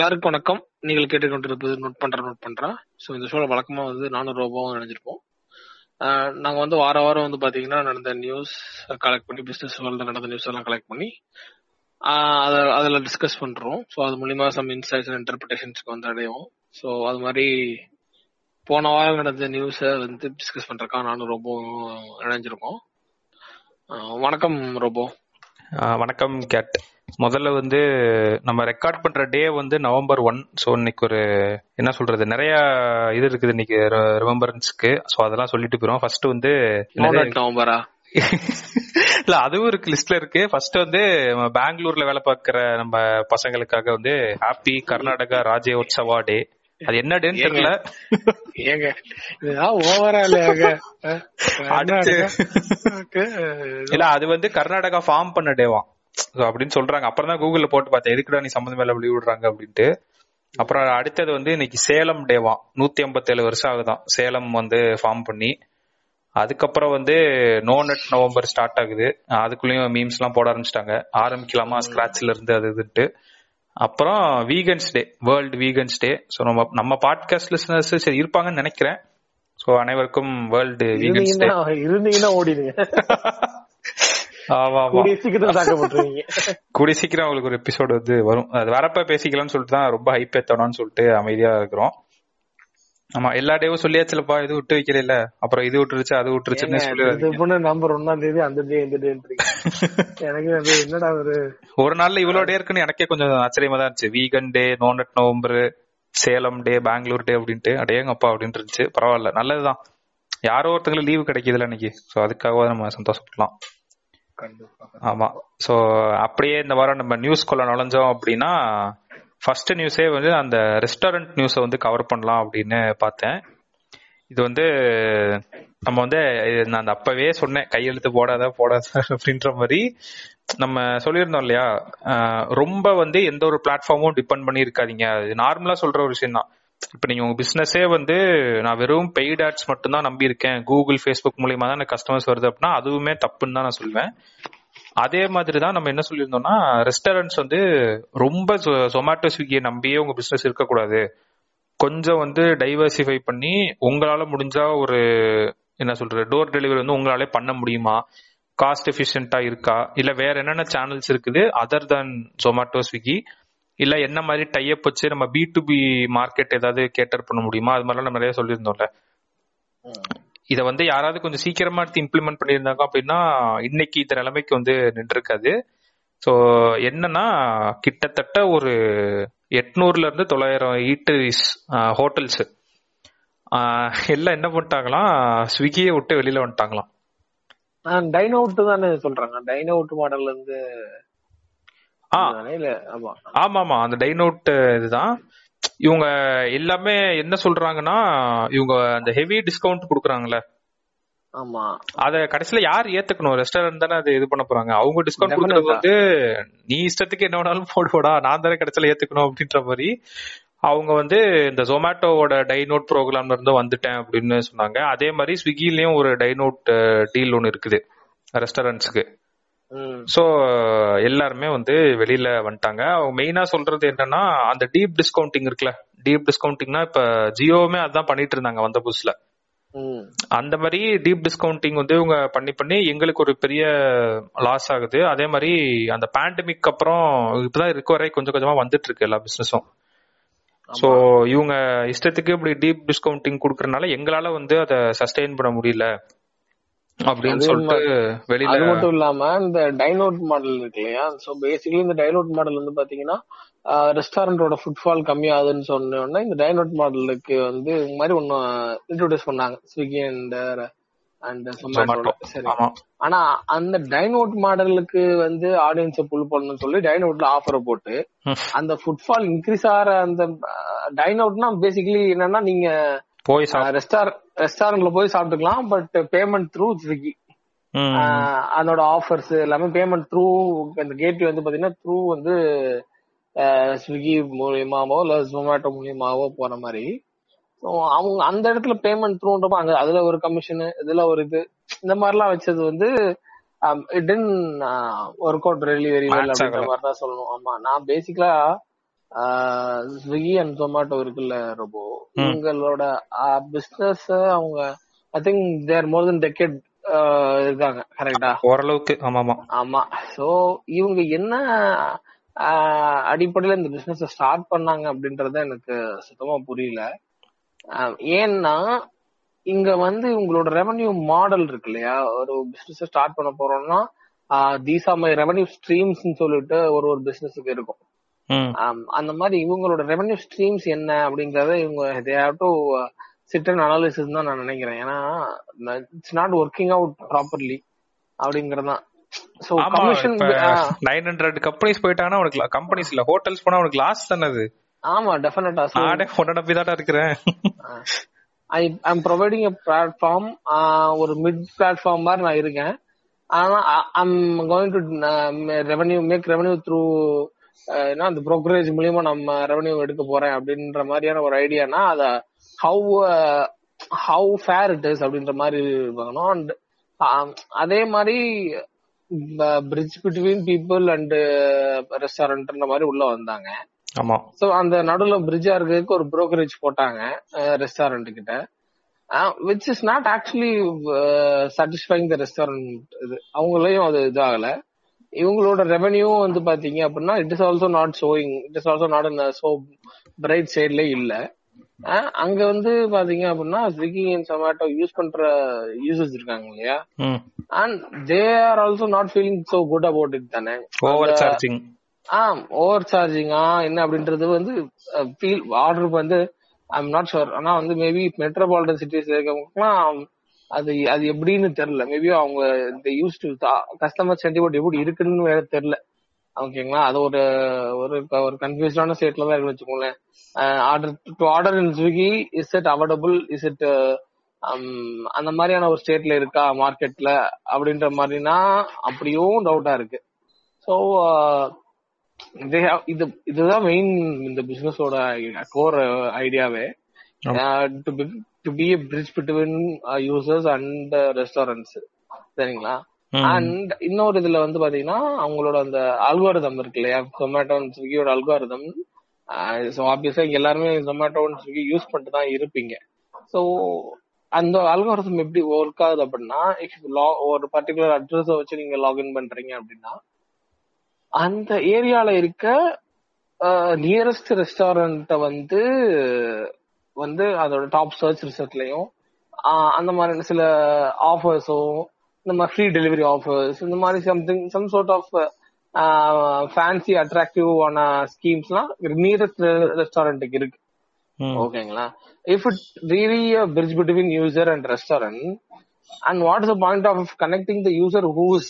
எல்லாருக்கும் வணக்கம் நீங்கள் கேட்டுக்கொண்டிருப்பது நோட் பண்ற நோட் பண்றா ஸோ இந்த ஷோல வழக்கமா வந்து நானும் ரோபோவும் நினைச்சிருப்போம் நாங்க வந்து வார வாரம் வந்து பாத்தீங்கன்னா நடந்த நியூஸ் கலெக்ட் பண்ணி பிசினஸ் வேர்ல்டு நடந்த நியூஸ் எல்லாம் கலெக்ட் பண்ணி ஆஹ் அத அதுல டிஸ்கஸ் பண்றோம் ஸோ அது மூலியமா சம் இன்சைட்ஸ் அண்ட் இன்டர்பிரேஷன்ஸ்க்கு வந்து அடையும் ஸோ அது மாதிரி போன வாரம் நடந்த நியூஸை வந்து டிஸ்கஸ் பண்றதுக்காக நானும் ரோபோவும் இணைஞ்சிருக்கோம் ஆஹ் வணக்கம் ரோபோ ஆஹ் வணக்கம் கேட் முதல்ல வந்து நம்ம ரெக்கார்ட் பண்ற டே வந்து நவம்பர் ஒன் ஸோ இன்னைக்கு ஒரு என்ன சொல்றது நிறைய இது இருக்குது இன்னைக்கு ரிமெம்பரன்ஸ்க்கு ஸோ அதெல்லாம் சொல்லிட்டு போயிரும் ஃபர்ஸ்ட் வந்து என்னது? நவம்பரா இல்ல அதுவும் இருக்கு லிஸ்ட்ல இருக்கு ஃபர்ஸ்ட் வந்து நம்ம பெங்களூர்ல வேலை பார்க்கிற நம்ம பசங்களுக்காக வந்து ஹாப்பி கர்நாடகா ராஜ்யோத்சவா டே அது என்ன டேன்னு தெரியல ஏங்க இதுதான் ஓவரா இல்லையாங்க அஹ், அடுத்து கர்நாடகா, இல்ல அது வந்து கர்நாடகா ஃபார்ம் பண்ண டேவாம் So அப்படின்னு சொல்றாங்க அப்புறம் தான் கூகுள்ல போட்டு பார்த்தேன் எதுக்குடா நீ சம்மந்தம் மேல வெளிய விடுறாங்க அப்படின்ட்டு அப்புறம் அடுத்தது வந்து இன்னைக்கு சேலம் டேவாம் நூத்தி ஐம்பத்தேழு வருஷம் ஆகுதாம் சேலம் வந்து ஃபார்ம் பண்ணி அதுக்கப்புறம் வந்து நோ நெட் நவம்பர் ஸ்டார்ட் ஆகுது அதுக்குள்ளேயும் மீம்ஸ் எல்லாம் போட ஆரம்பிச்சிட்டாங்க ஆரம்பிக்கலாமா ஸ்கிராச்ல இருந்து அது இதுன்ட்டு அப்புறம் vegans day world vegans day so நம்ம நம்ம பாட்காஸ்ட் லிசனர்ஸ் சரி இருப்பாங்கன்னு நினைக்கிறேன் ஸோ அனைவருக்கும் வேர்ல்டு வீகன்ஸ் டே இருந்தீங்கன்னா இருந்தீங்கன்னா ஓடிடுங்க ஆமா ஆமா கூடிய சீக்கிரம் தாக்கப்பட்டுருவீங்க கூடிய சீக்கிரம் அவங்களுக்கு ஒரு எபிசோடு வந்து வரும் அது வரப்ப பேசிக்கலாம்னு சொல்லிட்டு தான் ரொம்ப ஹைப் ஏத்தணும்னு சொல்லிட்டு அமைதியா இருக்கிறோம் ஆமா எல்லா டேவும் சொல்லியாச்சுலப்பா இது விட்டு வைக்கல இல்ல அப்புறம் இது விட்டுருச்சு அது விட்டுருச்சுன்னு இது சொல்லி பொண்ணு நம்பர் ஒன்னாம் தேதி அந்த டே இந்த டே எனக்கு அது என்னடா ஒரு ஒரு நாள்ல இவ்வளவு டே இருக்குன்னு எனக்கே கொஞ்சம் ஆச்சரியமா தான் இருந்துச்சு வீகன் டே நோனட் November Salem day Bangalore day அப்படின்ட்டு அடேங்கப்பா அப்படின்ட்டு இருந்துச்சு பரவாயில்ல நல்லதுதான் யாரோ ஒருத்தங்களுக்கு லீவு கிடைக்குதுல இன்னைக்கு சோ அதுக்காக நம்ம சந்தோஷப்படலாம் கண்டிப்பா ஆமா சோ அப்படியே இந்த வாரம் நம்ம நியூஸ் கொள்ள நுழைஞ்சோம் அப்படின்னா ஃபர்ஸ்ட் நியூஸே வந்து அந்த ரெஸ்டாரண்ட் நியூஸை வந்து கவர் பண்ணலாம் அப்படின்னு பார்த்தேன் இது வந்து நம்ம வந்து இது நான் அந்த அப்பவே சொன்னேன் கையெழுத்து போடாத போடாத அப்படின்ற மாதிரி நம்ம சொல்லியிருந்தோம் இல்லையா அஹ் ரொம்ப வந்து எந்த ஒரு பிளாட்ஃபார்மும் டிபெண்ட் பண்ணி இருக்காதீங்க அது நார்மலா சொல்ற ஒரு விஷயம் தான் இப்ப நீங்க உங்க பிசினஸே வந்து நான் வெறும் பெய்ட் ஆட்ஸ் மட்டும் தான் நம்பி இருக்கேன் கூகுள் ஃபேஸ்புக் மூலியமா தான் எனக்கு கஸ்டமர்ஸ் வருது அப்படின்னா அதுவுமே தப்புன்னு தான் நான் சொல்லுவேன் அதே மாதிரி தான் நம்ம என்ன சொல்லியிருந்தோம்னா ரெஸ்டாரண்ட்ஸ் வந்து ரொம்ப ஜொமேட்டோ ஸ்விக்கியை நம்பியே உங்க பிசினஸ் இருக்கக்கூடாது கொஞ்சம் வந்து டைவர்சிஃபை பண்ணி உங்களால முடிஞ்சா ஒரு என்ன சொல்றது டோர் டெலிவரி வந்து உங்களாலே பண்ண முடியுமா காஸ்ட் எஃபிஷியன்டா இருக்கா இல்ல வேற என்னென்ன சேனல்ஸ் இருக்குது அதர் than ஜொமேட்டோ ஸ்விக்கி இல்ல என்ன மாதிரி டைப் வச்சு நம்ம பி டு பி மார்க்கெட் ஏதாவது கேட்டர் பண்ண முடியுமா அது மாதிரிலாம் நம்ம நிறைய சொல்லியிருந்தோம்ல இத வந்து யாராவது கொஞ்சம் சீக்கிரமா எடுத்து இம்ப்ளிமெண்ட் பண்ணியிருந்தாங்க அப்படின்னா இன்னைக்கு இந்த நிலைமைக்கு வந்து நின்றுருக்காது ஸோ என்னன்னா கிட்டத்தட்ட ஒரு எட்நூறுல இருந்து தொள்ளாயிரம் ஈட்டரிஸ் ஹோட்டல்ஸ் எல்லாம் என்ன பண்ணிட்டாங்களாம் ஸ்விக்கியை விட்டு வெளியில வந்துட்டாங்களாம் டைன் அவுட் தானே சொல்றாங்க டைன் அவுட் மாடல்ல இருந்து ஆ இதுதானே? இல்ல ஆமா ஆமா ஆமா அந்த டைன் அவுட் இதுதான் இவங்க எல்லாமே என்ன சொல்றாங்கன்னா இவங்க அந்த ஹெவி டிஸ்கவுண்ட் கொடுக்குறாங்கல்ல ஆமா அத கடைசியில யார் ஏத்துக்கணும் ரெஸ்டாரண்ட் தானே அது இது பண்ண போறாங்க அவங்க டிஸ்கவுண்ட் கொடுக்கறது வந்து நீ இஷ்டத்துக்கு என்ன வேணாலும் போடுவோடா நான் தானே கடைசியில ஏத்துக்கணும் அப்படின்ற மாதிரி அவங்க வந்து இந்த ஜொமேட்டோவோட டைனோட் ப்ரோக்ராம்ல இருந்து வந்துட்டேன் அப்படின்னு சொன்னாங்க அதே மாதிரி ஸ்விக்கிலயும் ஒரு டைனோட் டீல் ஒன்னு இருக்குது ரெஸ்டாரண்ட்ஸ்க்கு ம் சோ எல்லாருமே வந்து வெளியில வந்துட்டாங்க அவங்க மெயினா சொல்றது என்னன்னா அந்த டீப் டிஸ்கவுண்டிங் இருக்குல்ல டீப் டிஸ்கவுண்டிங்னா இப்ப ஜியோவுமே அதான் பண்ணிட்டு இருந்தாங்க வந்த புதுசுல ம் அந்த மாதிரி டீப் டிஸ்கவுண்டிங் வந்து இவங்க பண்ணி பண்ணி எங்களுக்கு ஒரு பெரிய லாஸ் ஆகுது அதே மாதிரி அந்த பேண்டமிக் அப்புறம் இப்பதான் ரிகவரி கொஞ்சம் கொஞ்சமா வந்துட்டு இருக்கு எல்லா பிசினஸும் சோ இவங்க இஷ்டத்துக்கு இப்படி டீப் டிஸ்கவுண்டிங் கொடுக்கறதுனால எங்களால வந்து அதை சஸ்டெயின் பண்ண முடியல அப்படின்னு அது சொல்லிட்டு அது வெளியில மட்டும் இல்லாம இந்த டைனோட் மாடல் இருக்கு இல்லையா சோ பேசிக்கலி இந்த டைனோட் மாடல் வந்து பாத்தீங்கன்னா ரெஸ்டாரண்டோட ஃபுட்ஃபால் கம்மியாகுதுன்னு சொன்ன உடனே இந்த டைனோட் மாடலுக்கு வந்து இந்த மாதிரி ஒன்னு இன்ட்ரோடியூஸ் பண்ணாங்க Swiggy and and Zomato Zomato சரி ஆமா ஆனா அந்த டைனோட் மாடலுக்கு வந்து ஆடியன்ஸை புல் பண்ணணும்னு சொல்லி டைனோட்ல ஆஃபரை போட்டு ம். அந்த ஃபுட்ஃபால் இன்க்ரீஸ் ஆகிற அந்த டைனோட்னா பேசிக்கலி என்னன்னா நீங்க போய் சாப்பிட்டு ரெஸ்டார் ரெஸ்டாரண்ட்ல போய் சாப்பிட்டுக்கலாம் பட் பேமெண்ட் த்ரூ ஸ்விக்கி அதோட ஆஃபர்ஸ் எல்லாமே பேமெண்ட் த்ரூ இந்த கேட்வே வந்து பாத்தீங்கன்னா த்ரூ வந்து ஸ்விக்கி மூலியமாவோ இல்ல ஜொமேட்டோ மூலியமாவோ போற மாதிரி So, அவங்க அந்த இடத்துல பேமெண்ட் த்ரூன்றப்ப அங்க அதுல ஒரு கமிஷன் இதுல ஒரு இது இந்த மாதிரிலாம் வச்சது வந்து it work out really very well Match அப்படின்ற ஆகல. மாதிரி தான் சொல்லணும் ஆமா நான் பேசிக்கலா ஸ்விக்கி அண்ட் ஜொமேட்டோ இருக்குல்ல ரொம்ப இவங்களோட பிசினஸ் அவங்க I think there more then Duckett இருக்காங்க கரெக்டா ஓரளவுக்கு ஆமா ஆமா ஆமா சோ இவங்க என்ன ஆஹ், அடிப்படையில இந்த பிசினஸ் ஸ்டார்ட் பண்ணாங்க அப்படின்றத எனக்கு சுத்தமா புரியல ஆஹ், ஏன்னா இங்க வந்து உங்களோட ரெவன்யூ மாடல் இருக்கு இல்லையா ஒரு பிசினஸ் ஸ்டார்ட் பண்ண போறோம்னா these are my revenue streams சொல்லிட்டு ஒரு ஒரு பிசினஸுக்கு இருக்கும் ம் ஆம், அந்த மாதிரி இவங்களோட ரெவென்யூ ஸ்ட்ரீம்ஸ் என்ன அப்படிங்கறத இவங்க they have to sit and analysis தான் நான் நினைக்கிறேன் ஏன்னா it's not working out properly அப்படிங்கறது தான் சோ ஆமா கமிஷன் நைன் ஹண்ட்ரட் கம்பெனிஸ் போயிட்டாங்கன்னா உனக்கு கம்பெனிஸ் இல்ல ஹோட்டல்ஸ் போனா உனக்கு லாஸ் தானே அது ஆமா டெஃபினட்டா நானே உன்ன நம்பி தான்டா இருக்கிறேன் I I'm providing a platform ஒரு மிட் பிளாட்ஃபார்ம் மாதிரி நான் இருக்கேன் ஆனா I'm going to revenue make revenue through ஏன்னா அந்த brokerage மூலியமா நம்ம ரெவன்யூ எடுக்க போறேன் அப்படின்ற மாதிரியான ஒரு ஐடியானா அத how how fair it is அப்படின்ற மாதிரி பார்க்கணும் அண்ட் அதே மாதிரி பிரிட்ஜ் பிட்வீன் பீப்புள் அண்ட் ரெஸ்டாரண்ட்ன்ற மாதிரி உள்ள வந்தாங்க ஆமா சோ அந்த நடுவுல பிரிட்ஜா இருக்கிறதுக்கு ஒரு brokerage போட்டாங்க ரெஸ்டாரண்ட் கிட்ட which is not actually satisfying the restaurant இது அவங்களையும் அது இதாகல இவங்களோட ரெவென்யூ வந்து பாத்தீங்க அப்படின்னா it is also not showing it is also not இந்த சோ பிரைட் சைட்ல இல்ல அஹ் அங்க வந்து பாத்தீங்க அப்படின்னா ஸ்விக்கி அண்ட் சொமேட்டோ யூஸ் பண்ற யூசர்ஸ் இருக்காங்க இல்லையா ம் and they are also not feeling so good about it தானே ஓவர் சார்ஜிங் ஆ ஓவர் சார்ஜிங்கா என்ன அப்படின்றது வந்து ஃபீல் ஆர்டர் வந்து ஐம் நாட் ஷுர் ஆனா வந்து மேபி மெட்ரோபாலிட்டன் சிட்டிஸ் இருக்கவங்களுக்குலாம் அது அது எப்படின்னு தெரியல மேபி அவங்க இந்த யூஸ் டு கஸ்டமர் சென்டிமெண்ட் எப்படி இருக்குன்னு வேற தெரியல ஓகேங்களா அது ஒரு ஒரு ஒரு கன்ஃபியூஸ்டான ஸ்டேட்ல தான் இருக்குன்னு வச்சுக்கோங்களேன் order to order in Swiggy is it available is it அந்த மாதிரியான ஒரு ஸ்டேட்ல இருக்கா மார்க்கெட்ல அப்படின்ற மாதிரினா அப்படியும் டவுட்டா இருக்கு ஸோ they have இது இதுதான் மெயின் இந்த பிசினஸோட கோர் ஐடியாவே to to be a bridge between users and restaurants சரிங்களா அண்ட் இன்னொரு இதுல வந்து பாத்தீங்கன்னா அவங்களோட அந்த அல்காரிதம் இருக்கு இல்லையா ஜொமேட்டோ ஸ்விக்கியோட அல்காரிதம் ஸோ ஆப்வியஸா இங்க எல்லாருமே ஜொமேட்டோ ஸ்விக்கி யூஸ் பண்ணிட்டு தான் இருப்பீங்க ஸோ அந்த அல்காரிதம் எப்படி ஒர்க் ஆகுது அப்படின்னா if you log- ஒரு பர்டிகுலர் அட்ரஸ் வச்சு நீங்க லாகின் பண்றீங்க அப்படின்னா அந்த ஏரியால இருக்க நியரஸ்ட் ரெஸ்டாரண்ட்ட வந்து வந்து அதோட டாப் சர்ச் ரிசல்ட்லயும் அந்த மாதிரி சில ஆஃபர்ஸோ இந்த மாதிரி ஃப்ரீ டெலிவரி ஆஃபர்ஸ் இந்த மாதிரி something some sort of fancy அட்ராக்டிவான ஸ்கீம்ஸ்லாம் நியரஸ்ட் ரெஸ்டாரண்ட்டுக்கு இருக்கு ஓகேங்களா if it really bridge between user and restaurant and what is the point of connecting the user whose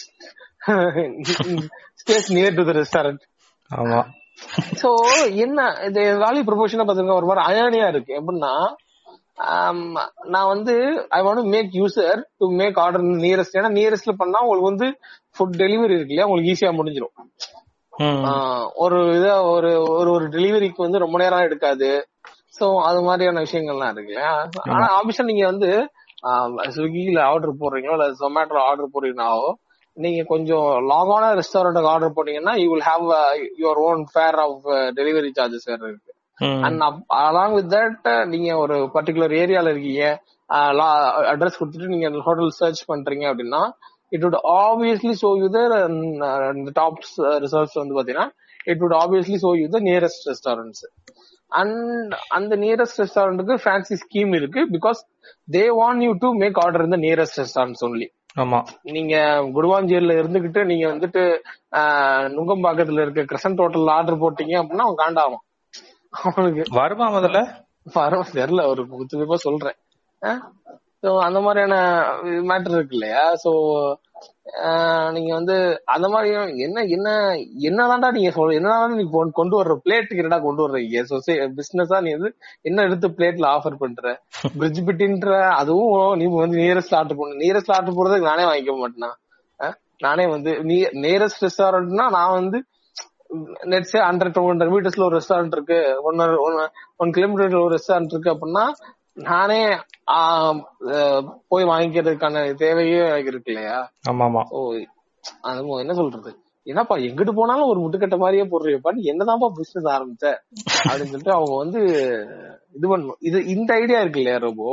stays near to the restaurant ஆமா so என்ன இது வேல்யூ ப்ரொபோஷனா பாத்துங்க ஒரு மாதிரி அயானியா இருக்கு எப்படின்னா ஆம், நான் வந்து I want make user to make order nearest ஏன்னா நியரஸ்ட்ல பண்ணா உங்களுக்கு வந்து ஃபுட் டெலிவரி இருக்கு இல்லையா உங்களுக்கு ஈஸியா முடிஞ்சிடும் ம் ஆஹ் ஒரு இத ஒரு ஒரு ஒரு டெலிவரிக்கு வந்து ரொம்ப நேரம் எடுக்காது சோ அது மாதிரியான விஷயங்கள்லாம் இருக்கு இல்லையா ஆனா ஆப்ஷன் நீங்க வந்து ஸ்விக்கில ஆர்டர் போடுறீங்களோ இல்ல ஜொமேட்டோ ஆர்டர் போடுறீங்கனாவோ நீங்க கொஞ்சம் லாங்கான ரெஸ்டாரண்ட்டுக்கு ஆர்டர் போட்டீங்கன்னா you will have your own fare of delivery charges வேற இருக்கு ம் அண்ட் அலாங் வித் தட் நீங்க ஒரு பர்டிகுலர் ஏரியால இருக்கீங்க அட்ரஸ் கொடுத்துட்டு நீங்க ஹோட்டல் சர்ச் பண்றீங்க அப்படின்னா it would obviously show you the top results வந்து பாத்தீங்கன்னா it would obviously show you the nearest restaurants and அந்த நியரஸ்ட் ரெஸ்டாரண்ட்டுக்கு ஃபேன்சி ஸ்கீம் இருக்கு because they want you to make order இந்த நியரஸ்ட் ரெஸ்டாரண்ட்ஸ் ஒன்லி ஆமா நீங்க குடுவாஞ்சேரியில இருந்துகிட்டு நீங்க வந்துட்டு ஆஹ், நுங்கம்பாக்கத்துல இருக்க கிரசன்ட் ஹோட்டல்ல ஆர்டர் போட்டீங்க அப்படின்னா அவன் காண்டாவான் அவனுக்கு வருமா முதல்ல பரவாயில்ல தெரியல ஒரு குத்துவிப்பா சொல்றேன் சோ அந்த மாதிரியான மேட்டர் இருக்கு இல்லையா சோ நீங்க வந்து அந்த மாதிரி என்ன என்ன என்னதான்டா நீங்க சொல்ற என்னதான் நீ கொண்டு- கொண்டு வர்ற பிளேட்டுக்கு என்னடா கொண்டு வர்றீங்க சொசை பிசினஸா நீ வந்து என்ன எடுத்து பிளேட்ல ஆஃபர் பண்ற பிரிட்ஜ் பிட்டின்ற அதுவும் நீ வந்து நியரஸ்ட் ஆர்டர் பண்ணு நியரஸ்ட் ஆர்டர் போடுறதுக்கு நானே வாங்கிக்க மாட்டேனா அஹ்? நானே வந்து நியரஸ்ட் ரெஸ்டாரண்ட்னா நான் வந்து நெட்ஸே ஹண்ட்ரட் டூ ஹண்ட்ரட் மீட்டர்ஸ்ல ஒரு ரெஸ்டாரண்ட் இருக்கு ஒன் ஒன் கிலோமீட்டர்ல ஒரு ரெஸ்டாரண்ட் இருக்கு அப்படின்னா நானே ஆஹ், அஹ், போய் வாங்கிக்கிறதுக்கான தேவையே எனக்கு இருக்கு இல்லையா ஆமா ஆமா ஓ அது என்ன சொல்றது என்னப்பா எங்கிட்டு போனாலும் ஒரு முட்டுக்கட்ட மாதிரியே போடுறியப்பா நீ என்னதான்ப்பா பிசினஸ் ஆரம்பிச்ச அப்படின்னு சொல்லிட்டு அவங்க வந்து இது பண்ணணும் இது இந்த ஐடியா இருக்கு இல்லையா ரோபோ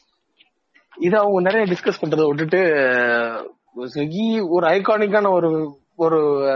இது அவங்க நிறைய டிஸ்கஸ் பண்றதை விட்டுட்டு ஸ்விக்கி ஒரு ஐகானிக்கான ஒரு ஒரு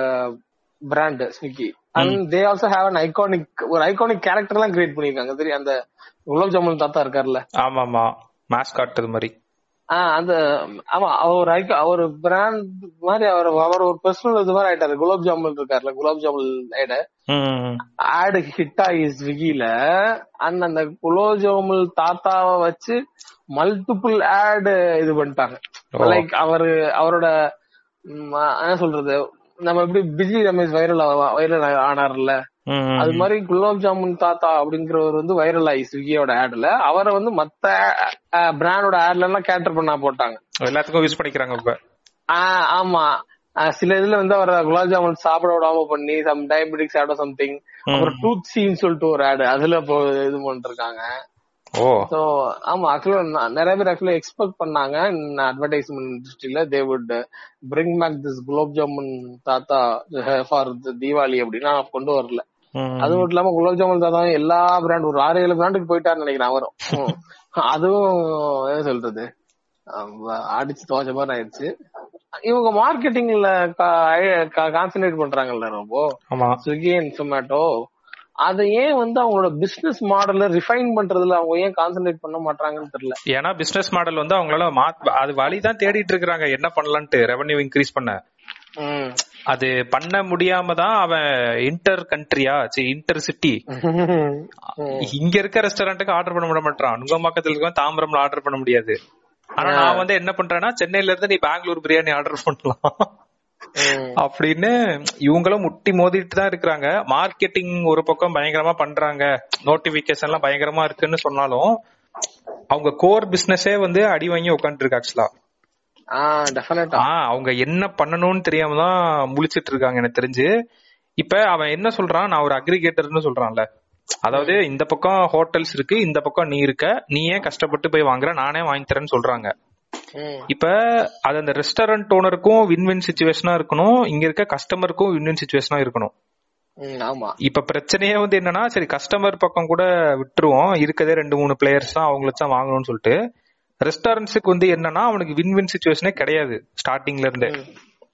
brand Swiggy and they also have an iconic ஒரு ஐகானிக் கேரக்டர் எல்லாம் கிரியேட் பண்ணிருக்காங்க தெரியும் அந்த குலாப் ஜாமுன் தாத்தா இருக்கார்ல ஆமா ஆமா மாஸ்காட் இது மாதிரி ஆஹ் அந்த ஆமா அவர் ஐக்க- அவர் பிராண்ட் மாதிரி அவர் அவர் ஒரு பர்சனல் இது மாதிரி ஆயிட்டாரு குலாப் ஜாமுன் இருக்காருல்ல குலாப் ஜாமுன் ஆயிட ம் ஆடு ஹிட் ஆகி ஸ்விக்கில அண்ட் அந்த குலாப் ஜாமுன் தாத்தாவை வச்சு மல்டிபிள் ஆட் இது பண்ணிட்டாங்க ஓ. லைக் அவரு அவரோட ம், என்ன சொல்றது நம்ம எப்படி பிஜி ரமேஷ் வைரல் வைரல் ஆனார்ல ம், அது மாதிரி குலாப் ஜாமுன் தாத்தா அப்படிங்கிறவர் வந்து வைரல் ஆகி ஸ்விக்கியோட ஆட்ல அவரை வந்து மத்த பிராண்டோட ஆட்ல எல்லாம் கேட்டர் பண்ணா போட்டாங்க எல்லாத்துக்கும் யூஸ் பண்ணிக்கிறாங்க இப்ப ஆஹ் ஆமா ஆஹ் சில இதுல வந்து அவரை குலாப் ஜாமுன் சாப்பிட விடாம பண்ணி சம் டயபெட்டிக்ஸ் ஆடோ சம்திங் அப்புறம் டூத் சீன்னு சொல்லிட்டு ஒரு ஆடு அதுல இப்போ இது பண்ணிருக்காங்க ஓ சோ ஆமா ஆக்சுவலா நிறைய பேர் ஆக்சுவலா எக்ஸ்பெக்ட் பண்ணாங்க அட்வர்டைஸ்மெண்ட் இண்டஸ்ட்ரியில they would bring back this gulab jamun தாத்தா ஃபார் தீபாவளி அப்படின்னா கொண்டு வரல ம். அது மட்டும் இல்லாம குலாப் ஜாமுன் தாத்தா எல்லா பிராண்ட் ஒரு ஆறு ஏழு பிராண்டுக்கு போயிட்டாருன்னு நினைக்கிறேன் அவரும் ம். அதுவும் என்ன சொல்றது அஹ் அடிச்சு துவச்ச மாதிரி ஆயிடுச்சு இவங்க மார்க்கெட்டிங்ல கான்சென்ட்ரேட் பண்றாங்கல்ல ரொம்ப ஆமா ஸ்விக்கி அண்ட் சொமேட்டோ அதை ஏன் வந்து அவங்களோட பிசினஸ் மாடல ரிஃபைன் பண்றதுல அவங்க ஏன் கான்சென்ட்ரேட் பண்ண மாட்டாங்கன்னு தெரியல ஏன்னா பிசினஸ் மாடல் வந்து அவங்களால மாத் அது வழி தான் தேடிட்டு இருக்காங்க என்ன பண்ணலான்ட்டு ரெவன்யூ இன்க்ரீஸ் பண்ண ம். அது பண்ண முடியாம தான் அவன் இன்டர் கண்ட்ரியா சரி இன்டர் சிட்டி ம். இங்க இருக்க ரெஸ்டாரண்ட்டுக்கு ஆர்டர் பண்ண விட மாட்டான் நுங்கம்பாக்கத்துல இருக்கவன் தாம்பரம்ல ஆர்டர் பண்ண முடியாது ஆனா நான் வந்து என்ன பண்றேன்னா சென்னையில இருந்து நீ பெங்களூர் பிரியாணி ஆர்டர் பண்ணலாம் ம். அப்படின்னு இவங்களும் முட்டி மோதிட்டு தான் இருக்கிறாங்க மார்க்கெட்டிங் ஒரு பக்கம் பயங்கரமா பண்றாங்க நோட்டிபிகேஷன் எல்லாம் பயங்கரமா இருக்குன்னு சொன்னாலும் அவங்க கோர் பிசினஸே வந்து அடி வாங்கி உட்காந்துருக்கு ஆக்சுவலா ஆ டெஃபினட்டா ஆஹ் அவங்க என்ன பண்ணணும்னு தெரியாம தான் முழிச்சிட்டு இருக்காங்க எனக்கு தெரிஞ்சு இப்ப அவன் என்ன சொல்றான் நான் ஒரு அக்ரிகேட்டர்னு சொல்றான்ல அதாவது இந்த பக்கம் ஹோட்டல்ஸ் இருக்கு இந்த பக்கம் நீ இருக்க நீ ஏன் கஷ்டப்பட்டு போய் வாங்குற நானே வாங்கி தரேன்னு சொல்றாங்க இப்ப அது அந்த ரெஸ்டாரண்ட் ஓனருக்கும் வின் வின் சுச்சுவேஷனா இருக்கணும் இங்க இருக்க கஸ்டமருக்கும் வின் வின் சுச்சுவேஷனா இருக்கணும் ஆமா இப்ப பிரச்சனையே வந்து என்னன்னா சரி கஸ்டமர் பக்கம் கூட விட்டுருவோம் இருக்கதே ரெண்டு மூணு பிளேயர்ஸ் தான் அவங்களுக்கு தான் வாங்கணும்னு சொல்லிட்டு ரெஸ்டாரண்ட்ஸுக்கு வந்து என்னன்னா அவனுக்கு வின் வின் சுச்சுவேஷனே கிடையாது ஸ்டார்டிங்ல இருந்தே ம்.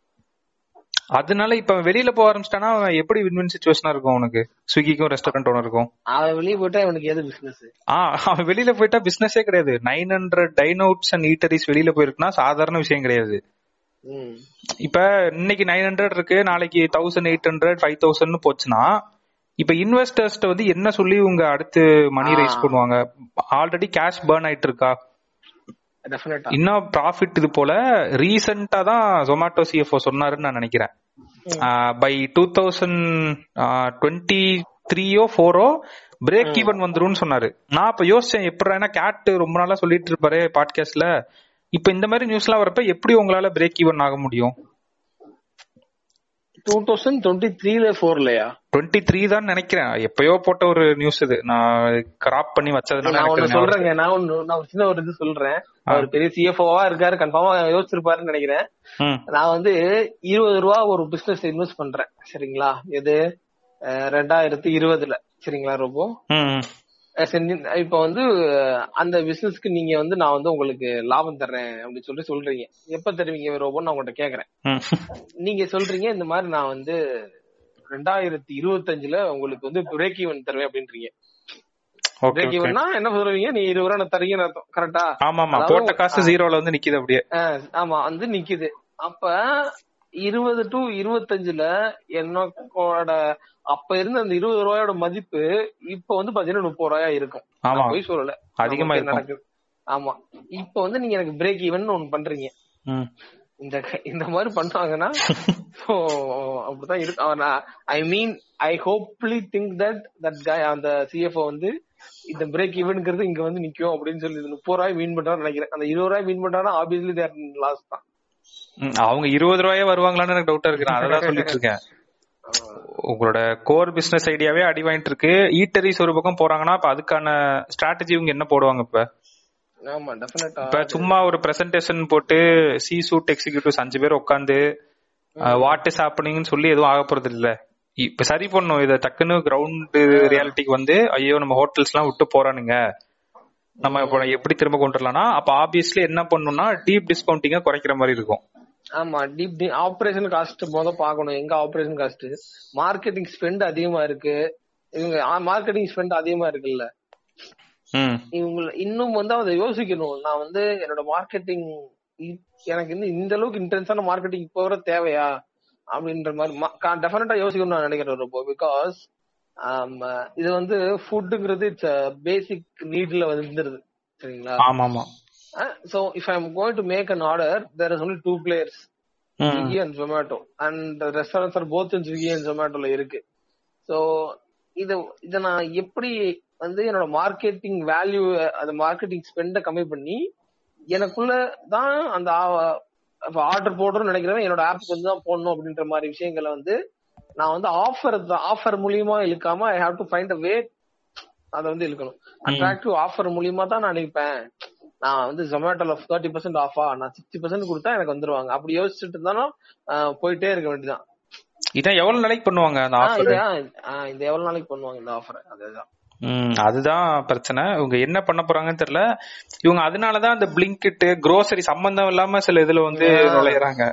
அதனால இப்ப அவன் வெளியில போக ஆரம்பிச்சிட்டானா அவன் எப்படி வின் வின் சுச்சுவேஷனா இருக்கும் அவனுக்கு ஸ்விக்கிக்கும் ரெஸ்டாரண்ட் ஓனருக்கும் அவன் வெளியே போயிட்டா இவனுக்கு எது பிசினஸ் ஆஹ் அவன் வெளியில போயிட்டா பிசினஸே கிடையாது nine hundred dine outs and eateries வெளியில போயிருக்குன்னா சாதாரண விஷயம் கிடையாது இப்ப இன்னைக்கு நைன் ஹண்ட்ரட் இருக்கு நாளைக்கு thousand eight hundred five thousand போச்சுன்னா இப்ப இன்வெஸ்டர்ஸ்ட வந்து என்ன சொல்லி இவங்க அடுத்து மணி ஆ. ரைஸ் பண்ணுவாங்க ஆல்ரெடி கேஷ் பர்ன் ஆயிட்டு இருக்கா டெஃபினட்டா இன்னும் ப்ராஃபிட் இது போல ரீசெண்டா தான் ஜொமேட்டோ சிஎஃப்ஓ சொன்னாருன்னு நான் நினைக்கிறேன் பை டூ தௌசண்ட் டுவெண்ட்டி த்ரீயோ ஃபோரோ பிரேக் ஈவன் வந்துரும்னு சொன்னாரு நான் இப்ப யோசிச்சேன் எப்படி ஏன்னா கேட் ரொம்ப நாளா சொல்லிட்டு இருப்பாரு பாட்காஸ்ட்ல இப்ப இந்த மாதிரி நியூஸ் எல்லாம் வரப்ப எப்படி உங்களால பிரேக் ஈவன் ஆக முடியும் டூ தௌசண்ட் டுவெண்ட்டி த்ரீல ஃபோர்லயா டுவெண்ட்டி த்ரீ தான் நினைக்கிறேன் எப்பயோ போட்ட ஒரு நியூஸ் இது நான் கிராப் பண்ணி வச்சதுனால நான் எனக்கு ஒண்ணு அது ஞாபகம் சொல்றேங்க நான் ஒண்ணு நான் ஒரு சின்ன ஒரு இது சொல்றேன் அவர் பெரிய சிஎஃப்ஓவா இருக்காரு கன்ஃபார்மா யோசிச்சிருப்பாருன்னு நினைக்கிறேன் ம், நான் வந்து இருபது ரூபா ஒரு பிசினஸ் இன்வெஸ்ட் பண்றேன் சரிங்களா எது அஹ் ரெண்டாயிரத்தி இருபதுல சரிங்களா ரொம்ப ம், ம். இப்ப வந்து அஹ், அந்த பிசினஸ்க்கு நீங்க வந்து நான் வந்து உங்களுக்கு லாபம் தர்றேன் அப்படின்னு சொல்லி சொல்றீங்க எப்ப தருவீங்க ரோபோன்னு நான் உங்கள்கிட்ட கேக்குறேன் ம். நீங்க சொல்றீங்க இந்த மாதிரி நான் வந்து ரெண்டாயிரத்தி இருபத்தஞ்சுல உங்களுக்கு வந்து பிரேக் ஈவன் தருவேன் அப்படின்றீங்க ஓகே பிரேக் ஓகே ஈவன்னா என்ன சொல்றீங்க நீ இருபது ரூபா நான் தரீங்கன்னு அர்த்தம் கரெக்டா ஆமா ஆமா அதாவது- போட்ட காசு ஜீரோல வந்து நிக்குது அப்படியே ஆமா வந்து நிக்குது அப்ப இருபது டு இருபத்தஞ்சுல என்னோட அப்ப இருந்த அந்த இருபது ரூபாயோட மதிப்பு இப்ப வந்து பாத்தீங்கன்னா முப்பது ரூபாயா இருக்கும் ஆமா நான் போய் சொல்லல அதிகமா நமக்கு இருக்கும் நடக்குது ஆமா இப்ப வந்து நீங்க எனக்கு பிரேக் ஈவன் ஒண்ணு பண்றீங்க ம். இந்த க- இந்த மாதிரி பண்ணாங்கன்னா so, அப்படிதான் இருக்கு I mean I hopely think that that அந்த சிஎஃப்ஓ வந்து இந்த பிரேக் ஈவன்ங்கிறது இங்க வந்து நிக்கும் அப்படின்னு சொல்லி இது முப்பது ரூபாய் மீன் பண்றான்னு நினைக்கிறேன் அந்த இருபது ரூபாய் மீன் பண்றாங்கன்னா ஆப்வியஸ்லி தேர் லாஸ் தான் ம், அவங்க இருபது ரூபாயே வருவாங்களான்னு எனக்கு டவுட்டா இருக்கு நான் அதான் சொல்லிட்டு இருக்கேன் உங்களோட கோர் பிசினஸ் ஐடியாவே அடி வாங்கிட்டு இருக்கு ஈட்டரிஸ் ஒரு பக்கம் போறாங்கன்னா அப்ப அதுக்கான ஸ்ட்ராட்டஜி இவங்க என்ன போடுவாங்க இப்ப ஆமா டெஃபினட்டா இப்ப சும்மா ஒரு பிரசன்டேஷன் போட்டு சி சூட் எக்ஸிகியூட்டிவ்ஸ் அஞ்சு பேர் உட்காந்து வாட் இஸ் ஹேப்பனிங்னு சொல்லி எதுவும் ஆக போறது இல்ல இப்ப சரி பண்ணும் இத டக்குன்னு கிரவுண்ட் ரியாலிட்டிக்கு வந்து ஐயோ நம்ம ஹோட்டல்ஸ் எல்லாம் விட்டு போறானுங்க நம்ம இப்ப எப்படி திரும்ப கொண்டு வரலாம்னா அப்ப ஆப்வியஸ்லி என்ன பண்ணணும்னா டீப் டிஸ்கவுண்டிங்க குறைக்கிற மாதிரி இருக்கும் ஆமா டீப் ஆபரேஷன் காஸ்ட் முத பாக்கணும் எங்க ஆபரேஷன் காஸ்ட் மார்க்கெட்டிங் ஸ்பெண்ட் அதிகமா இருக்கு இவங்க மார்க்கெட்டிங் ஸ்பெண்ட் அதிகமா இருக்குல்ல ம் இவங்க இன்னும் வந்து அதை யோசிக்கணும் நான் வந்து என்னோட மார்க்கெட்டிங் எனக்கு இன்னும் இந்த அளவுக்கு இன்டென்ஸான மார்க்கெட்டிங் இப்போ வர தேவையா அப்படின்ற மாதிரி டெஃபினட்டா யோசிக்கணும் நான் நினைக்கிறேன் ரொம்ப பிகாஸ் இது வந்து ஃபுட்டுங்கிறது இட்ஸ் பேசிக் நீட்ல வந்துருது சரிங்களா ஆமா ஆமா so if I am going to make an order there is only two players ம் Swiggy and Zomato and restaurants are both in Swiggy and ஜொமேட்டோல இருக்கு சோ இத இத நான் எப்படி வந்து என்னோட மார்க்கெட்டிங் வேல்யூ அந்த மார்க்கெட்டிங் ஸ்பெண்ட கம்மி பண்ணி எனக்குள்ள தான் அந்த ஆர்டர் போடுறோம்னு நினைக்கிறவன் என்னோட ஆப் வந்து தான் போடணும் அப்படின்ற மாதிரி விஷயங்களை வந்து நான் வந்து ஆஃபர் ஆஃபர் மூலியமா இழுக்காம I have to find a way அதை வந்து இழுக்கணும் அட்ராக்டிவ் ஆஃபர் மூலியமா தான் நான் நினைப்பேன் நான் வந்து ஜொமேட்டோல தேர்ட்டி பர்சன்ட் ஆஃபா நான் சிக்ஸ்டி பர்சன்ட் கொடுத்தா எனக்கு வந்துருவாங்க அப்படி யோசிச்சுட்டு இருந்தாலும் ஆஹ் போயிட்டே இருக்க வேண்டியதான் இதான் எவ்வளவு நாளைக்கு பண்ணுவாங்க அந்த ஆஹ் ஆஃபர் இது ஆஹ் இந்த எவ்வளவு நாளைக்கு பண்ணுவாங்க இந்த ஆஃபர் அதுதான் ம் அதுதான் பிரச்சனை இவங்க என்ன பண்ண போறாங்கன்னு தெரியல இவங்க அதனாலதான் அந்த பிளிங்கிட் grocery சம்பந்தம் இல்லாம சில இதுல வந்து நுழையறாங்க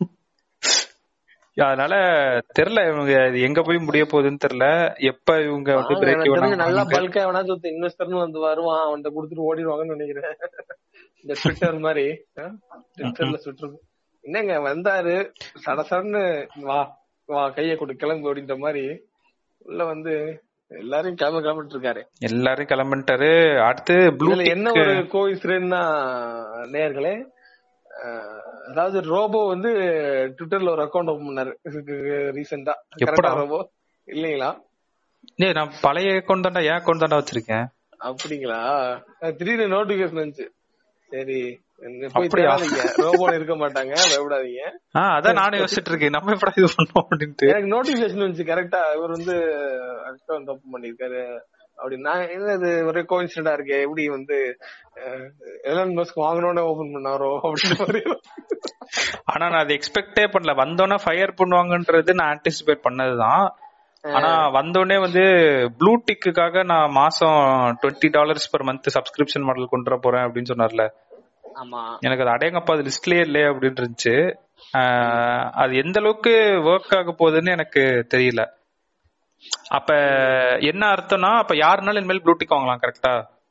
அதனால தெரியல இவங்க இது எங்க போய் முடிய போகுதுன்னு தெரியல எப்ப இவங்க வந்து ஆமா, பிரேக் எனக்கு தெரிஞ்சு நல்லா பல்கா எவனா சொத்து இன்வெஸ்டர்னு வந்து வருவான் அவன்கிட்ட கொடுத்துட்டு ஓடிடுவாங்கன்னு நினைக்கிறேன் இந்த ட்விட்டர் மாதிரி ட்விட்டர்ல சுற்று என்னங்க வந்தாரு சட சடன்னு வா வா கைய கொடு கிளம்பு அப்படின்ற மாதிரி உள்ள வந்து எல்லாரையும் கிளம்ப கிளம்பிட்டு இருக்காரு எல்லாரும் கிளம்பிட்டாரு அடுத்து ப்ளூ இதுல என்ன ஒரு கோயின்சிடென்ட்னா நேர்களே அஹ், அதாவது ரோபோ வந்து ட்விட்டர்ல ஒரு அக்கௌண்ட் ஓபன் பண்ணாரு ரீசெண்டா எப்படா? ரோபோ இல்லீங்களா ஏய் நான் பழைய அக்கௌண்ட் தான்டா என் அக்கௌண்ட் தான்டா வச்சிருக்கேன் அப்படிங்களா அஹ் திடீர்னு நோட்டிபிகேஷன் வந்துச்சு சரி இங்க போய் அப்படியா? தேடாதீங்க ரோபோ இருக்க மாட்டாங்க பயப்படாதீங்க ஆ அதான் நானும் யோசிச்சுட்டு இருக்கேன் நம்ம எப்படா இது பண்ணோம் அப்படின்ட்டு எனக்கு நோட்டிபிகேஷன் வந்துச்சு கரெக்டா இவர் வந்து அக்கௌண்ட் ஓபன் பண்ணிருக்காரு அப்படி நான் என்ன இது ஒரே கோயின்சிடண்டா இருக்கே எப்படி வந்து எலன் மஸ்க் வாங்கணும்னு ஓபன் பண்ணாரோ அப்படின்ற மாதிரி ஆனா நான் அதை எக்ஸ்பெக்டே பண்ணல வந்தோடனே ஃபயர் பண்ணுவாங்கன்றது நான் ஆன்டிசிபேட் பண்ணதுதான் ஆனா வந்தோடனே வந்து ப்ளூ டிக்குக்காக நான் மாசம் twenty dollars per month subscription model கொண்டு வர போறேன் அப்படின்னு சொன்னார்ல ஆமா எனக்கு அது அடேங்கப்பா அது லிஸ்ட்லயே இல்லையே அப்படின்னு இருந்துச்சு ஆஹ் அது எந்த அளவுக்கு ஒர்க் ஆக போகுதுன்னு எனக்கு தெரியல அப்ப என்ன அர்த்தம்னா அப்ப யாருனாலும் இனிமேல் ப்ளூடிக் வாங்கலாம் கரெக்டா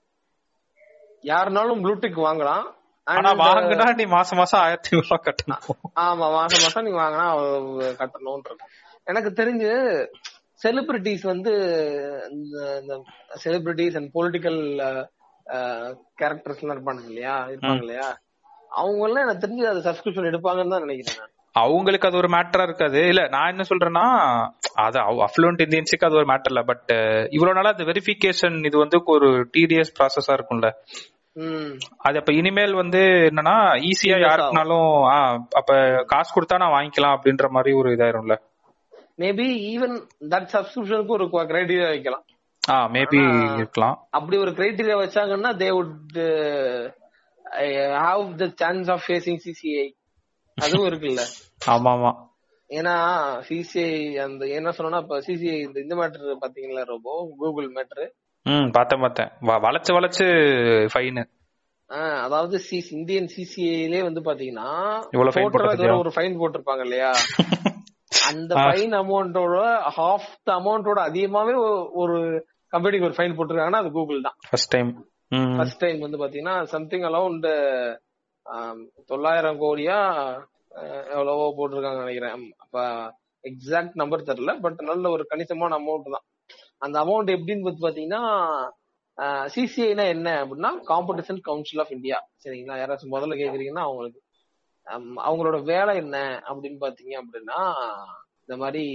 யாருனாலும் ப்ளூடிக் வாங்கலாம் And, ஆனா வாங்குனா நீ மாசம் மாசம் ஆயிரத்தி ஐநூறு ரூபாய் கட்டணும் ஆமா மாசம் மாசம் நீங்க வாங்கினா அவ்வளவு கட்டணும்ன்றது எனக்கு தெரிஞ்சு செலிபிரிட்டிஸ் வந்து இந்த செலிபிரிட்டிஸ் அண்ட் பொலிட்டிக்கல் கேரக்டர்ஸ் எல்லாம் இருப்பாங்க இல்லையா இருப்பாங்க இல்லையா அவங்க எல்லாம் எனக்கு தெரிஞ்சு அது சப்ஸ்கிரிப்ஷன் எடுப்பாங்கன்னு தான் நினைக்கிறேன் நான். அவங்களுக்கு அது ஒரு மேட்டரா இருக்காது இல்ல நான் என்ன சொல்றேன்னா அது அஃப்ளூயன்ட் இந்தியன்ஸுக்கு அது ஒரு மேட்டர் இல்ல பட் இவ்வளவு நாளா அந்த வெரிஃபிகேஷன் இது வந்து ஒரு டிடிஎஸ் ப்ராசஸா இருக்கும்ல ம் அது அப்ப இனிமேல் வந்து என்னன்னா ஈஸியா யாருக்குனாலும் ஆ, அப்ப காசு கொடுத்தா நான் வாங்கிக்கலாம் அப்படின்ற மாதிரி ஒரு இதாயிரும்ல மேபி ஈவன் தட் சப்ஸ்கிரிப்ஷனுக்கு ஒரு கிரைடீரியா வைக்கலாம் ஆ மேபி இருக்கலாம் அப்படி ஒரு கிரைடீரியா வச்சாங்கன்னா they would have the chance of facing CCI அதுவும் இருக்குல்ல ஆமா ஆமா ஏன்னா சிசிஐ அந்த என்ன சொன்னா இப்ப சிசிஐ இந்த இந்த மேட்டர் பாத்தீங்களா ரொம்ப கூகுள் மேட்டர் ம் பார்த்தேன் பார்த்தேன் வ- வளைச்சு வளைச்சு ஃபைனு அதாவது சி- இந்தியன் சிசிஐலே வந்து பாத்தீங்கன்னா இவ்வளவு fine photo ல போட்டது ஏதோ ஒரு ஃபைன் போட்டிருப்பாங்க இல்லையா அந்த ஆ. ஃபைன் அமௌண்டோட ஹாஃப் த அமௌண்டோட அதிகமாவே ஒ- ஒரு கம்பெனிக்கு ஒரு ஃபைன் போட்டிருக்காங்கன்னா அது கூகுள் தான் ஃபர்ஸ்ட் டைம் ம் ஃபர்ஸ்ட் டைம் வந்து பாத்தீங்கன்னா சம்திங் அரௌண்ட் தொள்ளாயிரம் கோடியா அஹ், எவ்வளவோ போட்டிருக்காங்க நினைக்கிறேன் அப்ப எக்ஸாக்ட் நம்பர் தெரியல பட் நல்ல ஒரு கணிசமான அமௌண்ட் தான் அந்த அமௌண்ட் எப்படின்னு வந்து பாத்தீங்கன்னா சிசிஐனா என்ன அப்படின்னா காம்படிஷன் கவுன்சில் ஆஃப் இந்தியா சரிங்களா யாராச்சும் முதல்ல கேக்குறீங்கன்னா அவங்களுக்கு ஹம், அவங்களோட வேலை என்ன அப்படின்னு பாத்தீங்க அப்படின்னா இந்த மாதிரி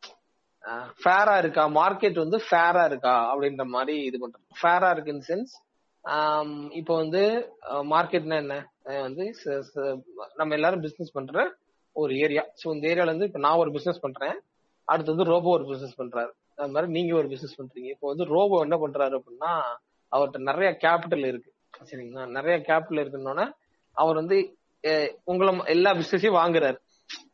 ஃபேரா இருக்கா மார்க்கெட் வந்து ஃபேரா இருக்கா அப்படின்ற மாதிரி இது பண்றது ஃபேரா இருக்கு இன் சென்ஸ் இப்போ வந்து மார்க்கெட்னா என்ன அஹ் வந்து ச- ச- நம்ம எல்லாரும் பிசினஸ் பண்ற ஒரு ஏரியா ஸோ இந்த ஏரியால இருந்து இப்போ நான் ஒரு பிசினஸ் பண்றேன் அடுத்து வந்து ரோபோ ஒரு பிசினஸ் பண்றாரு அது மாதிரி நீங்க ஒரு பிசினஸ் பண்றீங்க இப்போ வந்து ரோபோ என்ன பண்றாரு அப்படின்னா அவர்கிட்ட நிறைய கேபிட்டல் இருக்கு சரிங்களா நிறைய கேபிட்டல் இருக்குன்னொன்னே அவர் வந்து அஹ் உங்களை ம- எல்லா பிசினஸையும் வாங்குறாரு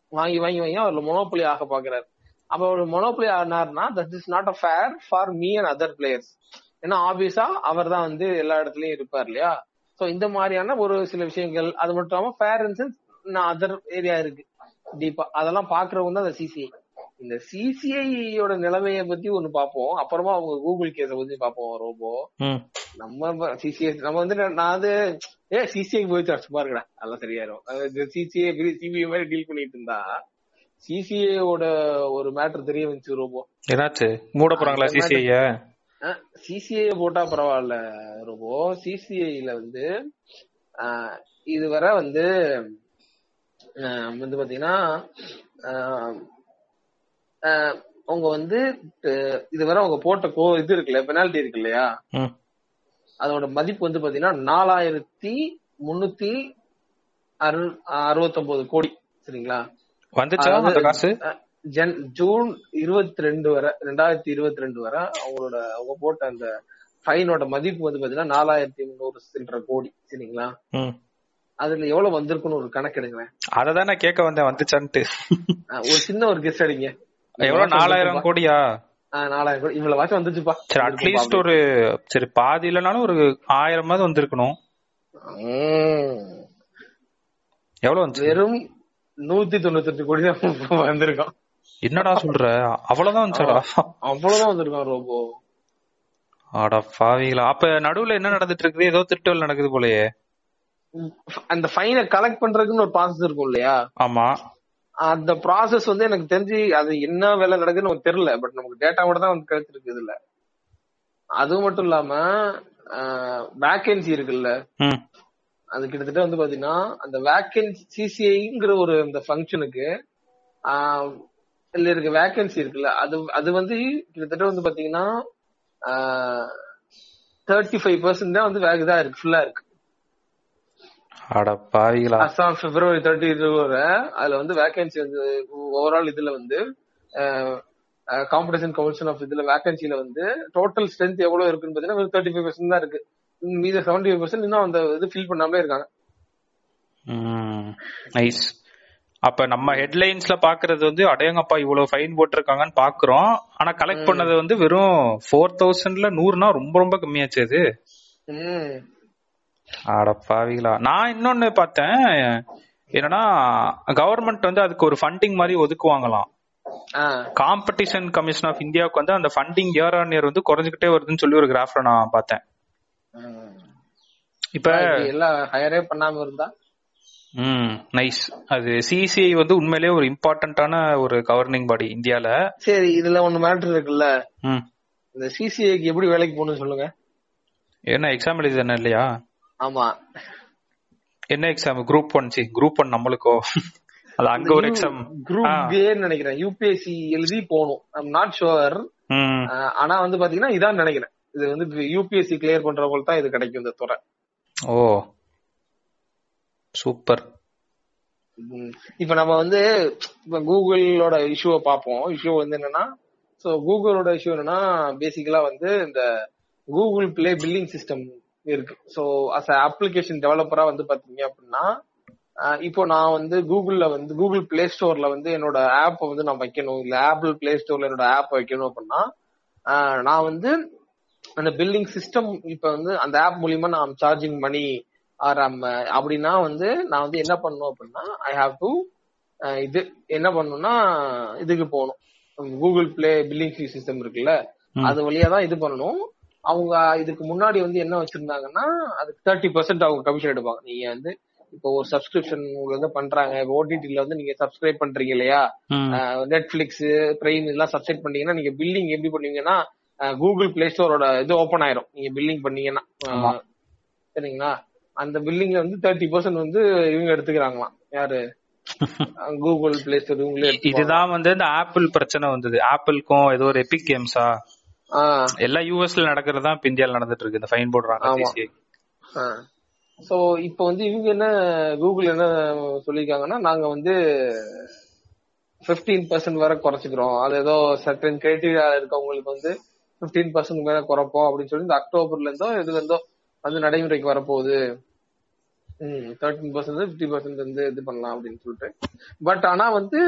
வாங்கி வாங்கி வாங்கி அவர் மொனோபொலி ஆக பாக்குறாரு அப்ப அவர் மொனோபொலி ஆனார்னா that is not a fair for me and other players ஏன்னா ஆப்வியஸா அவர் தான் வந்து எல்லா இடத்துலயும் இருப்பார் இல்லையா சோ இந்த மாதிரியான ஒரு சில விஷயங்கள் அது மட்டும் இல்லாம fair in sense other area இருக்கு டீப்பா அதெல்லாம் பாக்குறவங்க தான் அந்த சிசிஐ இந்த சிசிஐயோட நிலைமைய பத்தி ஒண்ணு பாப்போம் அப்புறமா அவங்க கூகுள் கேஸ பத்தி பாப்போம் ரோபோ ம் நம்ம சிசிஐ நம்ம வந்து நான் அது ஏ சிசிஐ போய் சும்மா இருக்கடா அதெல்லாம் சரியாயிரும் சிசிஐ சிபிஐ மாதிரி டீல் பண்ணிட்டு இருந்தா சிசிஐயோட ஒரு மேட்டர் தெரிய வந்துச்சு ரோபோ என்னாச்சு மூட போறாங்களா சிசிஐய சிசிஐ போட்டா பரவாயில்ல ரோபோ சிசிஐல வந்து ஆஹ், இதுவரை வந்து ஆஹ், வந்து பாத்தீங்கன்னா ஆஹ், ஆஹ், அவங்க வந்து அஹ், இதுவரை அவங்க போட்ட கோ இது இருக்குல்ல பெனால்டி இருக்கு இல்லையா ம் அதோட மதிப்பு வந்து பாத்தீங்கன்னா நாலாயிரத்தி முன்னூத்தி அறு அறுபத்தொன்பது கோடி சரிங்களா வந்துச்சா அதாவது, அந்த காசு அஹ், ஜன் ஜூன் இருபத்தி ரெண்டு வரை ரெண்டாயிரத்தி இருபத்தி ரெண்டு வரை அவங்களோட அவங்க போட்ட அந்த ஃபைனோட மதிப்பு வந்து பாத்தீங்கன்னா நாலாயிரத்தி முந்நூறு சில்லற கோடி சரிங்களா ம் அதுல எவ்வளவு வந்திருக்குன்னு ஒரு கணக்கு எடுங்களேன் அததான் நான் கேட்க வந்தேன் வந்துச்சான்ட்டு அஹ், ஒரு சின்ன ஒரு கெஸ்ட் அடிங்க எவ்வளவு நாலாயிரம் கோடியா அஹ், நாலாயிரம் கோடி இவ்வளவு வாட்சம் வந்துச்சுப்பா சரி அட்லீஸ்ட் ஒரு சரி பாதி இல்லைனாலும் ஒரு ஆயிரமாவது வந்திருக்கணும் உம். எவ்வளவு வந்துச்சு வெறும் நூத்தி தொண்ணூத்தி எட்டு கோடி தான் வந்திருக்கோம் என்னடா சொல்ற அவ்வளவுதான் வந்துச்சாடா அவ்வளவுதான் வந்திருக்கோம் ரோபோ ஆடா பாவிகளா அப்ப நடுவுல என்ன நடந்துட்டு இருக்குது ஏதோ திருட்டுகள் நடக்குது போலயே அந்த ஃபைனை கலெக்ட் பண்றதுக்குன்னு ஒரு ப்ராசஸ் இருக்கும் இல்லையா ஆமா அந்த ப்ராசஸ் வந்து எனக்கு தெரிஞ்சு அது என்ன வேலை நடக்குதுன்னு நமக்கு தெரியல பட் நமக்கு டேட்டாவோட தான் வந்து கிடைச்சிருக்கு இதுல அது மட்டும் இல்லாம வேகன்சி இருக்குல்ல ம் அது கிட்டத்தட்ட வந்து பாத்தீங்கன்னா அந்த வேகன்சி சிசிஐங்கிற ஒரு அந்த ஃபங்க்ஷனுக்கு இதுல இருக்க வேகன்சி இருக்குல்ல அது அது வந்து கிட்டத்தட்ட வந்து பாத்தீங்கன்னா தேர்ட்டி ஃபைவ் பர்சன்ட் தான் வந்து வேக தான் இருக்கு ஃபுல்லா இருக்கு அட பாவிகளா அசாம் பிப்ரவரி தேர்ட்டி வரை அதுல வந்து வேகன்சி வந்து ஓவரால் இதுல வந்து காம்படிஷன் கமிஷன் ஆஃப் இதுல வேகன்சில வந்து டோட்டல் ஸ்ட்ரென்த் எவ்வளவு இருக்குன்னு பாத்தீங்கன்னா தேர்ட்டி ஃபைவ் பர்சன்ட் தான் இருக்கு மீத செவன்டி ஃபைவ் பர்சன்ட் இன்னும் அந்த இது ஃபில் பண்ணாமலே இருக்காங்க நைஸ் அப்ப நம்ம ஹெட்லைன்ஸ்ல பாக்குறது வந்து அடையங்கப்பா இவ்வளவு ஃபைன் போட்டிருக்காங்கன்னு பாக்குறோம் ஆனா கலெக்ட் பண்ணது வந்து வெறும் ஃபோர் தௌசண்ட்ல நூறுனா ரொம்ப ரொம்ப கம்மியாச்சு அது ம். அட பாவிகளா நான் இன்னொன்னு பார்த்தேன் என்னன்னா கவர்மெண்ட் வந்து அதுக்கு ஒரு ஃபண்டிங் மாதிரி ஒதுக்குவாங்களாம் ஆ. காம்படிஷன் கமிஷன் ஆஃப் இந்தியாவுக்கு வந்து அந்த ஃபண்டிங் இயர் ஆன் இயர் வந்து குறைஞ்சுக்கிட்டே வருதுன்னு சொல்லி ஒரு கிராஃப்ல நான் பார்த்தேன் ம். இப்ப இது எல்லாம் ஹையரே பண்ணாம இருந்தா ம் நைஸ் அது சிசிஐ வந்து உண்மையிலேயே ஒரு இம்பார்ட்டன்டான ஒரு கவர்னிங் பாடி இந்தியால சரி இதுல ஒண்ணு மேட்டர் இருக்குல்ல ம் இந்த சிசிஐக்கு எப்படி வேலைக்கு போகணும்னு சொல்லுங்க என்ன எக்ஸாம் எழுதி தானே இல்லையா ஆமா என்ன exam group one C group one நம்மளுக்கோ அது அங்க ஒரு எக்ஸாம் குரூப் ஏன்னு நினைக்கிறேன் யூபிஎஸ்சி எழுதி போகணும் ஐம் நாட் ஷுவர் ம் ஆனா வந்து பாத்தீங்கன்னா இதான் நினைக்கிறேன் இது வந்து யூபிஎஸ்சி கிளியர் பண்றவங்களுக்கு தான் இது கிடைக்கும் இந்த துறை ஓ சூப்பர் ம். இப்ப நம்ம வந்து இப்ப கூகுளோட இஷ்யூவை பார்ப்போம் இஷ்யூ வந்து என்னன்னா சோ கூகுளோட இஷ்யூ என்னன்னா பேசிக்கலா வந்து இந்த கூகுள் பிளே பில்லிங் சிஸ்டம் இருக்கு சோ அஸ் அப்ளிகேஷன் டெவலப்பரா வந்து பாத்தீங்க அப்படின்னா ஆஹ் இப்போ நான் வந்து கூகுள்ல வந்து கூகுள் பிளே ஸ்டோர்ல வந்து என்னோட ஆப் வந்து நான் வைக்கணும் இல்ல ஆப்பிள் பிளே ஸ்டோர்ல என்னோட ஆப் வைக்கணும் அப்படின்னா ஆஹ் நான் வந்து அந்த பில்லிங் சிஸ்டம் இப்ப வந்து அந்த ஆப் மூலியமா நான் சார்ஜிங் மணி ஆர் அப்படின்னா வந்து நான் வந்து என்ன பண்ணணும் அப்படின்னா ஐ ஹாவ் டு இது என்ன பண்ணணும்னா இதுக்கு போகணும் கூகுள் பிளே பில்லிங் சிஸ்டம் இருக்குல்ல ம். அது வழியா தான் இது பண்ணணும் அவங்க இதுக்கு முன்னாடி வந்து என்ன வச்சிருந்தாங்கன்னா அதுக்கு தேர்ட்டி பர்சன்ட் அவங்க கமிஷன் எடுப்பாங்க நீங்க வந்து இப்போ ஒரு சப்ஸ்கிரிப்ஷன் வந்து பண்றாங்க ஓடிடில வந்து நீங்க சப்ஸ்கிரைப் பண்றீங்க இல்லையா ம் நெட்ஃபிளிக்ஸ் பிரைம் இதெல்லாம் சப்ஸ்கிரைப் பண்ணீங்கன்னா நீங்க பில்லிங் எப்படி பண்ணுவீங்கன்னா கூகுள் பிளே ஸ்டோரோட இது ஓபன் ஆயிரும் நீங்க பில்லிங் பண்ணீங்கன்னா ஆமா. அஹ், சரிங்களா அந்த பில்லிங்ல வந்து தேர்ட்டி பர்சன்ட் வந்து இவங்க எடுத்துக்கிறாங்களாம் யாரு கூகுள் பிளே ஸ்டோர் இவங்களே எடுத்துக்குவாங்க. இதுதான் வந்து இந்த ஆப்பிள் பிரச்சனை வந்தது ஆப்பிள்க்கும் ஏதோ ஒரு எபிக் கேம்ஸா ஆஹ் எல்லா யூஎஸ்ல நடக்கிறதா இப்ப இந்தியால நடந்துட்டு இருக்கு இந்த ஃபைன் போடுறாங்க ஆமா. CCI. சோ இப்போ வந்து இவங்க என்ன கூகுள் என்ன சொல்லிருக்காங்கன்னா நாங்க வந்து 15% பர்சன்ட் வரை குறைச்சிக்கிறோம் அது ஏதோ சர்டன் கிரைட்டீரியா இருக்கவங்களுக்கு வந்து 15% பர்சன்ட் மேல குறைப்போம் அப்படின்னு சொல்லி இந்த அக்டோபர்ல இருந்தோ இதுல இருந்தோ வந்து நடைமுறைக்கு வரப்போகுது தேர்ட்டின் பர்சன்ட் ஃபிஃப்டி பர்சன்ட் வந்து இது பண்ணலாம் அப்படின்னு சொல்லிட்டு பட் ஆனா வந்து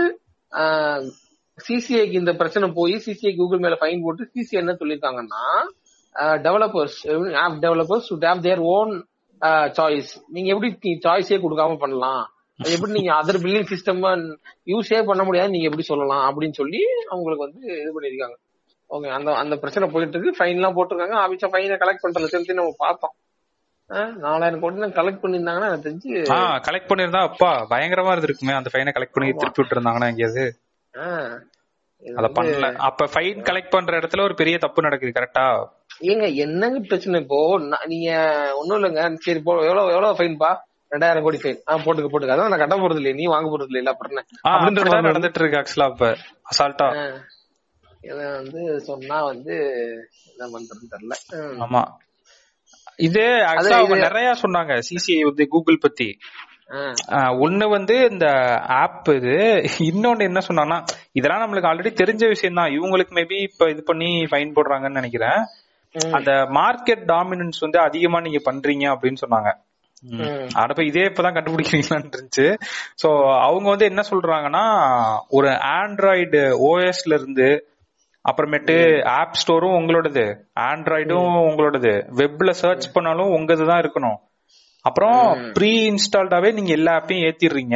சிசிஐக்கு இந்த பிரச்சனை போய் சிசிஐ கூகுள் மேல ஃபைன் போட்டு சிசிஐ என்ன சொல்லியிருக்காங்கன்னா developers app developers to have their own choice நீங்க எப்படி சாய்ஸே கொடுக்காம பண்ணலாம் அது எப்படி நீங்க அதர் பில்லிங் சிஸ்டம் யூஸே பண்ண முடியாது நீங்க எப்படி சொல்லலாம் அப்படின்னு சொல்லி அவங்களுக்கு வந்து இது பண்ணிருக்காங்க ஓகே அந்த அந்த பிரச்சனை போயிட்டு இருக்கு ஃபைன் எல்லாம் போட்டிருக்காங்க ஆபிச்சா ஃபைனை கலெக்ட் பண்ற லட்சத்தையும் நம்ம பார்த்தோம் அஹ் நாலாயிரம் கோடி கலெக்ட் பண்ணிருந்தாங்கன்னா எனக்கு தெரிஞ்சு ஆ கலெக்ட் பண்ணிருந்தா அப்பா பயங்கரமா இருந்திருக்குமே அந்த ஃபைனை கலெக்ட் பண்ணி திருப்பி விட்டுருந்தாங்கன்னா எங்கேயாவது அஹ் இது அத வந்து- பண்ணல அப்ப ஃபைன் கலெக்ட் பண்ற இடத்துல ஒரு பெரிய தப்பு நடக்குது கரெக்டா ஏங்க என்னங்க பிரச்சனை இப்போ நான் நீங்க ஒண்ணும் இல்லைங்க சரி போ எவ்வளவு எவ்வளவு ஃபைன்பா ரெண்டாயிரம் கோடி ஃபைன் ஆ போட்டுக்க போட்டுக்க அதான் நான் கட்ட போறது இல்லையே நீ வாங்க போறது இல்லையா அப்புறம் என்ன? ஆ, அப்படின்ற அப்படிதான் மாதிரி நடந்துட்டு இருக்கு ஆக்சுவலா இப்ப அசால்ட்டா ஆ. இத வந்து சொன்னா வந்து என்ன பண்றதுன்னு தெரியல ம். ஆமா இது ஆக்சுவலா அவங்க இது- நிறைய சொன்னாங்க சிசிஐ வந்து கூகுள் பத்தி ஆ. ஆஹ் ஒண்ணு வந்து இந்த ஆப் இது இன்னொன்னு என்ன சொன்னாங்கன்னா இதெல்லாம் நம்மளுக்கு ஆல்ரெடி தெரிஞ்ச விஷயம் தான் இவங்களுக்கு மேபி இப்ப இது பண்ணி ஃபைன் போடுறாங்கன்னு நினைக்கிறேன் ம். அந்த மார்க்கெட் டாமினன்ஸ் வந்து அதிகமா நீங்க பண்றீங்க அப்படின்னு சொன்னாங்க ம். ம். அடப்ப இதே இப்பதான் கண்டுபிடிக்கிறீங்களான்னு இருந்துச்சு சோ அவங்க வந்து என்ன சொல்றாங்கன்னா ஒரு ஆண்ட்ராய்டு ஓஎஸ்ல இருந்து அப்புறமேட்டு ஆப் ஸ்டோரும் உங்களோடது ஆண்ட்ராய்டும் உங்களோடது வெப்ல சர்ச் பண்ணாலும் உங்கது தான் இருக்கணும் அப்புறம் ப்ரீ இன்ஸ்டால்டாவே நீங்க எல்லா ஆப்பையும் ஏத்திடுறீங்க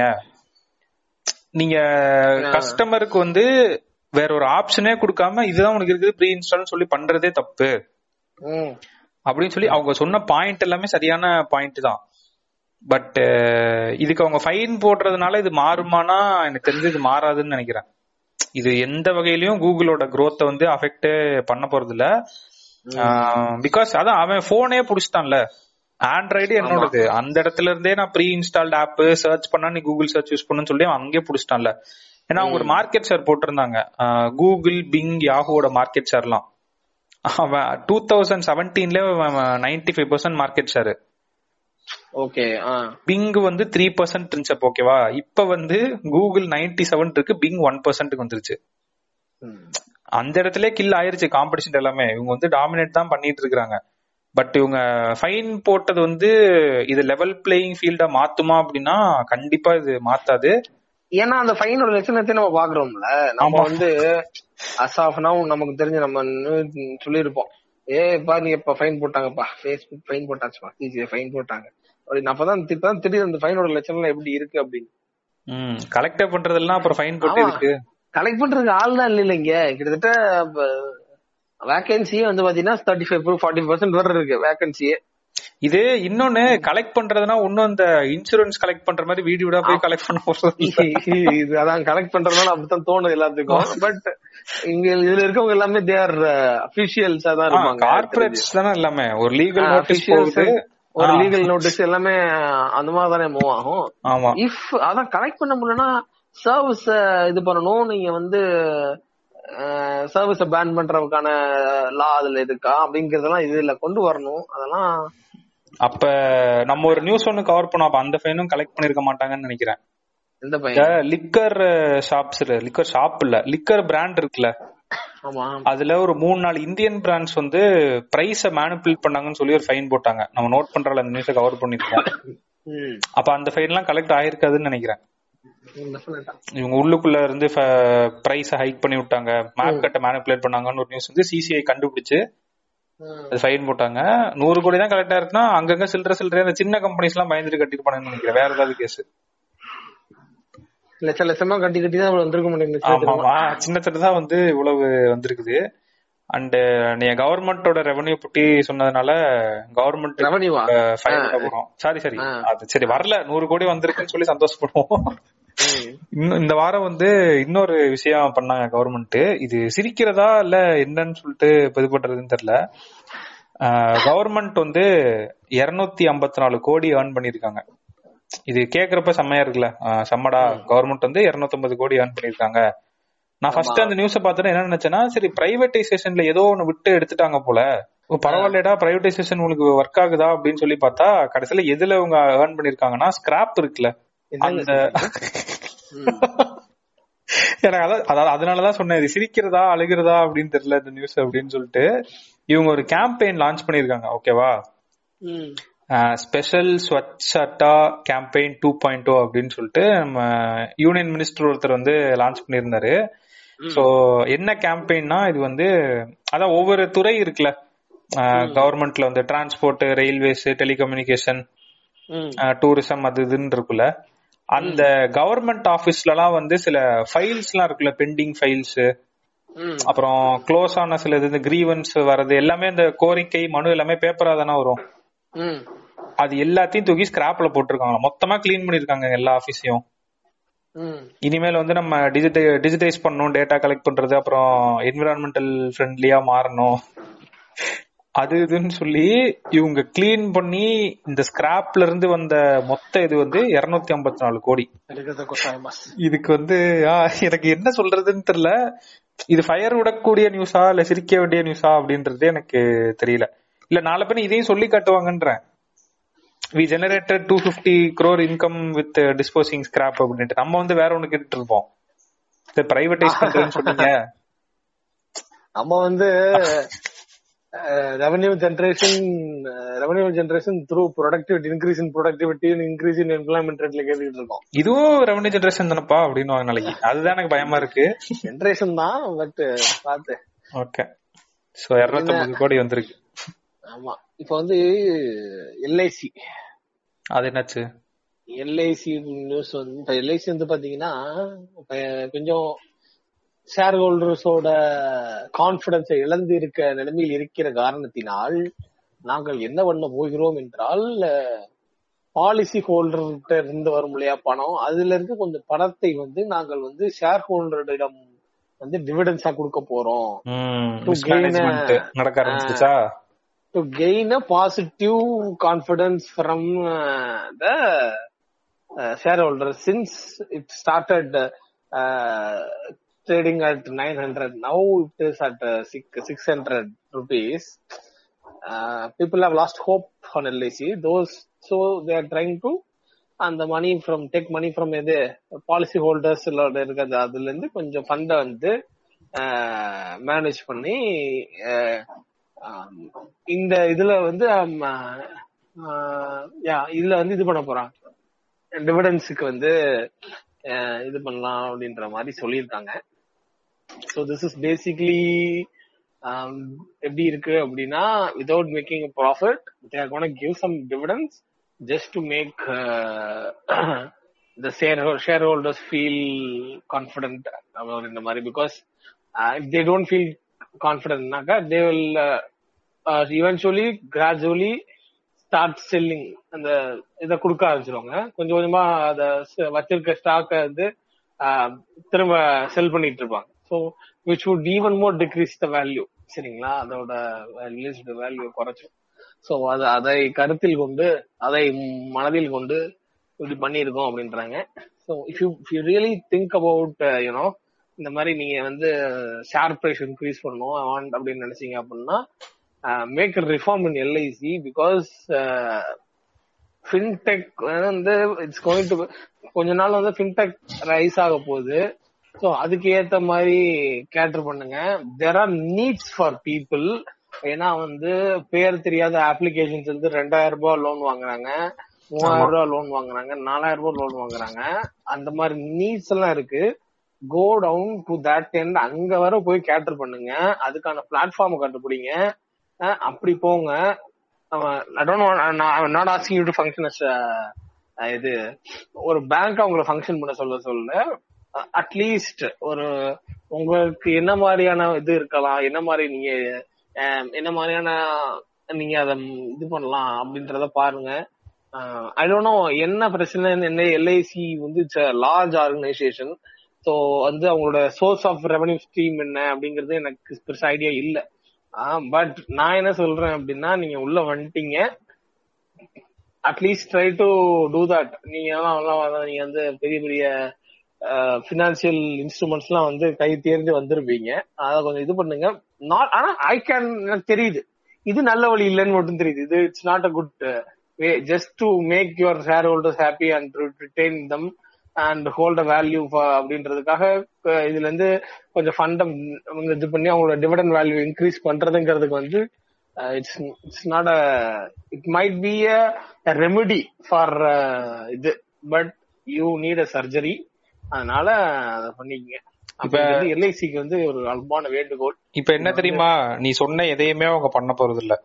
நீங்க கஸ்டமருக்கு வந்து வேற ஒரு ஆப்ஷனே கொடுக்காம இதுதான் உனக்கு இருக்குது ப்ரீ இன்ஸ்டால்னு சொல்லி பண்றதே தப்பு ம். அப்படின்னு சொல்லி அவங்க சொன்ன பாயிண்ட் எல்லாமே சரியான பாயிண்ட் தான் பட் இதுக்கு அவங்க ஃபைன் போடுறதுனால இது மாறுமானா எனக்கு தெரிஞ்சு இது மாறாதுன்னு நினைக்கிறேன் இது எந்த வகையிலயும் கூகுளோட growth வந்து அஃபெக்ட் பண்ண போறது இல்ல பிகாஸ் அதான் அவன் போனே புடிச்சிட்டான்ல ஆண்ட்ராய்டு என்னோடது அந்த இடத்துல இருந்தே நான் ப்ரீ இன்ஸ்டால்ட் ஆப் சர்ச் பண்ணா நீ கூகுள் சர்ச் யூஸ் பண்ணு சொல்லி அவன் அங்கேயே புடிச்சிட்டான்ல ஏன்னா அவங்க ஒரு மார்க்கெட் ஷேர் போட்டிருந்தாங்க கூகுள் பிங் யாஹுவோட மார்க்கெட் ஷேர்லாம் அவன் டூ தௌசண்ட் செவன்டீன்ல ninety five percent market share okay ஆ பிங் வந்து த்ரீ பர்சன்ட் இருந்துச்சு அப்ப ஓகேவா இப்ப வந்து கூகுள் நைன்டி செவன் இருக்கு பிங் ஒன் பர்சன்ட்டுக்கு வந்துருச்சு ம். அந்த இடத்துல கில் ஆயிருச்சு காம்படிஷன் எல்லாமே இவங்க வந்து டாமினேட் தான் பண்ணிட்டு இருக்காங்க பட் இவங்க ஃபைன் போட்டது வந்து இது லெவல் பிளேயிங் ஃபீல்டா மாத்துமா அப்படின்னா கண்டிப்பா இது மாத்தாது ஏன்னா அந்த ஃபைனோட லட்சணத்தை நம்ம பாக்குறோம்ல நம்ம ஆமா. வந்து அஸ் ஆஃப் நவ் நமக்கு தெரிஞ்சு நம்ம நியூ- சொல்லியிருப்போம் ஏ பா நீ இப்ப ஃபைன் போட்டாங்கப்பா ஃபேஸ்புக் ஃபைன் போட்டாச்சுப்பா டிஜிஏ ஃபைன் போட்டாங்க அப்படின்னு அப்பதான் இப்பதான் தெரியுது அந்த ஃபைனோட லட்சணம் எப்படி இருக்கு அப்படின்னு ம் கலெக்டே பண்றதெல்லாம் அப்புறம் ஃபைன் போட்டு ஆமா. இருக்கு கலெக்ட் பண்றதுக்கு ஆள் தான் இல்ல இங்க கிட்டத்தட்ட வேகன்சியே வந்து பாத்தீங்கன்னா தேர்ட்டி ஃபைவ் ஃபார்ட்டி பர்சன்ட் வர இருக்கு வேகன்சியே இது இன்னொன்னு கலெக்ட் பண்றதுனா இன்னும் இந்த இன்சூரன்ஸ் கலெக்ட் பண்ற மாதிரி வீடியோட போய் கலெக்ட் பண்ண போறது இல்ல. இது அதான் கலெக்ட் பண்றதுனால அப்படித்தான் தோணுது எல்லாத்துக்கும் பட் இங்க இதுல இருக்கவங்க எல்லாமே தேர் அபிஷியல்ஸா தான் இருப்பாங்க கார்பரேட்ஸ் தானே எல்லாமே ஒரு லீகல் ஆ, நோட்டீஸ் officials, போகுது ஒரு ஆ. லீகல் நோட்டீஸ் எல்லாமே அந்த மாதிரி தானே மூவ் ஆகும் ஆமா இஃப் அதான் கலெக்ட் பண்ண முடியலன்னா சர்வீஸ் இது பண்ணணும் நீங்க வந்து சர்வீஸ பேன் பண்றதுக்கான லா அதுல இருக்கா அப்படிங்கறதெல்லாம் இதுல கொண்டு வரணும் அதெல்லாம் அப்ப நம்ம ஒரு நியூஸ் ஒன்னு கவர் பண்ணோம் அப்ப அந்த ஃபைனும் கலெக்ட் பண்ணிருக்க மாட்டாங்கன்னு நினைக்கிறேன் எந்த பையன் லிக்கர் ஷாப்ஸ் லிக்கர் ஷாப் இல்ல லிக்கர் பிராண்ட் இருக்குல்ல ஆமா அதுல ஒரு மூணு நாலு இந்தியன் பிராண்ட்ஸ் வந்து பிரைஸ மேனிபுலேட் பண்ணாங்கன்னு சொல்லி ஒரு ஃபைன் போட்டாங்க நம்ம நோட் பண்றல அந்த நியூஸை கவர் பண்ணிருக்கோம் ம் அப்ப அந்த ஃபைன் எல்லாம் கலெக்ட் ஆயிருக்காதுன்னு நினைக்கிறேன் definite ஆ. இவங்க உள்ளுக்குள்ள இருந்து பிரைஸ் ஹைக் பண்ணி விட்டாங்க மேப் கட்ட மேனிபுலேட் பண்ணாங்கன்னு ஒரு நியூஸ் வந்து சிசிஐ கண்டுபிடிச்சு ம். அது ஃபைன் போட்டாங்க நூறு கோடி தான் கலெக்ட் ஆயிருக்குன்னா அங்கங்க சில்லற சில்லற அந்த சின்ன கம்பெனிஸ் எல்லாம் பயந்துட்டு கட்டிருப்பானுன்னு நினைக்கிறேன் வேற ஏதாவது கேஸ் லட்ச லட்சமா கட்டி கட்டி தான் இவ்வளவு வந்திருக்க ஆமா மாட்டேங்குது ஆமா சின்ன சின்னதா வந்து இவ்வளவு வந்திருக்குது அண்ட் நீங்க கவர்மெண்டோட ரெவன்யூ பத்தி சொன்னதுனால கவர்மெண்ட் ரெவன்யூவா ஃபைன் போறோம் சாரி சரி ஆ. அது சரி வரல நூறு கோடி வந்திருக்குன்னு சொல்லி சந்தோஷப்படுவோம் இன்னும் இந்த வாரம் வந்து இன்னொரு விஷயம் பண்ணாங்க கவர்மெண்ட் இது சிரிக்கிறதா இல்ல என்னன்னு சொல்லிட்டு இது பண்றதுன்னு தெரியல கவர்மெண்ட் வந்து இருநூத்தி ஐம்பத்தி நாலு கோடி ஏர்ன் பண்ணிருக்காங்க இது கேக்குறப்ப செம்மையா இருக்குல்ல ஆஹ் செம்மடா கவர்மெண்ட் வந்து 250 கோடி ஏர்ன் பண்ணிருக்காங்க நான் ஃபர்ஸ்ட் அந்த நியூஸ பார்த்தேன் என்ன நினைச்சேன்னா சரி பிரைவேடைசேஷன்ல ஏதோ ஒன்னு விட்டு எடுத்துட்டாங்க போல ஓ, பரவாயில்லடா பிரைவேடைசேஷன் உங்களுக்கு ஒர்க் ஆகுதா அப்படின்னு சொல்லி பார்த்தா கடைசியில எதுல அவங்க ஏர்ன் பண்ணிருக்காங்கன்னா ஸ்கிராப் இருக்குல்ல அந்த எனக்கு அதான் அதாவது அதனாலதான் சொன்னேன் இது சிரிக்கிறதா அழுகிறதா அப்படின்னு தெரியல இந்த நியூஸ் அப்படின்னு சொல்லிட்டு இவங்க ஒரு கேம்பெயின் லான்ச் பண்ணிருக்காங்க ஓகேவா special Swachhata campaign two point two அப்படின்னு சொல்லிட்டு நம்ம யூனியன் மினிஸ்டர் ஒருத்தர் வந்து லான்ச் பண்ணியிருந்தாரு சோ என்ன கேம்பெயின்னா இது வந்து அதான் ஒவ்வொரு துறை இருக்குல்ல கவர்மெண்ட்ல வந்து டிரான்ஸ்போர்ட் ரயில்வேஸ் டெலிகம்யூனிகேஷன் டூரிசம் அது இதுன்னு இருக்குல்ல அந்த கவர்மெண்ட் ஆபீஸ்லலாம் வந்து சில ஃபைல்ஸ் எல்லாம் இருக்குல்ல பெண்டிங் ஃபைல்ஸ் அப்புறம் க்ளோஸ் ஆன சில இது கிரீவன்ஸ் வர்றது எல்லாமே இந்த கோரிக்கை மனு எல்லாமே பேப்பரா தானே வரும் அது எல்லாத்தையும் தூக்கி ஸ்கிராப்ல போட்டிருக்காங்க மொத்தமா கிளீன் பண்ணிருக்காங்க எல்லா ஆபீஸையும் இனிமேல் வந்து நம்ம டிஜிட்டை டிஜிட்டைஸ் பண்ணணும் டேட்டா கலெக்ட் பண்றது அப்புறம் என்விரான்மெண்டல் ஃப்ரெண்ட்லியா மாறணும் அது இதுன்னு சொல்லி இவங்க கிளீன் பண்ணி இந்த ஸ்கிராப்ல இருந்து வந்த மொத்த இது வந்து இருநூத்தி ஐம்பத்தி நாலு கோடி இதுக்கு வந்து எனக்கு என்ன சொல்றதுன்னு தெரியல இது ஃபயர் விடக்கூடிய நியூஸா இல்ல சிரிக்க வேண்டிய நியூஸா அப்படின்றது எனக்கு தெரியல இல்ல நாலு பேர் இதையும் சொல்லி காட்டுவாங்கன்றேன் we generated two fifty crore income with disposing scrap அப்படின்ட்டு நம்ம வந்து வேற ஒண்ணு கேட்டுட்டு இருப்போம் பிரைவேடைஸ் பண்றேன்னு சொன்னீங்க நம்ம வந்து revenue generation revenue generation through productivity increase in productivity increase in employment ரேட்ல கேட்டுட்டு இருக்கோம் இதுவும் ரெவன்யூ ஜென்ரேஷன் தானப்பா அப்படின்னு நாளைக்கு அதுதான் எனக்கு பயமா இருக்கு ஜென்ரேஷன் தான் பட் பாத்து ஓகே சோ இருநூத்தி கோடி வந்திருக்கு ஆமா இப்ப வந்து எல்ஐசி அது என்னாச்சு எல்ஐசி நியூஸ் வந்து இப்ப எல்ஐசி வந்து பாத்தீங்கன்னா இப்ப கொஞ்சம் ஷேர் ஹோல்டர்ஸோட கான்பிடன்ஸை இழந்து இருக்க நிலைமையில் இருக்கிற காரணத்தினால் நாங்கள் என்ன பண்ண போகிறோம் என்றால் பாலிசி ஹோல்டர்கிட்ட இருந்து வரும் இல்லையா பணம் அதுல இருந்து கொஞ்சம் பணத்தை வந்து நாங்கள் வந்து ஷேர் ஹோல்டரிடம் வந்து டிவிடன்ஸா கொடுக்க போறோம் நடக்க ஆரம்பிச்சுச்சா to gain a positive confidence from uh, the uh, shareholders since it started uh, trading at 900 now it is at uh, 600 rupees uh, people have lost hope on LIC those so they are trying to and the money from take money from எது policy holders இருக்கிறது அதுல இருந்து கொஞ்சம் ஃபண்ட வந்து manage பண்ணி இந்த இதுல வந்து இதுல வந்து இது பண்ண போறாங்க டிவிடன்ஸுக்கு வந்து இது பண்ணலாம் அப்படின்ற மாதிரி சொல்லியிருக்காங்க ஸோ திஸ் இஸ் பேசிக்லி எப்படி இருக்கு அப்படின்னா without making profit they gonna give some dividends just to make the share share holders feel confident இந்த மாதிரி பிகாஸ் தே டோன்ட் ஃபீல் கான்பிடன்ட்னாக்கா they will eventually gradually start selling அந்த இதை கொடுக்க ஆரம்பிச்சிருவாங்க கொஞ்சம் கொஞ்சமா அத வச்சிருக்க ஸ்டாக்கை வந்து திரும்ப செல் பண்ணிட்டு இருப்பாங்க so which would even more decrease the value சரிங்களா அதோட வேல்யூ குறைச்சும் ஸோ அது அதை கருத்தில் கொண்டு அதை மனதில் கொண்டு இப்படி பண்ணியிருக்கோம் அப்படின்றாங்க so if you if you really think about you know இந்த மாதிரி நீங்க வந்து ஷேர் பிரைஸ் இன்க்ரீஸ் பண்ணும் அப்படின்னு நினைச்சீங்க அப்படின்னா make reform in LIC because fintech வந்து இட்ஸ் கோயிங் டு கொஞ்ச நாள் வந்து ஃபின்டெக் ரைஸ் ஆக போகுது ஸோ அதுக்கு ஏத்த மாதிரி கேட்டர் பண்ணுங்க there are needs for people ஏன்னா வந்து பேர் தெரியாத அப்ளிகேஷன்ஸ் வந்து ரெண்டாயிரம் ரூபாய் லோன் வாங்குறாங்க மூவாயிரம் ரூபாய் லோன் வாங்குறாங்க நாலாயிரம் ரூபாய் லோன் வாங்குறாங்க அந்த மாதிரி நீட்ஸ் எல்லாம் இருக்கு go down to that end அங்க வர போய் கேட்டர் பண்ணுங்க அதுக்கான பிளாட்ஃபார்ம் கண்டுபிடிங்க அப்படி போங்க not asking you to function இது ஒரு பேங்க் அவங்கள ஃபங்க்ஷன் பண்ண சொல்ல சொல்ல அட்லீஸ்ட் ஒரு உங்களுக்கு என்ன மாதிரியான இது இருக்கலாம் என்ன மாதிரி நீங்க என்ன மாதிரியான நீங்க அதை இது பண்ணலாம் அப்படின்றத பாருங்க ஐ டோன்ட் நோ என்ன பிரச்சனை என்ன எல்ஐசி வந்து லார்ஜ் ஆர்கனைசேஷன் ஸோ வந்து அவங்களோட சோர்ஸ் ஆஃப் ரெவன்யூ ஸ்ட்ரீம் என்ன அப்படிங்கிறது எனக்கு பெருசா ஐடியா இல்ல பட் நான் என்ன சொல்றேன் அப்படின்னா நீங்க உள்ள வந்துட்டீங்க at least try to do that நீங்க நீங்க வந்து பெரிய பெரிய பினான்சியல் இன்ஸ்ட்ருமெண்ட்ஸ் எல்லாம் வந்து கை தேர்ந்து வந்திருப்பீங்க அதை கொஞ்சம் இது பண்ணுங்க நாட் ஆனா ஐ கேன் எனக்கு தெரியுது இது நல்ல வழி இல்லைன்னு மட்டும் தெரியுது இது it's not a good way just to make your share holders happy and retain them and hold a value அப்படின்றதுக்காக இதுல இருந்து கொஞ்சம் ஃபண்டம் இது பண்ணி அவங்களோட டிவிடன் வேல்யூ இன்க்ரீஸ் பண்றதுங்கிறதுக்கு வந்து it's it's not a it might be a remedy for இது but you need a surgery அதனால அதை பண்ணிக்கங்க இப்ப- இப்ப எல்ஐசிக்கு வந்து ஒரு அன்பான வேண்டுகோள் இப்ப என்ன தெரியுமா நீ சொன்ன எதையுமே அவங்க பண்ண போறது இல்ல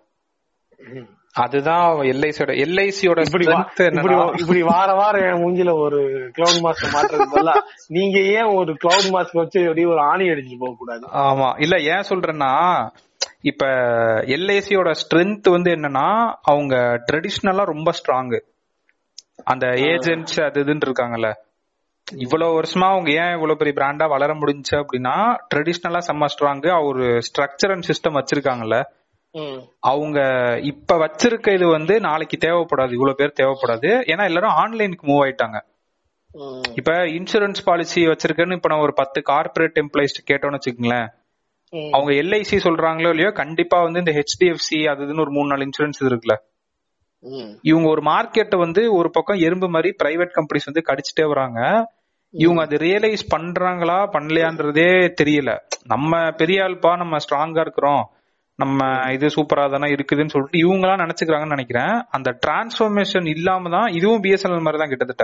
அதுதான் எல்ஐசியோட எல்ஐசியோட இப்படி வா- இப்படி இப்படி வார வாரம் என் மூஞ்சில ஒரு கிளவுட் மாஸ்க் மாட்டுறது பதிலா நீங்க ஏன் ஒரு கிளவுட் மாஸ்க் வச்சு அப்படியே ஒரு ஆணி அடிச்சுட்டு போக கூடாது ஆமா இல்ல ஏன் சொல்றேன்னா இப்ப எல்ஐசியோட ஸ்ட்ரென்த் வந்து என்னன்னா அவங்க ட்ரெடிஷ்னலா ரொம்ப ஸ்ட்ராங் அந்த ஏஜென்ட்ஸ் அது இதுன்னு இருக்காங்கல்ல இவ்வளவு வருஷமா அவங்க ஏன் இவ்வளவு பெரிய பிராண்டா வளர முடிஞ்சுச்சு அப்படின்னா ட்ரெடிஷ்னலா செம்ம ஸ்ட்ராங் ஒரு ஸ்ட்ரக்சர் அண்ட் சிஸ்டம் வச்சிருக்காங்கல்ல ம். அவங்க இப்ப வச்சிருக்க இது வந்து நாளைக்கு தேவைப்படாது இவ்வளவு பேர் தேவைப்படாது ஏன்னா எல்லாரும் ஆன்லைனுக்கு மூவ் ஆயிட்டாங்க ம். இப்ப இன்சூரன்ஸ் பாலிசி வச்சிருக்கேன்னு இப்ப நான் ஒரு பத்து கார்பரேட் எம்ப்ளாயிஸ் கேட்டோம்னு வச்சுக்கோங்களேன் ம். அவங்க எல்ஐசி சொல்றாங்களோ இல்லையோ கண்டிப்பா வந்து இந்த ஹெச்டிஎஃப்சி அது இதுன்னு ஒரு மூணு நாலு இன்சூரன்ஸ் இருக்குல்ல ம். இவங்க ஒரு மார்க்கெட்டை வந்து ஒரு பக்கம் எறும்பு மாதிரி பிரைவேட் கம்பெனிஸ் வந்து கடிச்சிட்டே வராங்க இவங்க அது ரியலைஸ் பண்றாங்களா பண்ணலையான்றதே தெரியல நம்ம பெரிய ஆள்பா நம்ம ஸ்ட்ராங்கா இருக்கிறோம் நம்ம இது சூப்பரா தானே இருக்குதுன்னு சொல்லிட்டு இவங்கலாம் நினைச்சுக்கிறாங்கன்னு நினைக்கிறேன் அந்த டிரான்ஸ்ஃபர்மேஷன் இல்லாம தான் இதுவும் பிஎஸ்என்எல் மாதிரி தான் கிட்டத்தட்ட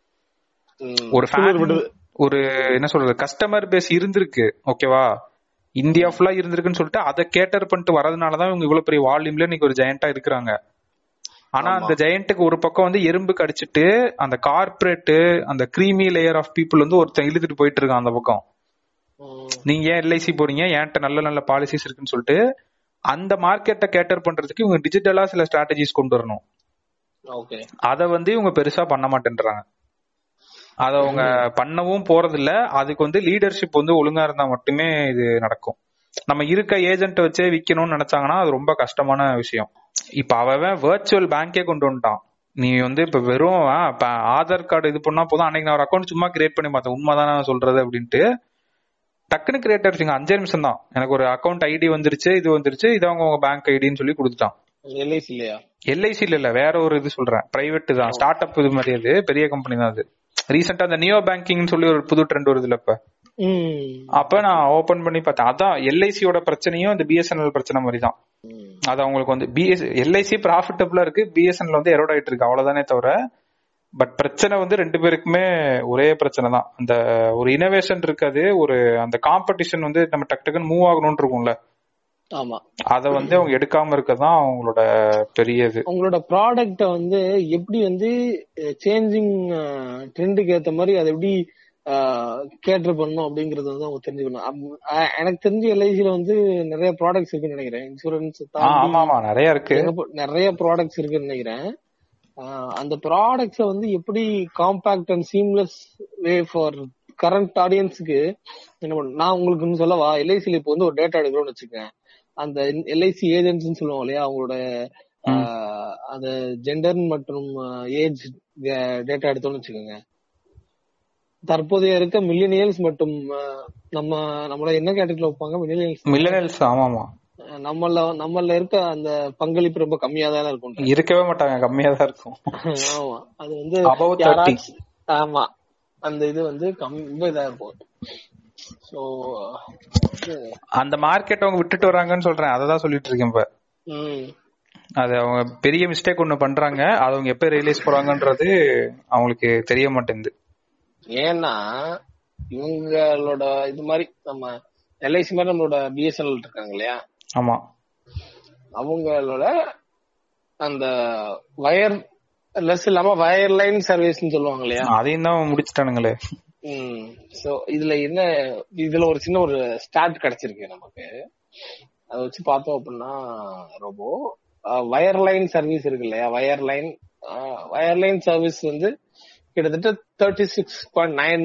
ம். ஒரு fan- ஒரு என்ன சொல்றது கஸ்டமர் பேஸ் இருந்திருக்கு ஓகேவா இந்தியா ஃபுல்லா இருந்திருக்குன்னு சொல்லிட்டு அதை கேட்டர் பண்ணிட்டு வரதுனாலதான் இவங்க இவ்வளவு பெரிய வால்யூம்ல இன்னைக்கு ஒரு ஜெயண்டா இருக்கிறாங்க ஆனா அந்த ஜெயண்ட்டுக்கு ஒரு பக்கம் வந்து எறும்பு கடிச்சிட்டு அந்த கார்பரேட் அந்த கிரீமி லேயர் ஆஃப் பீப்புள் வந்து ஒருத்தன் இழுத்துட்டு போயிட்டு இருக்கான் அந்த பக்கம் ம். நீங்க ஏன் எல்ஐசி போறீங்க என்கிட்ட நல்ல நல்ல பாலிசிஸ் இருக்குன்னு சொல்லிட்டு அந்த மார்க்கெட்டை கேட்டர் பண்றதுக்கு இவங்க டிஜிட்டலா சில ஸ்ட்ராட்டஜிஸ் கொண்டு வரணும் ஓகே அத வந்து இவங்க பெருசா பண்ண மாட்டேன்றாங்க அத அவங்க பண்ணவும் போறதில்ல அதுக்கு வந்து லீடர்ஷிப் வந்து ஒழுங்கா இருந்தா மட்டுமே இது நடக்கும் நம்ம இருக்க ஏஜென்ட் வச்சே விக்கணும்னு நினைச்சாங்கன்னா அது ரொம்ப கஷ்டமான விஷயம் இப்ப அவன் வர்ச்சுவல் பேங்கே கொண்டு வந்துட்டான் நீ வந்து இப்ப வெறும் ஆ, இப்ப ஆதார் கார்டு இது பண்ணா போதும் அன்னைக்கு நான் ஒரு அக்கௌண்ட் சும்மா கிரியேட் பண்ணி பார்த்தேன் உண்மைதான் நான் சொல்றது அப்படின்ட்டு டக்குனு கிரியேட் ஆயிடுச்சுங்க அஞ்சே நிமிஷம் தான் எனக்கு ஒரு அக்கௌண்ட் ஐடி வந்துருச்சு இது வந்துருச்சு இது அவங்க உங்க பேங்க் ஐடின்னு சொல்லி கொடுத்துட்டான் எல்ஐசி இல்லையா எல்ஐசி இல்ல வேற ஒரு இது சொல்றேன் பிரைவேட் தான் ஸ்டார்ட் அப் இது மாதிரி அது பெரிய கம்பெனி தான் அது ரீசெண்டா அந்த நியோ பேங்கிங்னு சொல்லி ஒரு புது ட்ரெண்ட் வருதுல இப்ப ம். அப்ப நான் ஓபன் பண்ணி பார்த்தேன் அதான் எல்ஐசியோட பிரச்சனையும் இந்த பிஎஸ்என்எல் பிரச்சனை மாதிரி தான் ம். அது அவங்களுக்கு வந்து பிஎஸ் எல்ஐசி ப்ராஃபிட்டபிளா இருக்கு பிஎஸ்என்எல் வந்து எரோட் ஆயிட்டு இருக்கு அவ்வளவுதானே தவிர பட் பிரச்சனை வந்து ரெண்டு பேருக்குமே ஒரே பிரச்சனை தான் அந்த ஒரு இனோவேஷன் இருக்காது ஒரு அந்த காம்படிஷன் வந்து நம்ம டக்கு டக்குன்னு மூவ் ஆகணும்னு இருக்கும்ல ஆமா அத வந்து அவங்க எடுக்காம இருக்கதான் அவங்களோட பெரிய இது உங்களோட ப்ராடக்ட வந்து எப்படி வந்து சேஞ்சிங் ட்ரெண்டுக்கு ஏத்த மாதிரி அதை எப்படி கேட்டர் பண்ணணும் அப்படிங்கறது வந்து அவங்க தெரிஞ்சுக்கணும் அம்- அஹ் எனக்கு தெரிஞ்ச எல்ஐசில வந்து நிறைய ப்ராடக்ட்ஸ் இருக்குன்னு நினைக்கிறேன் இன்சூரன்ஸ் ஆ, ஆமா ஆமா நிறைய இருக்கு நிறைய ப்ராடக்ட்ஸ் இருக்குன்னு நினைக்கிறேன் ஆஹ் அந்த ப்ராடக்ட்ஸ வந்து எப்படி compact and seamless way for current ஆடியன்ஸுக்கு என்ன பண்ண நான் உங்களுக்கு இன்னும் சொல்லவா எல்ஐசில இப்போ வந்து ஒரு டேட்டா எடுக்கிறோம்னு வச்சுக்கேன் அந்த எல்ஐசி ஏஜென்ட்ஸ் சொல்லுவோம் இல்லையா அவங்களோட ஆஹ் அந்த ஜெண்டர் மற்றும் ஏஜ் டேட்டா எடுத்தோம்னு வச்சுக்கோங்க தற்போதைய இருக்க மில்லினியல்ஸ் மற்றும் ஆஹ் நம்ம நம்மள என்ன கேட்டகரியில வைப்பாங்க மில்லினியல்ஸ் மில்லனல்ஸ் ஆமா ஆமா நம்மள நம்மள இருக்க அந்த பங்களிப்பு ரொம்ப கம்மியா தான் இருக்கும் இருக்கவே மாட்டாங்க கம்மியா தான் இருக்கும் ஆமா அது வந்து Above 30. யாராச்சும் ஆமா அந்த இது வந்து கம்மி ரொம்ப இதா இருக்கும் சோ அந்த மார்க்கெட் அவங்க விட்டுட்டு வராங்கன்னு சொல்றேன் அததான் சொல்லிட்டு இருக்கேன் இப்ப அது அவங்க பெரிய மிஸ்டேக் ஒண்ணு பண்றாங்க அது அவங்க எப்ப ரியலைஸ் போறாங்கன்றது அவங்களுக்கு தெரிய மாட்டேங்குது ஏன்னா இவங்களோட இது மாதிரி நம்ம எல்ஐசி மாதிரி நம்மளோட பிஎஸ்என்எல் இருக்காங்க இல்லையா ஆமா அவங்களோட அந்த வயர் லெஸ் இல்லாம வயர் லைன் சர்வீஸ்னு சொல்லுவாங்க இல்லையா அதையும் தான் முடிச்சிட்டானுங்களே ம் சோ இதுல என்ன இதுல ஒரு சின்ன ஒரு ஸ்டார்ட் கிடைச்சிருக்கு நமக்கு அதை வச்சு பார்த்தோம் அப்படின்னா ரொம்ப வயர்லைன் சர்வீஸ் இருக்கு இல்லையா வயர்லைன் வயர்லைன் சர்வீஸ் வந்து கிட்டத்தட்ட thirty six point nine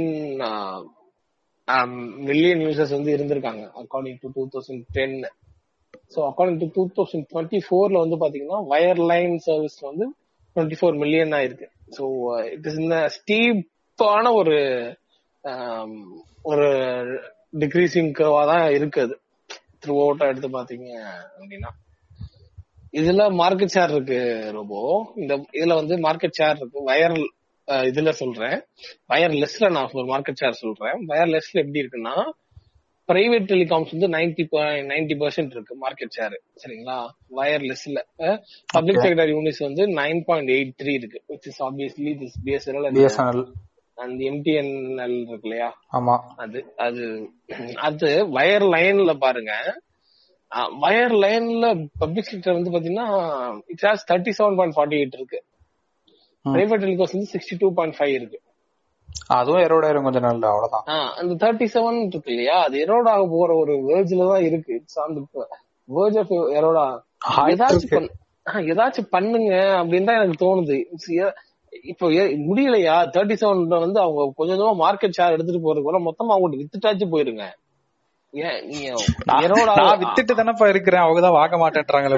million users வந்து இருந்திருக்காங்க according to two thousand ten so according to two thousand twenty ஃபோர்ல வந்து பாத்தீங்கன்னா வயர்லைன் சர்வீஸ் வந்து டுவெண்ட்டி ஃபோர் மில்லியன் ஆயிருக்கு ஸோ இட் இஸ் இந்த ஸ்டீப்பான ஒரு ஆம், ஒரு டிக்ரீசிங் கர்வா தான் இருக்குது த்ரூ அவுட்டா எடுத்து பாத்தீங்க அப்படின்னா இதுல மார்க்கெட் ஷேர் இருக்கு ரோபோ இந்த இதுல வந்து மார்க்கெட் ஷேர் இருக்கு வயர் இதுல சொல்றேன் வயர்லெஸ்ல நான் ஒரு மார்க்கெட் ஷேர் சொல்றேன் வயர்லெஸ்ல எப்படி இருக்குன்னா பிரைவேட் டெலிகாம்ஸ் வந்து நைன்டி நைன்டி பர்சன்ட் இருக்கு மார்க்கெட் ஷேர் சரிங்களா வயர்லெஸ்ல பப்ளிக் செக்டர் யூனிட்ஸ் வந்து நைன் பாயிண்ட் எயிட் த்ரீ இருக்கு which is obviously this BSNL BSNL and MTNL இருக்கு இல்லையா ஆமா அது அது அது வயர் லைன்ல பாருங்க வயர் லைன்ல பப்ளிக் செக்டர் வந்து பாத்தீங்கன்னா it's has thirty seven point forty eight இருக்கு ம். பிரைவேட் டெலிகாம்ஸ் வந்து சிக்ஸ்டி டூ பாயிண்ட் ஃபைவ் இருக்கு அதுவும் எரோட ஆயிரும் கொஞ்ச நாள்ல அவ்வளவுதான் ஆ, அந்த தேர்ட்டி செவன் இருக்கு இல்லையா அது எரோட் ஆக போற ஒரு வேர்ஜ்ல தான் இருக்கு இட்ஸ் ஆன் வேர்ஜ் ஆஃப் எரோடா ஆயிட்டு ஏதாச்சும் இருக்கு. பண்ணு- ஆ, ஏதாச்சும் பண்ணுங்க அப்படின்னு தான் எனக்கு தோணுது It's ஏ- இப்போ ஏ- முடியலையா தேர்ட்டி செவன் வந்து அவங்க கொஞ்சம் கொஞ்சமா மார்க்கெட் ஷேர் எடுத்துட்டு போறதுக்கு கூட மொத்தமா அவங்க வித்துட்டாச்சு போயிருங்க ஏன் நீங்க நான் எரோடா நான் வித்துட்டு தானப்பா இருக்கிறேன் அவங்க தான் வாங்க மாட்டேன்றாங்களே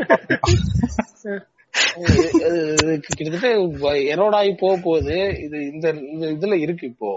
கிட்டத்தட்ட எரோட் ஆகி போக போகுது இது இந்த இந்த இதுல இருக்கு இப்போ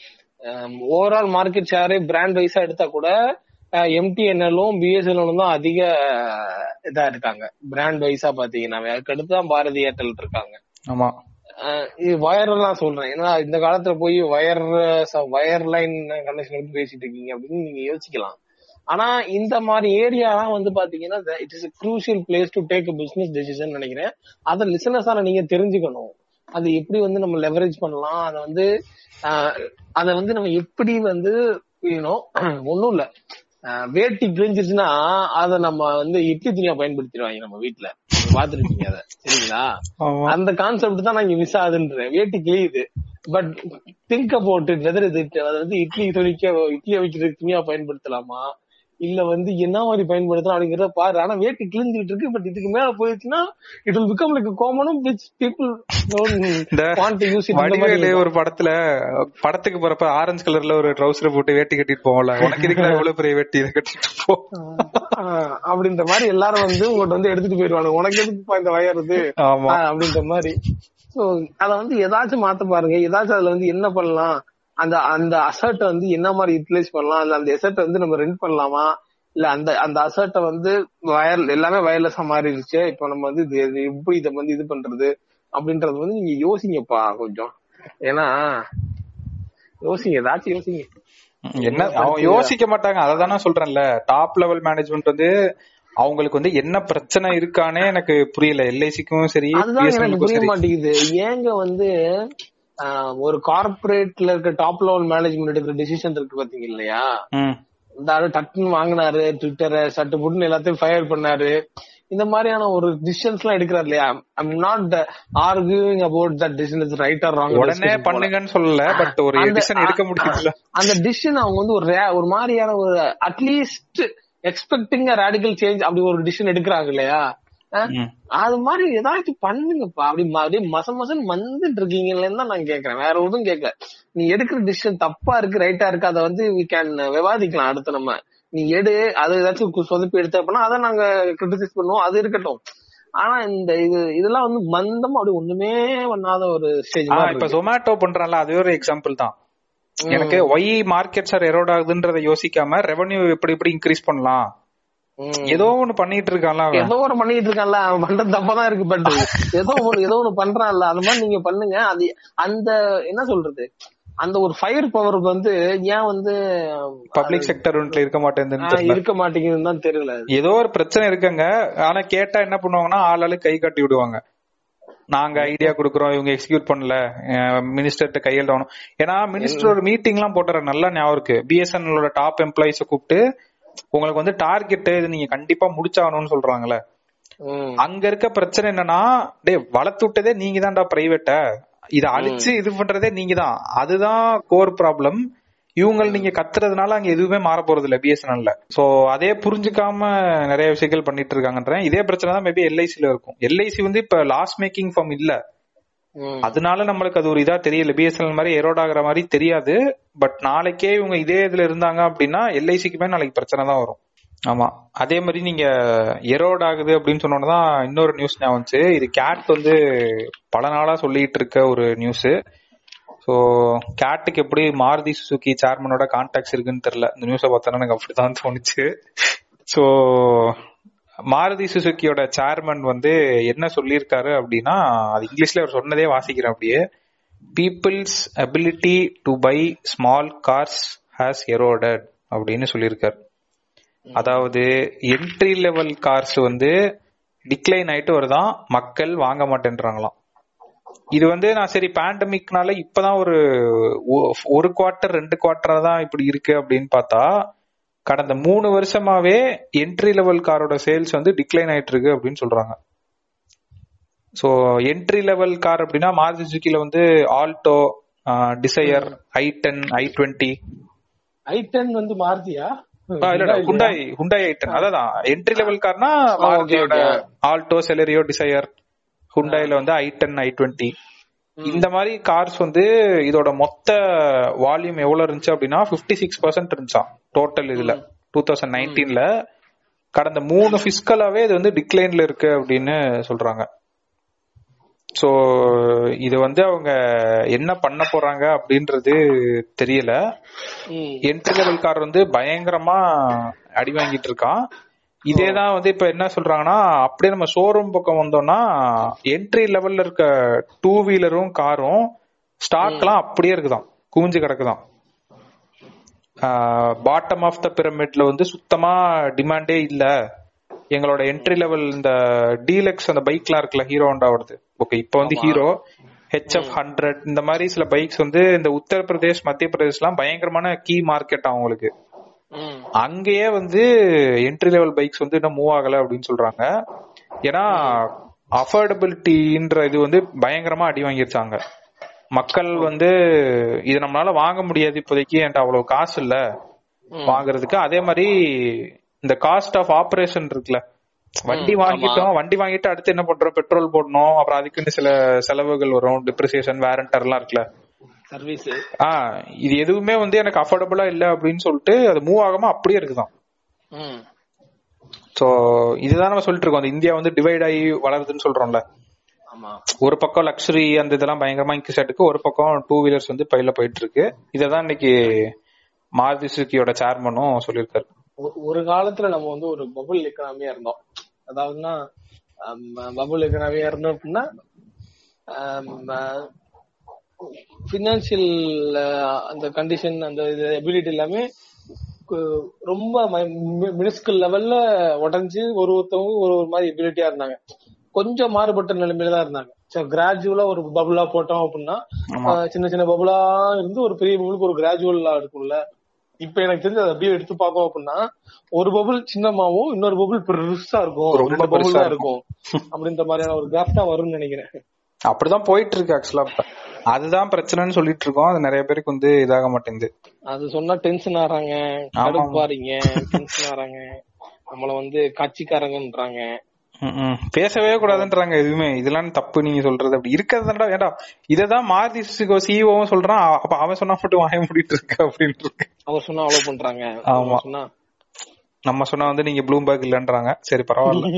ஓவரால் மார்க்கெட் ஷேரே பிராண்ட் வைஸா எடுத்தா கூட எம்டிஎன்எல்லும் பிஎஸ்என்எல்லும் தான் அதிக அஹ், இதா இருக்காங்க பிராண்ட் வைஸா பாத்தீங்கன்னா அதுக்கு அடுத்து தான் பாரதி ஏர்டெல் இருக்காங்க ஆமா அஹ், இது வயர் எல்லாம் சொல்றேன் ஏன்னா இந்த காலத்துல போய் வயர் வயர் லைன் கனெக்ஷன் எடுத்து பேசிட்டு இருக்கீங்க அப்படின்னு நீங்க யோசிக்கலாம் ஆனா இந்த மாதிரி ஏரியாலாம் வந்து பாத்தீங்கன்னா it is crucial place to take business decision நினைக்கிறேன் அதை லிசனஸான நீங்க தெரிஞ்சுக்கணும் அது எப்படி வந்து நம்ம லெவரேஜ் பண்ணலாம் அதை வந்து அதை வந்து நம்ம எப்படி வந்து யூனோ ஒண்ணும் இல்ல ஆஹ் வேட்டி கிழிஞ்சிருச்சுன்னா அதை நம்ம வந்து இட்லி துணியா பயன்படுத்திடுவாங்க நம்ம வீட்டுல நீங்க பாத்துருக்கீங்க அதை சரிங்களா ஆமா அந்த கான்செப்ட் தான் நான் இங்க மிஸ் ஆகுதுன்றேன் வேட்டி கிழியுது but think about it whether இது அதை வந்து இட்லி துணிக்க இட்லி வைக்கிறதுக்கு துணியா பயன்படுத்தலாமா இல்ல வந்து என்ன மாதிரி பயன்படுத்தலாம் அப்படிங்கறத பாரு ஆனா வேட்டி கிழிஞ்சிட்டு இருக்கு பட் இதுக்கு மேல போயிடுச்சுன்னா இட் வில் பிகம் லைக் காமனும் விச் பீப்புள் இந்த want to use it Vadivelu ஒரு படத்துல படத்துக்கு போறப்ப ஆரஞ்சு கலர்ல ஒரு ட்ரௌசர் போட்டு வேட்டி கட்டிட்டு போவோம்ல உனக்கு இதுக்கு எவ்வளவு பெரிய வேட்டி இதை கட்டிட்டு போ ஆஹ் அப்படின்ற மாதிரி எல்லாரும் வந்து உங்கள்ட்ட வந்து எடுத்துட்டு போயிருவாங்க உனக்கு எதுக்குப்பா இந்த வயருது ஆமா ஆஹ் அப்படின்ற மாதிரி சோ அத வந்து ஏதாச்சும் மாத்த பாருங்க ஏதாச்சும் அதுல வந்து என்ன பண்ணலாம் அந்த அந்த அசர்ட்டை வந்து என்ன மாதிரி யூட்டிலைஸ் பண்ணலாம் இல்ல அந்த அசர்ட்டை வந்து நம்ம ரெண்ட் பண்ணலாமா இல்ல அந்த அந்த அசர்ட்டை வந்து வயர் எல்லாமே வயர்லெஸ்ஸா மாறிடுச்சு இப்போ நம்ம வந்து இது இது எப்படி இதை வந்து இது பண்றது அப்படின்றது வந்து நீங்க யோசிங்கப்பா கொஞ்சம் ஏன்னா யோசிங்க ஏதாச்சும் யோசிங்க என்ன அவங்க யோசிக்க மாட்டாங்க அததானே சொல்றேன்ல டாப் லெவல் மேனேஜ்மெண்ட் வந்து அவங்களுக்கு வந்து என்ன பிரச்சனை இருக்கானே எனக்கு புரியல எல்ஐசிக்கும் சரி அதுதான் எனக்கு பிஎஸ்என்எலுக்கும் புரிய சரி மாட்டேங்குது ஏங்க வந்து ஆஹ், ஒரு கார்ப்பரேட்ல இருக்க டாப் லெவல் மேனேஜ்மெண்ட் எடுக்கிற டிசிஷன் இருக்கு பாத்தீங்க இல்லையா ம். இந்த ஆளு டக்குன்னு வாங்கினாரு ட்விட்டரை சட்டு புட்டுன்னு எல்லாத்தையும் ஃபயர் பண்ணாரு இந்த மாதிரியான ஒரு டிசிஷன்ஸ் எல்லாம் எடுக்கிறாரு இல்லையா I'm not arguing about that decision is right or wrong உடனே பண்ணுங்கன்னு சொல்லல பட் ஒரு அந்த- டிசிஷன் எடுக்க முடியுதுல அந்த டிசிஷன் அவங்க வந்து ஒரு rare- ஒரு மாதிரியான ஒரு அட்லீஸ்ட் எக்ஸ்பெக்டிங் ரேடிக்கல் சேஞ்ச் அப்படி ஒரு டிசிஷன் எடுக்கிறாங்க இல்லையா அஹ், ம். அது மாதிரி ஏதாச்சும் பண்ணுங்கப்பா அப்படி ம- அப்படியே மச மசன் வந்துட்டு இருக்கீங்களேன்னு தான் நான் கேக்குறேன் வேற ஒன்றும் கேட்கல நீ எடுக்கிற டிசிஷன் தப்பா இருக்கு ரைட்டா இருக்கு அதை வந்து வி கேன் விவாதிக்கலாம் அடுத்து நம்ம நீ எடு அது ஏதாச்சும் கு- சொதப்பி எடுத்த அப்படின்னா அதை நாங்க கிரிட்டிசைஸ் பண்ணுவோம் அது இருக்கட்டும் ஆனா இந்த இது இதெல்லாம் வந்து மந்தமா அப்படி ஒண்ணுமே பண்ணாத ஒரு ஸ்டேஜ் ஆ, மாதிரி இப்ப இருக்கு. ஜொமேட்டோ பண்றான்ல அதுவே ஒரு எக்ஸாம்பிள் தான் எனக்கு ஒய் மார்க்கெட் சார் எரோட் ஆகுதுன்றத யோசிக்காம ரெவன்யூ எப்படி எப்படி இன்க்ரீஸ் பண்ணலாம் ம். ஏதோ ஒண்ணு பண்ணிட்டு இருக்கான்ல அவன் ஏதோ ஒரு பண்ணிட்டு இருக்கான்ல அவன் பண்றது தப்பாதான் இருக்கு பட் ஏதோ ஒரு ஏதோ ஒண்ணு பண்றான்ல அந்த மாதிரி நீங்க பண்ணுங்க அது அந்த என்ன சொல்றது அந்த ஒரு ஃபயர் பவருக்கு வந்து ஏன் வந்து பப்ளிக் செக்டர் இருக்க மாட்டேங்குதுன்னு ஆஹ், தெரியல இருக்க மாட்டேங்குதுன்னு தான் தெரியல அது. ஏதோ ஒரு பிரச்சனை இருக்குங்க ஆனா கேட்டா என்ன பண்ணுவாங்கன்னா ஆள் ஆளு கை காட்டி விடுவாங்க நாங்க ஐடியா குடுக்குறோம் இவங்க எக்ஸிக்யூட் பண்ணல மினிஸ்டர்கிட்ட கையெழுத்தணும் ஏன்னா மினிஸ்டர் ஒரு மீட்டிங் எல்லாம் போட்டுற நல்லா ஞாபகம் இருக்கு பிஎஸ்என்எலோட டாப் எம்ப்ளாயிஸ கூப்பிட்டு உங்களுக்கு வந்து டார்கெட் இது நீங்க கண்டிப்பா முடிச்சாகணும்னு சொல்றாங்கல்ல ம். அங்க இருக்க பிரச்சனை என்னன்னா டேய் வளர்த்து விட்டதே நீங்க தான்டா பிரைவேட்ட இத அழிச்சு இது பண்றதே நீங்க தான் அதுதான் கோர் ப்ராப்ளம் இவங்க நீங்க கத்துறதுனால அங்க எதுவுமே மாற போறது இல்ல பிஎஸ்என்எல்ல சோ அதே புரிஞ்சுக்காம நிறைய விஷயங்கள் பண்ணிட்டு இருக்காங்கன்றேன் இதே பிரச்சனை தான் மேபி எல்ஐசில இருக்கும் எல்ஐசி வந்து இப்ப லாஸ் மேக்கிங் ஃபார்ம் இல்ல ம். அதனால நம்மளுக்கு அது ஒரு இதா தெரியல பிஎஸ்என்எல் மாதிரி எரோட் ஆகுற மாதிரி தெரியாது பட் நாளைக்கே இவங்க இதே இதுல இருந்தாங்க அப்படின்னா எல்ஐசிக்குமே நாளைக்கு பிரச்சனை தான் வரும் ஆமா அதே மாதிரி நீங்க எரோட் ஆகுது அப்படின்னு சொன்னோன்னதான் இன்னொரு நியூஸ் ஞாபகம் வந்துச்சு இது கேட் வந்து பல நாளா சொல்லிட்டு இருக்க ஒரு நியூஸ் ஸோ கேட்டுக்கு எப்படி மாருதி சுசுகி சேர்மனோட கான்டாக்ட்ஸ் இருக்குன்னு தெரியல இந்த நியூஸை பார்த்தோன்னா எனக்கு அப்படிதான் தோணுச்சு ஸோ மாருதி சுசுகியோட சேர்மன் வந்து என்ன சொல்லியிருக்காரு அப்படின்னா அது இங்கிலீஷ்ல அவர் சொன்னதே வாசிக்கிறேன் அப்படியே people's ability to buy small cars has eroded அப்படின்னு சொல்லியிருக்காரு அதாவது என்ட்ரி லெவல் கார்ஸ் வந்து டிக்ளைன் ஆயிட்டு வருதான் மக்கள் வாங்க மாட்டேன்றாங்களாம் இது வந்து நான் சரி பேண்டமிக்னால இப்பதான் ஒரு ஒ- ஒரு குவார்ட்டர் ரெண்டு குவார்டரா தான் இப்படி இருக்கு அப்படின்னு பார்த்தா கடந்த மூணு வருஷமாவே என்ட்ரி லெவல் காரோட சேல்ஸ் வந்து டிக்ளைன் ஆயிட்டு இருக்கு அப்படின்னு சொல்றாங்க சோ என்ட்ரி லெவல் கார் அப்படின்னா மாருதி சுசுக்கில வந்து Alto Dzire i ten i twenty i ten வந்து மாருதியா இல்ல ஹுண்டாய் ஹுண்டாய் ஐ டென் அதான் என்ட்ரி லெவல் கார்னா மாருதியோட ஆல்டோ செலரியோ டிசையர் ஹுண்டாயில வந்து ஐ டென் ஐ டுவெண்ட்டி இந்த மாதிரி கார்ஸ் வந்து இதோட மொத்த வால்யூம் எவ்வளவு இருந்துச்சு அப்படின்னா 56% சிக்ஸ் பர்சன்ட் இருந்துச்சாம் டோட்டல் இதுல டூ தௌசண்ட் நைன்டீன்ல கடந்த மூணு பிஸ்கலாவே இது வந்து டிக்ளைன்ல இருக்கு அப்படின்னு சொல்றாங்க சோ இது வந்து அவங்க என்ன பண்ண போறாங்க அப்படின்றது தெரியல என்ட்ரி லெவல் கார் வந்து பயங்கரமா அடி வாங்கிட்டு இருக்கான் இதேதான் வந்து இப்ப என்ன சொல்றாங்கன்னா அப்படியே நம்ம ஷோரூம் பக்கம் வந்தோம்னா என்ட்ரி லெவல்ல இருக்க டூ வீலரும் காரும் ஸ்டாக்லாம் அப்படியே இருக்குதாம் குவிஞ்சு கிடக்குதாம் பாட்டம் ஆஃப் த பிரமிட்ல வந்து சுத்தமா டிமாண்டே இல்ல எங்களோட என்ட்ரி லெவல் இந்த டீலக்ஸ் அந்த பைக்லாம் இருக்குல்ல ஹீரோ ஹோண்டாவோடது ஓகே இப்போ வந்து ஹீரோ ஹெச்எஃப் ஹண்ட்ரட் இந்த மாதிரி சில பைக்ஸ் வந்து இந்த உத்தரப்பிரதேஷ் மத்திய பிரதேஷ்லாம் பயங்கரமான கீ மார்க்கெட் அவங்களுக்கு அங்கேயே வந்து என்ட்ரி லெவல் பைக்ஸ் வந்து இன்னும் மூவ் ஆகல அப்படின்னு சொல்றாங்க ஏன்னா அஃபோர்டபிலிட்டின்ற இது வந்து பயங்கரமா அடி வாங்கிருச்சாங்க மக்கள் வந்து இது நம்மளால வாங்க முடியாது இப்போதைக்கு என்கிட்ட அவ்வளவு காசு இல்ல வாங்குறதுக்கு அதே மாதிரி இந்த காஸ்ட் ஆஃப் ஆபரேஷன் இருக்குல்ல வண்டி வாங்கிட்டோம் வண்டி வாங்கிட்டு அடுத்து என்ன பண்றோம் பெட்ரோல் போடணும் அப்புறம் அதுக்குன்னு சில செலவுகள் வரும் டிப்ரிசியேஷன் வேரண்டர் எல்லாம் இருக்குல்ல சர்வீஸ் ஆ இது எதுவுமே வந்து எனக்கு அஃபோர்டபுளா இல்ல அப்படின்னு சொல்லிட்டு அது மூவ் ஆகாம அப்படியே இருக்குதான் சோ இதுதான் நம்ம சொல்லிட்டு இருக்கோம் அந்த இந்தியா வந்து டிவைட் ஆகி வளருதுன்னு சொல்றோம்ல ஆமா ஒரு பக்கம் லக்ஸரி அந்த இதெல்லாம் பயங்கரமா இன்க்ரீஸ் ஆயிட்டு ஒரு பக்கம் டூ வீலர்ஸ் வந்து பையில போயிட்டு இருக்கு இததான் இன்னைக்கு மாருதி சுசுக்கியோட சேர்மனும் சொல்லியிருக்காரு ஒ- ஒரு காலத்துல நம்ம வந்து ஒரு பபுள் எக்கனாமியா இருந்தோம் அதாவதுன்னா பபுள் எக்கனாமியா இருந்தோம் அப்படின்னா பினான்சியல் அந்த கண்டிஷன் அந்த எபிலிட்டி எல்லாமே கு- ரொம்ப மினிஸ்கல் லெவல்ல உடஞ்சு ஒரு ஒருத்தவங்க ஒரு ஒரு மாதிரி எபிலிட்டியா இருந்தாங்க கொஞ்சம் மாறுபட்ட நிலைமையில தான் இருந்தாங்க கிராஜுவலா ஒரு பபுளா போட்டோம் அப்படின்னா ஆமா. ஆஹ் சின்ன சின்ன பபுளா இருந்து ஒரு பெரிய பபுளுக்கு ஒரு கிராஜுவலா இருக்கும்ல இப்ப எனக்கு தெரிஞ்சு அதை அப்படியே எடுத்து பார்த்தோம் அப்படின்னா ஒரு பபுள் சின்னமாவும் இன்னொரு பபுள் பெருசா இருக்கும் ரொம்ப ரெண்டு bubble பெருசா தான் இருக்கும் அப்படின்ற மாதிரியான ஒரு கிராஃப் தான் வரும்னு நினைக்கிறேன் அப்படிதான் போயிட்டு இருக்கு ஆக்சுவலா அதுதான் பிரச்சனைன்னு சொல்லிட்டு இருக்கோம் அது நிறைய பேருக்கு வந்து இதாக மாட்டேங்குது அது சொன்னா டென்ஷன் ஆறாங்க ஆமா. கடுப்பாறீங்க டென்ஷன் ஆறாங்க நம்மள வந்து காட்சிக்காரங்கன்றாங்க ம், ம். பேசவே கூடாதுன்றாங்க எதுவுமே இதெல்லாம் தப்பு நீங்க சொல்றது அப்படி இருக்கிறதுடா ஏடா இததான் மாருதி சுசுகோ சிஇஓவும் சொல்றான் அப்ப அவன் சொன்னா மட்டும் வாய மூடிட்டு இருக்க அப்படின்னு இருக்கு அவர் சொன்னா அலோ பண்றாங்க ஆமா. அவர் சொன்னா நம்ம சொன்னா வந்து நீங்க ப்ளூம்பர்க் இல்லன்றாங்க சரி பரவாயில்ல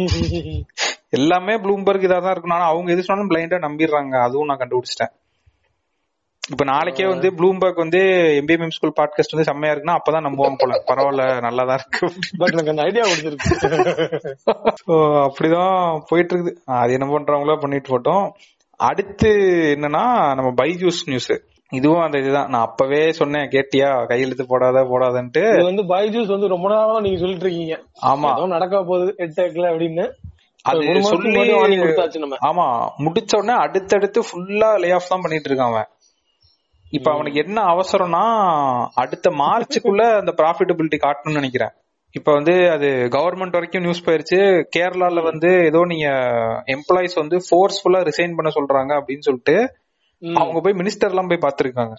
எல்லாமே ப்ளூம்பர்க் இதா தான் இருக்கணும் ஆனா அவங்க எது சொன்னாலும் பிளைண்டா நம்பிடுறாங்க அதுவும் நான் கண்டுபிடிச்சிட்டேன் இப்ப நாளைக்கே வந்து ப்ளூம்பர்க் வந்து எம்பிஎம் ஸ்கூல் பாட்காஸ்ட் வந்து செம்மையா இருக்குன்னா அப்பதான் நம்புவாங்க போல பரவாயில்ல நல்லாதான் இருக்கு பட் எனக்கு அந்த ஐடியா கொடுத்துருக்கு So, அப்படிதான் போயிட்டு இருக்குது அது என்ன பண்றவங்களோ பண்ணிட்டு போட்டோம் அடுத்து என்னன்னா நம்ம பைஜூஸ் நியூஸ் இதுவும் அந்த இதுதான் நான் அப்பவே சொன்னேன் கேட்டியா கையெழுத்து போடாத போடாதன்ட்டு இது வந்து பைஜூஸ் வந்து ரொம்ப நாளா நீங்க சொல்லிட்டு இருக்கீங்க ஆமா ஏதோ நடக்க போகுது எட்டேக்ல அப்படின்னு அது ஒரு மாசத்துக்கு சொல்லி முன்னாடி warning கொடுத்தாச்சு நம்ம ஆமா முடிச்ச உடனே அடுத்தடுத்து ஃபுல்லா லே ஆஃப் தான் பண்ணிட்டு இருக்கான் அவன் இப்ப அவனுக்கு என்ன அவசரம்னா அடுத்த மார்ச்சுக்குள்ள அந்த ப்ராஃபிட்டபிலிட்டி காட்டணும்னு நினைக்கிறேன் இப்ப வந்து அது கவர்மெண்ட் வரைக்கும் நியூஸ் போயிருச்சு கேரளால வந்து ஏதோ நீங்க எம்ப்ளாயிஸ் வந்து ஃபோர்ஸ்ஃபுல்லா ரிசைன் பண்ண சொல்றாங்க அப்படின்னு சொல்லிட்டு ம். அவங்க போய் மினிஸ்டர் எல்லாம் போய் பாத்துருக்காங்க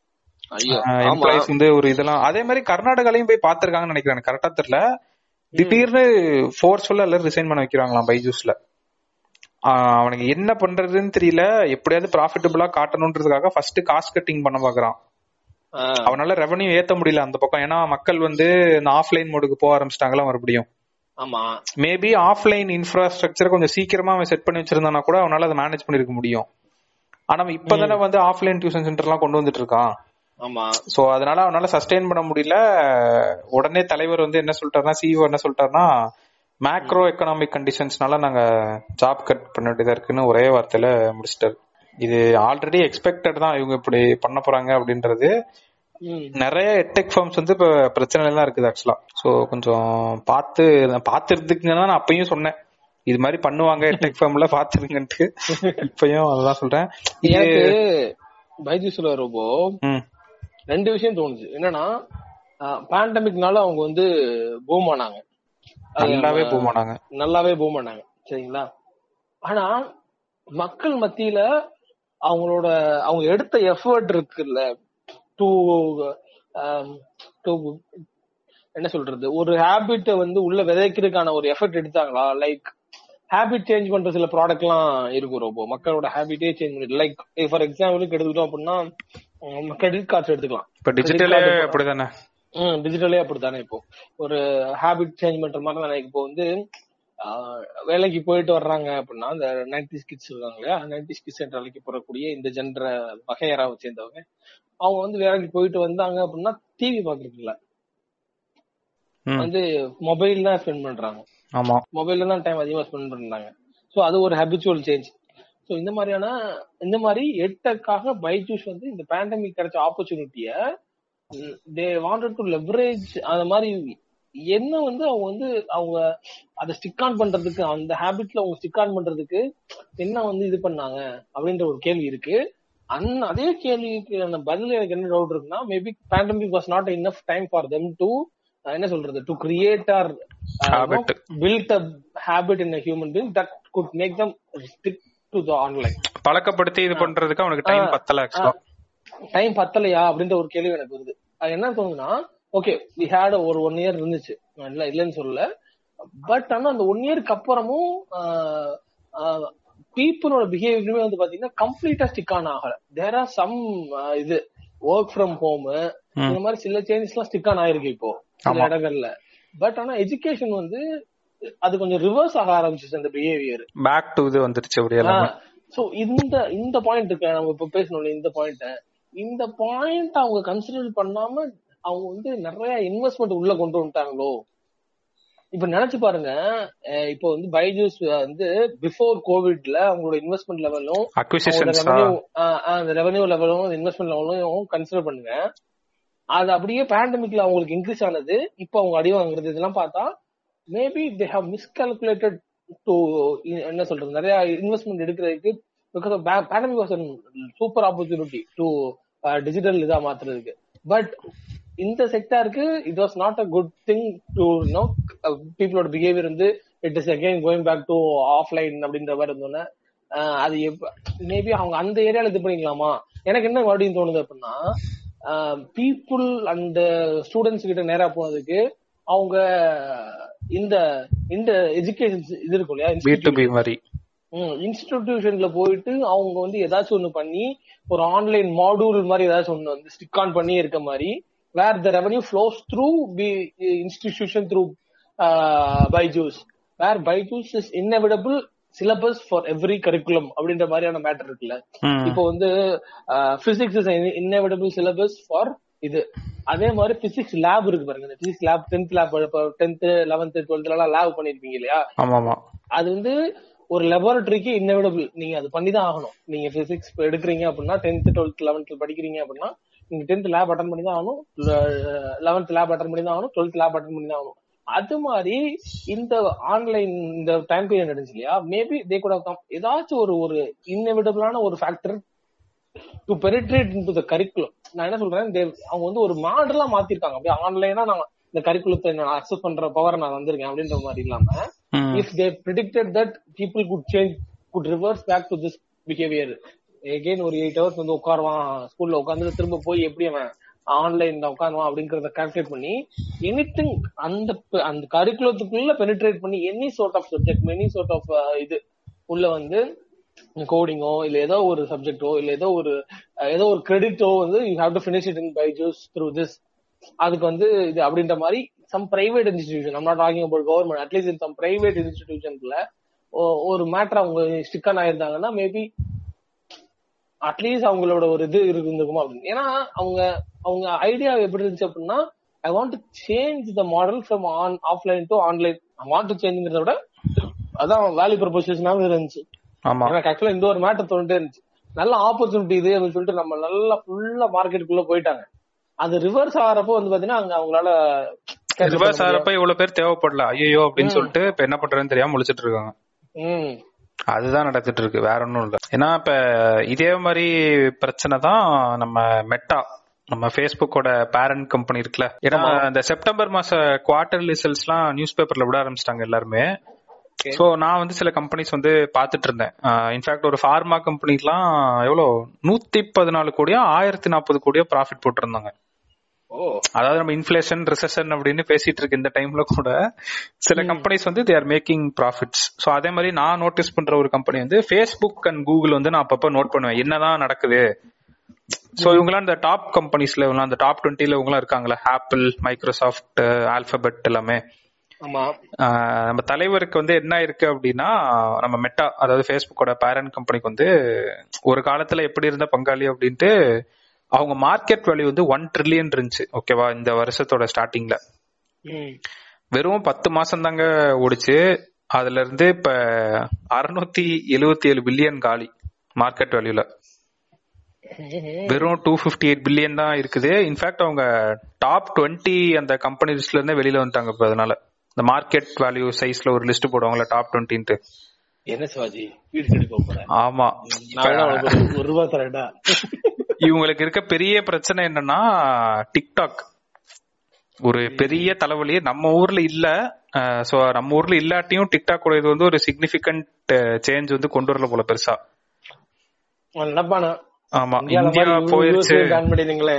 ஐயோ ஆமா எம்ப்ளாயிஸ் வந்து ஒரு இதெல்லாம் அதே மாதிரி கர்நாடகாலையும் போய் பாத்திருக்காங்கன்னு நினைக்கிறேன் எனக்கு கரெக்டா தெரியல திடீர்னு ஃபோர்ஸ்ஃபுல்லா எல்லாரும் ரிசைன் பண்ண வைக்கிறாங்களாம் பைஜூஸ்ல ஆஹ் அவனுக்கு என்ன பண்றதுன்னு தெரியல எப்படியாவது ப்ராஃபிட்டபிளா காட்டணுன்றதுக்காக ஃபர்ஸ்ட் காஸ்ட் கட்டிங் பண்ண பாக்குறான் ஆ, அவனால ரெவன்யூ ஏத்த முடியல அந்த பக்கம் ஏன்னா மக்கள் வந்து இந்த ஆஃப்லைன் மோடுக்கு போக ஆரம்பிச்சிட்டாங்களா மறுபடியும் ஆமா மேபி ஆஃப்லைன் இன்ஃப்ராஸ்ட்ரக்சர் கொஞ்சம் சீக்கிரமா அவன் செட் பண்ணி வச்சிருந்தானா கூட அவனால அதை மேனேஜ் பண்ணிருக்க முடியும் ஆனா அவன் இப்பதானே வந்து ஆஃப்லைன் டியூஷன் சென்டர் எல்லாம் கொண்டு வந்துட்டு இருக்கான் ஆமா சோ அதனால அவனால சஸ்டெயின் பண்ண முடியல உடனே தலைவர் வந்து என்ன சொல்லிட்டாருன்னா சிஇஓ என்ன சொல்லிட்டாருன்னா மேக்ரோ எக்கனாமிக் கண்டிஷன்ஸ்னால நாங்க ஜாப் கட் பண்ண வேண்டியதா இருக்குன்னு ஒரே வார்த்தையில முடிச்சிட்டாரு இது ஆல்ரெடி எக்ஸ்பெக்டட் தான் இவங்க இப்படி பண்ண போறாங்க அப்படின்றது ம். நிறைய டெக் ஃபார்ம்ஸ் வந்து இப்ப பிரச்சனை எல்லாம் இருக்குது ஆக்சுவலா சோ கொஞ்சம் பார்த்து பாத்துருந்துக்குங்கன்னா நான் அப்பயும் சொன்னேன் இது மாதிரி பண்ணுவாங்க டெக் ஃபார்ம்ல பாத்துருங்கன்ட்டு இப்பயும் அதான் சொல்றேன் இது எனக்கு பைஜூஸ்ல ரோபோ ம், ரெண்டு விஷயம் தோணுச்சு என்னன்னா பேண்டமிக்னால அவங்க வந்து பூம் ஆனாங்க அது நல்லாவே நம்ம- போமாட்டாங்க நல்லாவே பூம் பண்ணாங்க சரிங்களா ஆனா மக்கள் மத்தியில அவங்களோட அவங்க எடுத்த எஃபர்ட் இருக்குல்ல டு டு என்ன சொல்றது ஒரு ஹேபிட்ட வந்து உள்ள விதைக்கிறதுக்கான ஒரு எஃபர்ட் எடுத்தாங்களா லைக் ஹேபிட் சேஞ்ச் பண்ற சில ப்ராடக்ட் எல்லாம் இருக்கும் ரொம்ப மக்களோட ஹேபிட்டே சேஞ்ச் பண்ணி லைக் ஃபார் எக்ஸாம்பிளுக்கு எடுத்துக்கிட்டோம் அப்படின்னா கிரெடிட் கார்ட்ஸ் எடுத்துக்கலாம் இப்ப டிஜிட்டலே அப்படிதானே ம் டிஜிட்டலே அப்படித்தானே இப்போ ஒரு ஹாபிட் சேஞ்ச் பண்ற மாதிரி தானே இப்போ வந்து ஆஹ், வேலைக்கு போயிட்டு வர்றாங்க அப்படின்னா இந்த நைன்டி கிட்ஸ் இருக்காங்க இல்லையா நைன்டி கிட்ஸ் என்ற வேலைக்கு போறக்கூடிய இந்த ஜென்ர வகையராவை சேர்ந்தவங்க அவங்க வந்து வேலைக்கு போயிட்டு வந்தாங்க அப்படின்னா டிவி பாக்குறது இல்ல ம், வந்து மொபைல் தான் ஸ்பெண்ட் பண்றாங்க ஆமா மொபைல்ல தான் டைம் அதிகமா ஸ்பெண்ட் பண்றாங்க ஸோ அது ஒரு ஹேபிச்சுவல் சேஞ்ச் ஸோ இந்த மாதிரியான இந்த மாதிரி எட்டக்காக பைஜூஸ் வந்து இந்த பேண்டமிக் கிடைச்ச ஆப்பர்ச்சுனிட்டிய தே வாண்டட் டு லெவரேஜ் அந்த மாதிரி என்ன வந்து அவங்க வந்து அவங்க அதை ஸ்டிக் ஆன் பண்றதுக்கு அந்த ஹேபிட்ல அவங்க ஸ்டிக் ஆன் பண்றதுக்கு என்ன வந்து இது பண்ணாங்க அப்படின்ற ஒரு கேள்வி இருக்கு அந் அதே கேள்விக்கு அந்த பதில் எனக்கு என்ன டவுட் இருக்குன்னா maybe pandemic was not enough time for them to என்ன சொல்றது to create or Habit. built a habit in a human being that could make them stick to the online பழக்கப்படுத்தி இது பண்றதுக்கு அவனுக்கு டைம் ஆ. பத்தல ஆக்சுவலா டைம் பத்தலையா அப்படின்ற ஒரு கேள்வி எனக்கு வருது அது என்ன தோணுதுன்னா ஓகே வி ஹேட் ஒரு ஒன் இயர் இருந்துச்சு நான் இல்ல இல்லைன்னு சொல்லல பட் ஆனா அந்த ஒன் இயருக்கு அப்புறமும் பீப்புளோட பிஹேவியருமே வந்து பாத்தீங்கன்னா கம்ப்ளீட்டா ஸ்டிக் ஆன் ஆகல தேர் ஆர் சம் இது ஒர்க் ஃப்ரம் ஹோம் ம். இந்த மாதிரி சில சேஞ்சஸ் எல்லாம் ஸ்டிக் ஆன் ஆயிருக்கு இப்போ சில ஆமா. இடங்கள்ல பட் ஆனா எஜுகேஷன் வந்து அது கொஞ்சம் ரிவர்ஸ் ஆக ஆரம்பிச்சிச்சு அந்த பிஹேவியர் பேக் டு இது வந்துருச்சு அப்படி எல்லாமே சோ இந்த இந்த பாயிண்ட் இருக்கு நம்ம இப்ப பேசணும் இந்த பாயிண்ட் இந்த பாயிண்ட் அவங்க கன்சிடர் பண்ணாம அவங்க வந்து நிறைய இன்வெஸ்ட்மெண்ட் உள்ள கொண்டு வந்துட்டாங்களோ இப்ப நினைச்சு பாருங்க அஹ் இப்போ வந்து பைஜூஸ் வந்து பிஃபோர் கோவிட்ல அவங்களோட இன்வெஸ்ட்மெண்ட் லெவலும் அக்விசிஷன்ஸ் ரெவன்யூ அந்த ரெவன்யூ லெவலும் இன்வெஸ்ட்மெண்ட் லெவலும் கன்சிடர் பண்ணுங்க அது அப்படியே பேண்டமிக்ல அவங்களுக்கு இன்க்ரீஸ் ஆனது இப்போ அவங்க அடி வாங்குறது இதெல்லாம் பார்த்தா maybe they have miscalculated to என்ன சொல்றது நிறைய இன்வெஸ்ட்மெண்ட் எடுக்கிறதுக்கு because pandemic was super opportunity to digital இதா மாத்துறதுக்கு பட் இந்த செக்டாருக்கு it was not a good thing to know பீப்புளோட பிஹேவியர் வந்து it is again going back to offline அப்படின்ற மாதிரி இருந்தோன்னே ஆஹ் அது மேபி அவங்க அந்த ஏரியால இது பண்ணிக்கலாமா எனக்கு என்ன மறுபடியும் தோணுது அப்படின்னா பீப்புள் அண்ட் ஸ்டூடெண்ட்ஸ் கிட்ட நேரா போனதுக்கு அவங்க இந்த இந்த எஜுகேஷன் இது இருக்கும் இல்லையா பி டு பி மாதிரி இன்ஸ்டிடியூஷன்ல போயிட்டு அவங்க வந்து ஏதாச்சும் ஒண்ணு பண்ணி ஒரு ஆன்லைன் மாடியூல் மாதிரி ஏதாச்சும் ஒண்ணு வந்து ஸ்டிக் ஆன் பண்ணி இருக்க மாதிரி where the revenue flows through B institution through Byju's where Byju's is inevitable syllabus for every curriculum அப்படின்ற மாதிரியான மேட்டர் இருக்குல்ல ம். இப்போ வந்து physics is inevitable syllabus for இது அதே மாதிரி பிசிக்ஸ் லேப் இருக்கு பாருங்க physics lab tenth lab tenth eleventh டுவெல்த்ல எல்லாம் லேப் பண்ணிருப்பீங்க இல்லையா ஆமா ஆமா அது வந்து ஒரு லெபார்டரிக்கு இன்னெவிடபிள் நீங்க அது பண்ணி தான் ஆகணும் நீங்க பிசிக்ஸ் எடுக்கிறீங்க அப்படின்னா டென்த் டுவெல்த் லெவன்த் படிக்கிறீங்க அப்படின்னா நீங்க டென்த் லேப் அட்டன் பண்ணி தான் ஆகணும் லெவன்த் லேப் அட்டன் பண்ணி தான் ஆகணும் டுவெல்த் லேப் அட்டன் பண்ணி தான் ஆகணும் அது மாதிரி இந்த ஆன்லைன் இந்த டைம் பீரியட் நடந்துச்சு இல்லையா மேபி தே கூட ஏதாச்சும் ஒரு ஒரு இன்னெவிடபிளான ஒரு factor to penetrate into the curriculum நான் என்ன சொல்றேன் they- அவங்க வந்து ஒரு மாடலா மாத்திருக்காங்க அப்படியே ஆன்லைனா நான் இந்த கரிக்குலத்தை நான் அக்சஸ் பண்ற பவர் நான் வந்திருக்கேன் அப்படின்ற மாதிரி இல்லாம ம். if they predicted that people could change could reverse back to this behavior again ஒரு எயிட் ஹவர்ஸ் வந்து உட்காருவான் ஸ்கூல்ல உட்காந்து திரும்ப போய் எப்படி அவன் ஆன்லைன்ல உட்காருவான் அப்படிங்கறத கால்குலேட் பண்ணி எனிதிங் அந்த ப- அந்த கரிக்குலத்துக்குள்ள பெனிட்ரேட் பண்ணி any sort of subject any sort of இது உள்ள வந்து கோடிங்கோ இல்ல ஏதோ ஒரு சப்ஜெக்டோ இல்ல ஏதோ ஒரு அஹ், ஏதோ ஒரு கிரெடிட்டோ வந்து you have to finish it in Byju's through this அதுக்கு வந்து இது அப்படின்ற மாதிரி சம் பிரைவேட் இன்ஸ்டிடியூஷன் நம்ம not talking about government at least in some private இன்ஸ்டிடியூஷன்ல ஒரு மேட்டர் அவங்க ஸ்டிக்கன் ஆயிருந்தாங்கன்னா மேபி அட்லீஸ்ட் அவங்களோட ஒரு இது இருந்திருக்குமா அப்படின்னு ஏன்னா அவங்க அவங்க ஐடியா எப்படி இருந்துச்சு அப்படின்னா I want to change the model from on offline to online I want to சேஞ்சுங்கிறத விட அதான் வேல்யூ ப்ரொபோசிஷனாவே இருந்துச்சு ஆமா எனக்கு ஆக்சுவலா இந்த ஒரு மேட்டர் தோணிட்டே இருந்துச்சு நல்ல ஆப்பர்ச்சுனிட்டி இது அப்படின்னு சொல்லிட்டு நம்ம நல்லா ஃபுல்லா மார்க்கெட்டுக்குள்ள போயிட்டாங்க அது ரிவர்ஸ் ஆகிறப்போ வந்து பாத்தீங்கன்னா அங்க அவங்களால capture ரிவர்ஸ் பண்ண ஆறப்ப இவ்வளவு பேர் தேவைப்படல ஐயோ அப்படின்னு சொல்லிட்டு இப்ப என்ன பண்றதுன்னு தெரியாம முழிச்சிட்டு இருக்காங்க முடியும். ம். அதுதான் நடந்துட்டு இருக்கு வேற ஒண்ணும் இல்ல ஏன்னா இப்ப இதே மாதிரி பிரச்சனை தான் நம்ம மெட்டா நம்ம ஃபேஸ்புக்கோட பேரண்ட் கம்பெனி இருக்குல்ல ஏன்னா இந்த செப்டம்பர் மாச குவார்டர் ரிசல்ட்ஸ் எல்லாம் நியூஸ் பேப்பர்ல விட ஆரம்பிச்சிட்டாங்க எல்லாருமே Okay. சோ நான் வந்து சில கம்பெனிஸ் வந்து பாத்துட்டு இருந்தேன் இன்ஃபேக்ட் ஒரு ஃபார்மா கம்பெனிலாம் எவ்வளவு நூத்தி பதினாலு கோடியா ஆயிரத்தி நாற்பது கோடியா ப்ராஃபிட் போட்டிருந்தாங்க ஓ அதாவது நம்ம இன்ஃபிளேஷன் ரிசெஷன் அப்படின்னு பேசிட்டு இருக்கு இந்த டைம்ல கூட சில கம்பெனிஸ் வந்து they are making profits so அதே மாதிரி நான் நோட்டீஸ் பண்ற ஒரு கம்பெனி வந்து ஃபேஸ்புக் அண்ட் கூகுள் வந்து நான் அப்பப்ப நோட் பண்ணுவேன் என்னதான் நடக்குது சோ இவங்கலாம் இந்த டாப் கம்பெனிஸ்ல இவங்கலாம் அந்த டாப் டுவெண்ட்டில இவங்கலாம் இருக்காங்களா ஆப்பிள் மைக்ரோசாஃப்ட் ஆல்பபெட் எல்லாமே ஆமா ஆஹ் நம்ம தலைவருக்கு வந்து என்ன இருக்கு அப்படின்னா நம்ம மெட்டா அதாவது ஃபேஸ்புக்கோட பேரண்ட் கம்பெனிக்கு வந்து ஒரு காலத்துல எப்படி இருந்த பங்காளி அப்படின்ட்டு அவங்க மார்க்கெட் வேல்யூ வந்து ஒன் ட்ரில்லியன் இருந்துச்சு ஓகேவா இந்த வருஷத்தோட ஸ்டார்டிங்ல ம். வெறும் பத்து மாசம் தாங்க ஓடிச்சு அதுல இருந்து இப்ப அறுநூத்தி எழுவத்தி ஏழு பில்லியன் காலி மார்க்கெட் வேல்யூல வெறும் டூ பிப்டி எயிட் பில்லியன் தான் இருக்குது இன்ஃபேக்ட் அவங்க டாப் டுவெண்ட்டி அந்த கம்பெனி லிஸ்ட்ல இருந்தே வெளியில வந்துட்டாங்க இப்ப அதனால இந்த மார்க்கெட் வேல்யூ சைஸ்ல ஒரு லிஸ்ட் போடுவாங்கல்ல டாப் டுவெண்ட்டின்ட்டு என்ன சிவாஜி வீடு கட்டி போக போறேன் ஆமா நான் வேணா உனக்கு ஒரு- ஒரு ரூபா தரேன்டா இவங்களுக்கு இருக்க பெரிய பிரச்சனை என்னன்னா டிக்டாக் ஒரு பெரிய தலைவலியே நம்ம ஊர்ல இல்ல சோ நம்ம ஊர்ல இல்லாட்டியும் டிக்டாக்கோட இது வந்து ஒரு சிக்னிபிகண்ட் சேஞ்ச் வந்து கொண்டு வரல போல பெருசா அவன் நினைப்பானா ஆமா இந்தியால இந்தியா மாதிரி போயிருச்சு USA ban பண்ணிடுங்களே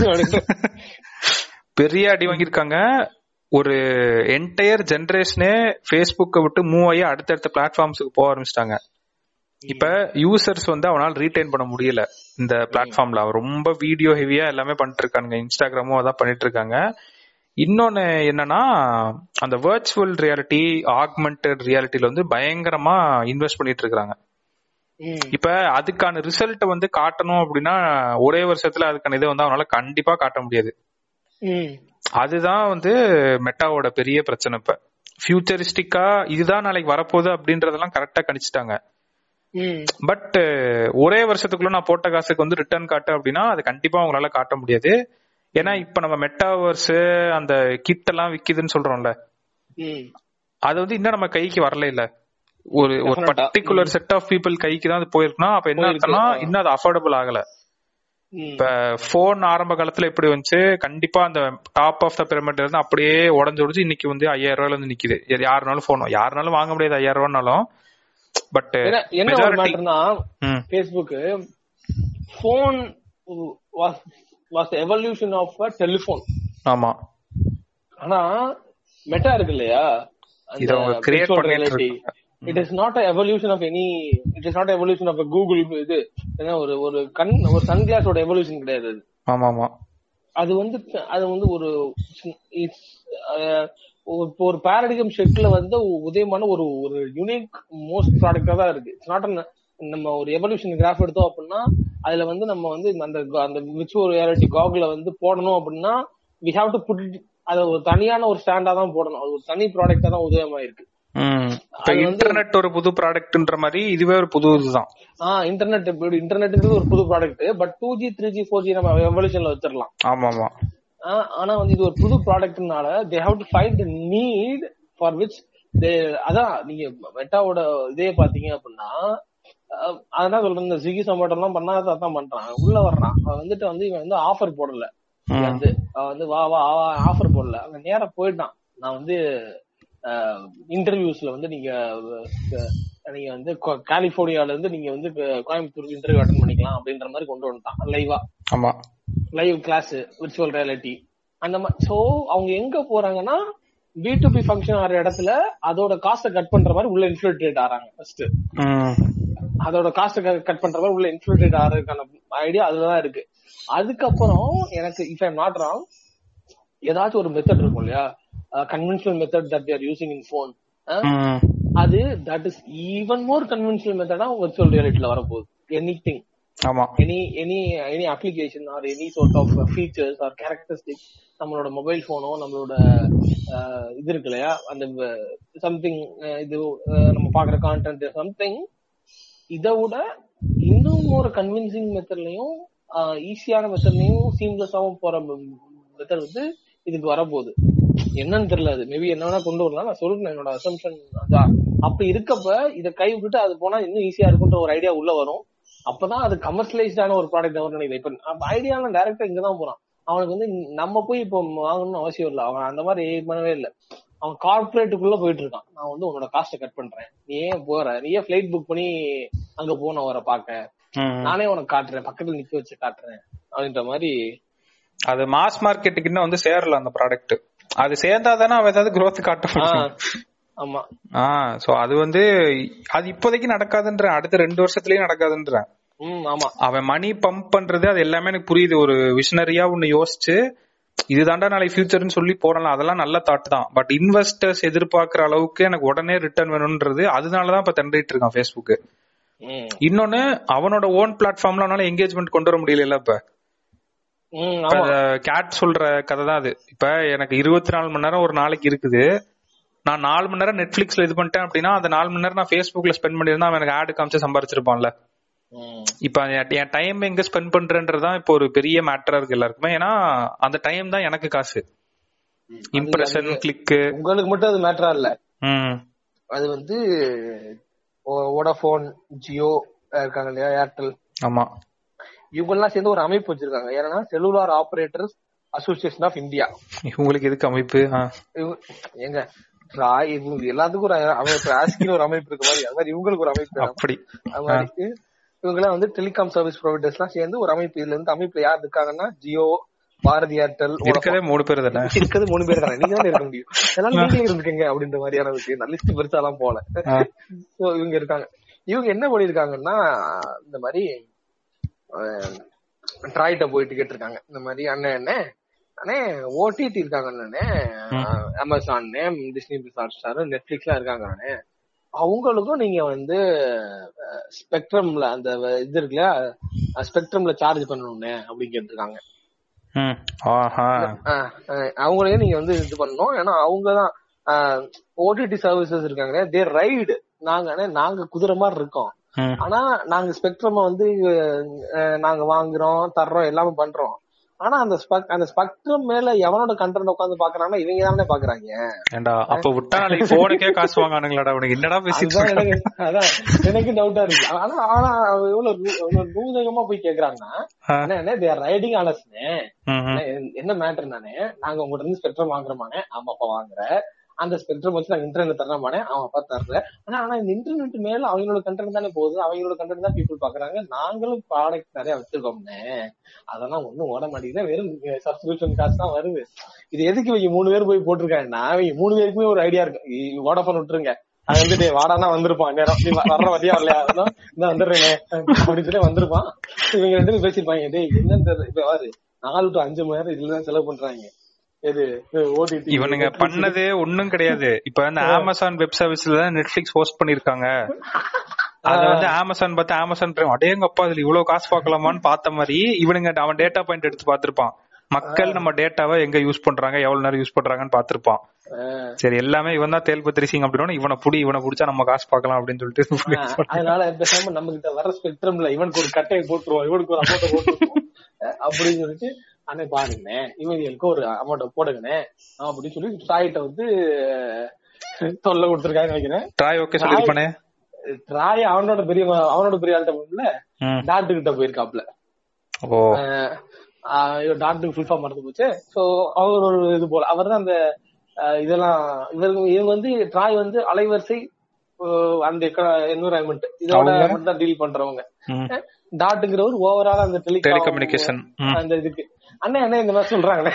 பெரிய அடி வாங்கியிருக்காங்க ஒரு என்டையர் ஜெனரேஷனே ஃபேஸ்புக்கை விட்டு மூவ் ஆகி அடுத்தடுத்த பிளாட்ஃபார்ம்ஸுக்கு போக ஆரம்பிச்சிட்டாங்க இப்ப யூசர்ஸ் வந்து அவனால ரீடைன் பண்ண முடியல இந்த பிளாட்ஃபார்ம்ல அவன் ரொம்ப வீடியோ ஹெவியா எல்லாமே பண்ணிட்டு இருக்கானுங்க இன்ஸ்டாகிராமும் அதான் பண்ணிட்டு இருக்காங்க இன்னொன்னு என்னன்னா அந்த வர்ச்சுவல் ரியாலிட்டி ஆக்மெண்டட் ரியாலிட்டில வந்து பயங்கரமா இன்வெஸ்ட் பண்ணிட்டு இருக்காங்க ம். இப்ப அதுக்கான ரிசல்ட் வந்து காட்டணும் அப்படின்னா ஒரே வருஷத்துல அதுக்கான இதை வந்து அவனால கண்டிப்பா காட்ட முடியாது ம். அதுதான் வந்து மெட்டாவோட பெரிய பிரச்சனை இப்ப ஃபியூச்சரிஸ்டிக்கா இதுதான் நாளைக்கு வரப்போகுது அப்படின்றதெல்லாம் கரெக்டா கணிச்சிட்டாங்க ம். பட் ஒரே வருஷத்துக்குள்ள நான் போட்ட காசுக்கு வந்து ரிட்டர்ன் காட்டு அப்படின்னா அது கண்டிப்பா அவங்களால காட்ட முடியாது ஏன்னா இப்ப நம்ம மெட்டாவர்ஸ் அந்த கிட் எல்லாம் விக்குதுன்னு சொல்றோம்ல ம். அது வந்து இன்னும் நம்ம கைக்கு வரல இல்ல ஒரு ஒரு Definite-ஆ. பர்டிகுலர் செட் ஆஃப் பீப்புள் கைக்கு தான் அது போயிருக்குன்னா அப்ப என்ன போயிருக்கு, அர்த்தம்னா ஆ. இன்னும் அது அஃபோர்டபுள் ஆகல ம். இப்ப போன் ஆரம்ப காலத்துல எப்படி வந்துச்சு கண்டிப்பா அந்த டாப் ஆஃப் த பிரமிட் இருந்து அப்படியே உடஞ்சு உடஞ்சு இன்னைக்கு வந்து ஐயாயிரம் ரூபாயில வந்து நிக்குது யாரு- யாருனாலும் போன் யாருனாலும் வாங்க முடியாது ஐயாயிரம் ரூபாய்னாலும் பட் என்ன என்ன ஒரு மேட்டர்னா ம் Facebook phone was was the evolution of a telephone ஆமா ஆனா மெட்டா இருக்கு இல்லையா இத அவங்க create பண்ணிட்டு இருக்காங்க. It is not evolution of any it is not evolution of Google இது ஏன்னா ஒரு ஒரு கண் ஒரு சன்கிளாஸோட எவல்யூஷன் கிடையாது அது ஆமா ஆமா அது வந்து அது வந்து ஒரு it's, அஹ், ஒரு- இப்போ ஒரு பேரடிகம் ஷெட்ல வந்து உதயமான ஒரு ஒரு யூனிக் மோஸ்ட் ப்ராடக்டா தான் இருக்கு இட்ஸ் நாட் நம்ம ஒரு எவல்யூஷன் கிராஃப் எடுத்தோம் அப்படின்னா அதுல வந்து நம்ம வந்து அந்த அந்த விர்ச்சுவல் ரியாலிட்டி காகுல வந்து போடணும் அப்படின்னா வி ஹாவ் டு புட் அது ஒரு தனியான ஒரு ஸ்டாண்டா தான் போடணும் அது ஒரு தனி ப்ராடக்டா தான் உதயமாயிருக்கு ம் இப்ப அது வந்து- இன்டர்நெட் ஒரு புது ப்ராடக்ட்ன்ற மாதிரி இதுவே ஒரு புது இதுதான் ஆஹ் இன்டர்நெட் இன்டர்நெட்ன்றது ஒரு புது product but two G three G four G நம்ம எவல்யூஷன்ல வச்சிடலாம் ஆமா ஆமா ஆஹ் ஆனா வந்து இது ஒரு புது ப்ராடக்ட்னால they have to find need for which they அதான் நீங்க மெட்டாவோட இதே பாத்தீங்க அப்படின்னா அஹ் அதான் சொல்றேன் இந்த ஸ்விக்கி சமோட்டோ எல்லாம் பண்ணா அதான் பண்றான் உள்ள வர்றான் அவன் வந்துட்டு வந்து இவன் வந்து ஆஃபர் போடல ம். வந்து அவன் வந்து வா வா ஆஃபர் போடல அவன் நேரா போயிட்டான் நான் வந்து இன்டர்வியூஸ்ல வந்து நீங்க அஹ், நீங்க வந்து கோ- கலிபோர்னியால இருந்து நீங்க வந்து கோ- கோயம்புத்தூர் இன்டர்வியூ அட்டன் பண்ணிக்கலாம் அப்படின்ற மாதிரி கொண்டு வந்துட்டான் லைவா ஆமா லைவ் கிளாஸ் விர்ச்சுவல் ரியாலிட்டி அந்த மாதிரி சோ அவங்க எங்க போறாங்கன்னா பி டு பி ஃபங்க்ஷன் ஆகிற இடத்துல அதோட காஸ்ட கட் பண்ற மாதிரி உள்ள இன்ஃபில்ட்ரேட் ஆறாங்க ஃபர்ஸ்ட் ம் அதோட காஸ்ட கட் பண்ற மாதிரி உள்ள இன்ஃபில்ட்ரேட் ஆறதுக்கான ஐடியா அதுலதான் இருக்கு அதுக்கப்புறம் எனக்கு இஃப் ஐம் நாட் ராங் ஏதாச்சும் ஒரு மெத்தட் இருக்கும் இல்லையா conventional method that are using in phone ம் அது that is even more conventional மெத்தடா virtual ரியாலிட்டில வரப்போகுது எனி திங் ஆமா any any any application or any sort of features R characteristic நம்மளோட mobile போனோ நம்மளோட அஹ், இது இருக்கு இல்லையா அந்த சம்திங் இது அஹ், நம்ம பாக்குற கான்டென்ட் சம்திங் இதை விட இன்னும் ஒரு கன்வின்சிங் மெத்தட்லயும் ஈஸியான மெத்தட்லயும் சீம்லெஸ்ஸாவும் போற மெத்தட் வந்து இதுக்கு வரப்போகுது என்னன்னு தெரியல அது மேபி என்ன வேணா கொண்டு வரலாம் நான் சொல்றேன் என்னோட அசம்ஷன் அதான் அப்படி இருக்கப்ப இதை கை விட்டுட்டு அது போனா இன்னும் ஈஸியா இருக்குன்ற ஒரு ஐடியா உள்ள வரும் அப்பதான் அது கமர்ஷியலைஸ்டான ஒரு ப்ராடக்ட் வரும் நினைக்கிறேன் இப்ப ஐடியால டைரக்டா இங்கதான் போறான் அவனுக்கு வந்து நம்ம போய் இப்போ வாங்கணும்னு அவசியம் இல்லை அவன் அந்த மாதிரி பண்ணவே இல்லை அவன் கார்பரேட்டுக்குள்ள போயிட்டு இருக்கான் நான் வந்து உன்னோட காஸ்ட கட் பண்றேன் நீ ஏன் போற நீ ஏன் பிளைட் புக் பண்ணி அங்க போன வர பாக்க நானே உனக்கு காட்டுறேன் பக்கத்துல நிக்க வச்சு காட்டுறேன் அப்படின்ற மாதிரி அது மாஸ் மார்க்கெட்டுக்கு இன்னும் வந்து சேரல அந்த ப்ராடக்ட் அது சேர்ந்தா தானே அவன் ஏதாவது growth காட்ட முடியும் ஆமா ஆஹ் சோ அது வந்து அது இப்போதைக்கு நடக்காதுன்ற அடுத்த ரெண்டு வருஷத்துலயும் நடக்காதுன்ற ம் ஆமா அவன் மணி பம்ப் பண்றது அது எல்லாமே எனக்கு புரியுது ஒரு விஷனரியா ஒன்னு யோசிச்சு இதுதாண்டா நாளைக்கு ஃபியூச்சர்னு சொல்லி போடலாம் அதெல்லாம் நல்ல தாட் தான் பட் இன்வெஸ்டர்ஸ் எதிர்பார்க்கிற அளவுக்கு எனக்கு உடனே ரிட்டர்ன் வேணும்ன்றது அதனாலதான் இப்ப தண்டிட்டு இருக்கான் ஃபேஸ்புக் ம் இன்னொன்னு அவனோட ஓன் பிளாட்ஃபார்ம்ல அவனால என்கேஜ்மெண்ட் கொண்டு வர முடியல இப்ப ம் ஆமா கேட் சொல்ற கதை தான் அது இப்ப எனக்கு இருபத்தி நாலு மணி நேரம் ஒரு நாளைக்கு இருக்குது நான் நாலு மணி நேரம் நெட்ஃபிளிக்ஸ்ல இது பண்ணிட்டேன் அப்படின்னா அந்த நாலு மணி நேரம் நான் ஃபேஸ்புக்ல ஸ்பெண்ட் பண்ணிருந்தா அவன் எனக்கு ஆடு காமிச்சு சம்பாரிச்சிருப்பான்ல ம் இப்ப என் என் டைம் எங்க ஸ்பெண்ட் பண்றேன்றதுதான் இப்போ ஒரு பெரிய மேட்டரா இருக்கு எல்லாருக்குமே ஏன்னா அந்த டைம் தான் எனக்கு காசு இம்ப்ரெஷன் கிளிக்கு உங்களுக்கு மட்டும் அது மேட்டரா இல்ல ம் அது வந்து வோடாஃபோன் ஜியோ இருக்காங்க இல்லையா ஏர்டெல் ஆமா இவங்க எல்லாம் சேர்ந்து ஒரு அமைப்பு வச்சிருக்காங்க ஏன்னா cellular operators association of India உங்களுக்கு எதுக்கு அமைப்பு ஆ. எங்க ரா- இவங்க எல்லாத்துக்கும் ஒரு அமைப்பு ஆஸ்கின்னு ஒரு அமைப்பு இருக்க மாதிரி அது மாதிரி இவங்களுக்கு ஒரு அமைப்பு வேணும். அப்படி அது மாதிரி இவங்க எல்லாம் வந்து டெலிகாம் சர்வீஸ் ப்ரொவைடர்ஸ் எல்லாம் சேர்ந்து ஒரு அமைப்பு இதுல இருந்து அமைப்புல யார் இருக்காங்கன்னா ஜியோ பாரதி ஏர்டெல் இருக்கதே மூணு பேர் தானே இருக்கிறது மூணு பேர் தானே நீங்க தான் இருக்க முடியும் எல்லாரும் நீங்களே இருந்துக்கங்க அப்படின்ற மாதிரியான விஷயம் நான் லிஸ்ட் பெருசா எல்லாம் போல ஆ. So, இவங்க இருக்காங்க இவங்க என்ன பண்ணிருக்காங்கன்னா இந்த மாதிரி ட்ராய்ட்ட போயிட்டு கேட்டிருக்காங்க இந்த மாதிரி அண்ணன் என்ன அண்ணே ஓடிடி இருக்காங்க அண்ணே Amazon Disney plus Hotstar நெட்ஃபிளிக்ஸ்லாம் இருக்காங்க அண்ணே அவங்களுக்கும் நீங்க வந்து ஸ்பெக்ட்ரம்ல அந்த இது இருக்குல்ல ஸ்பெக்ட்ரம்ல சார்ஜ் பண்ணணும்னு அப்படின்னு கேட்டிருக்காங்க ம் ஆஹா ஆஹ் ஆஹ் அவங்களையும் நீங்க வந்து இது பண்ணணும் ஏன்னா அவங்கதான் ஓடிடி சர்வீசஸ் இருக்காங்க தே ரைடு நாங்க ஆனா நாங்க குதிரை மாதிரி இருக்கோம் ம் ஆனா நாங்க ஸ்பெக்ட்ரம் வந்து அஹ், நாங்க வாங்குறோம் தர்றோம் எல்லாமே பண்றோம் ஆனா அந்த spec- அந்த ஸ்பெக்ட்ரம் மேல எவனோட கண்டென்ட் உட்காந்து பாக்குறாங்கன்னா இவங்க தானே பாக்குறாங்க ஏண்டா அப்ப விட்டா நாளைக்கு போனுக்கே காசு வாங்கானுங்களாடா உனக்கு என்னடா பேசிட்டு அதுதான் இருக்க? எனக்கு அதான் எனக்கு டவுட்டா இருக்கு ஆனா ஆனா அவன் எவ்வளவு நூ- எவ்வளவு நூதகமா போய் கேக்குறாங்கன்னா ஆ. என்ன தேர் ரைடிங் ஆனஸ்னே ம், ம். என்ன மேட்டர் நானே நாங்க உங்ககிட்ட இருந்து ஸ்பெக்ட்ரம் வாங்குறோமானே ஆமா அப்பா வாங்குற அந்த ஸ்பெக்ட்ரம் வச்சு நாங்க இன்டர்நெட் தரமானே அவன் அப்பா தர்ற ஆனா ஆனா இந்த இன்டர்நெட் மேல அவங்களோட கண்டென்ட் தானே போகுது அவங்களோட கண்டென்ட் தான் பீப்புள் பாக்குறாங்க நாங்களும் ப்ராடக்ட் நிறைய வச்சிருக்கோம்னே அதெல்லாம் ஒண்ணும் ஓட மாட்டேங்குது வெறும் சப்ஸ்கிரிப்ஷன் காசு தான் வருது இது எதுக்கு இவங்க மூணு பேர் போய் போட்டிருக்காங்கன்னா இவங்க மூணு பேருக்குமே ஒரு ஐடியா இருக்கு வோடாஃபோன் விட்டுருங்க அது வந்து டேய் வாடானா வந்திருப்பான் நேரம் நீ வ- வர்ற வரியா வரலையா அதான் இந்த வந்துடுறேனே அப்படின்னு சொல்லி வந்திருப்பான் இவங்க ரெண்டு பேரும் பேசிருப்பாங்க டேய் என்னன்னு தெரியல இப்ப பாரு நாலு டு அஞ்சு மணி நேரம் இதுலதான் செலவு பண்றாங்க எது ஓடிடி இவனுங்க பண்ணது ஒண்ணும் கிடையாது இப்ப வந்து அமேசான் வெப் சர்வீஸ்ல தான் நெட்ஃபிளிக்ஸ் ஹோஸ்ட் பண்ணிருக்காங்க அத வந்து அமேசான் பார்த்து அமேசான் பிரைம் அடேங்கப்பா இதுல இவ்வளவு காசு பார்க்கலாமான்னு பார்த்த மாதிரி இவனுங்க அவன் டேட்டா பாயிண்ட் எடுத்து பார்த்திருப்பான் மக்கள் நம்ம டேட்டாவை எங்க யூஸ் பண்றாங்க எவ்வளவு நேரம் யூஸ் பண்றாங்கன்னு பார்த்திருப்பான் சரி எல்லாமே இவன் தான் தேல் பத்திரிசிங் அப்படின்னா இவனை புடி இவனை புடிச்சா நம்ம காசு பார்க்கலாம் அப்படின்னு சொல்லிட்டு அதனால பேசாம நம்ம கிட்ட வர ஸ்பெக்ட்ரம்ல இவனுக்கு ஒரு கட்டையை போட்டுருவோம் இவனுக்கு ஒரு அமௌண்ட் போட்டுருவோம் அஹ் அப்படின்னு சொல்லிட்டு அண்ணே பாருங்கண்ணே இவங்களுக்கு ஒரு அமௌண்ட் போடுங்கண்ணே அப்படின்னு சொல்லி ட்ராய்ட்ட வந்து அஹ், தொல்லை கொடுத்துருக்காங்க நினைக்கிறேன் ட்ராய் ஓகே சொல்லிருப்பானே ட்ராய் அவனோட பெரிய அவனோட பெரிய ஆள்கிட்ட போகல ம். டாக்டர் கிட்ட போயிருக்காப்ல ஓ டாக்டருக்கு ஃபுல் ஃபார்ம் மறந்து போச்சு சோ அவர் ஒரு இது போல அவர் தான் அந்த அஹ், இதெல்லாம் இவங்க இவங்க வந்து ட்ராய் வந்து அலைவரிசை அஹ், அந்த என்விரான்மெண்ட் இதோட அவங்க? மட்டும் தான் டீல் பண்றவங்க ம். டாட்டுங்கிறவர் ஓவரால் அந்த டெலிகாம் டெலிகம்யூனிகேஷன் அந்த இதுக்கு அண்ணா என்ன இந்த மாதிரி சொல்றாங்களே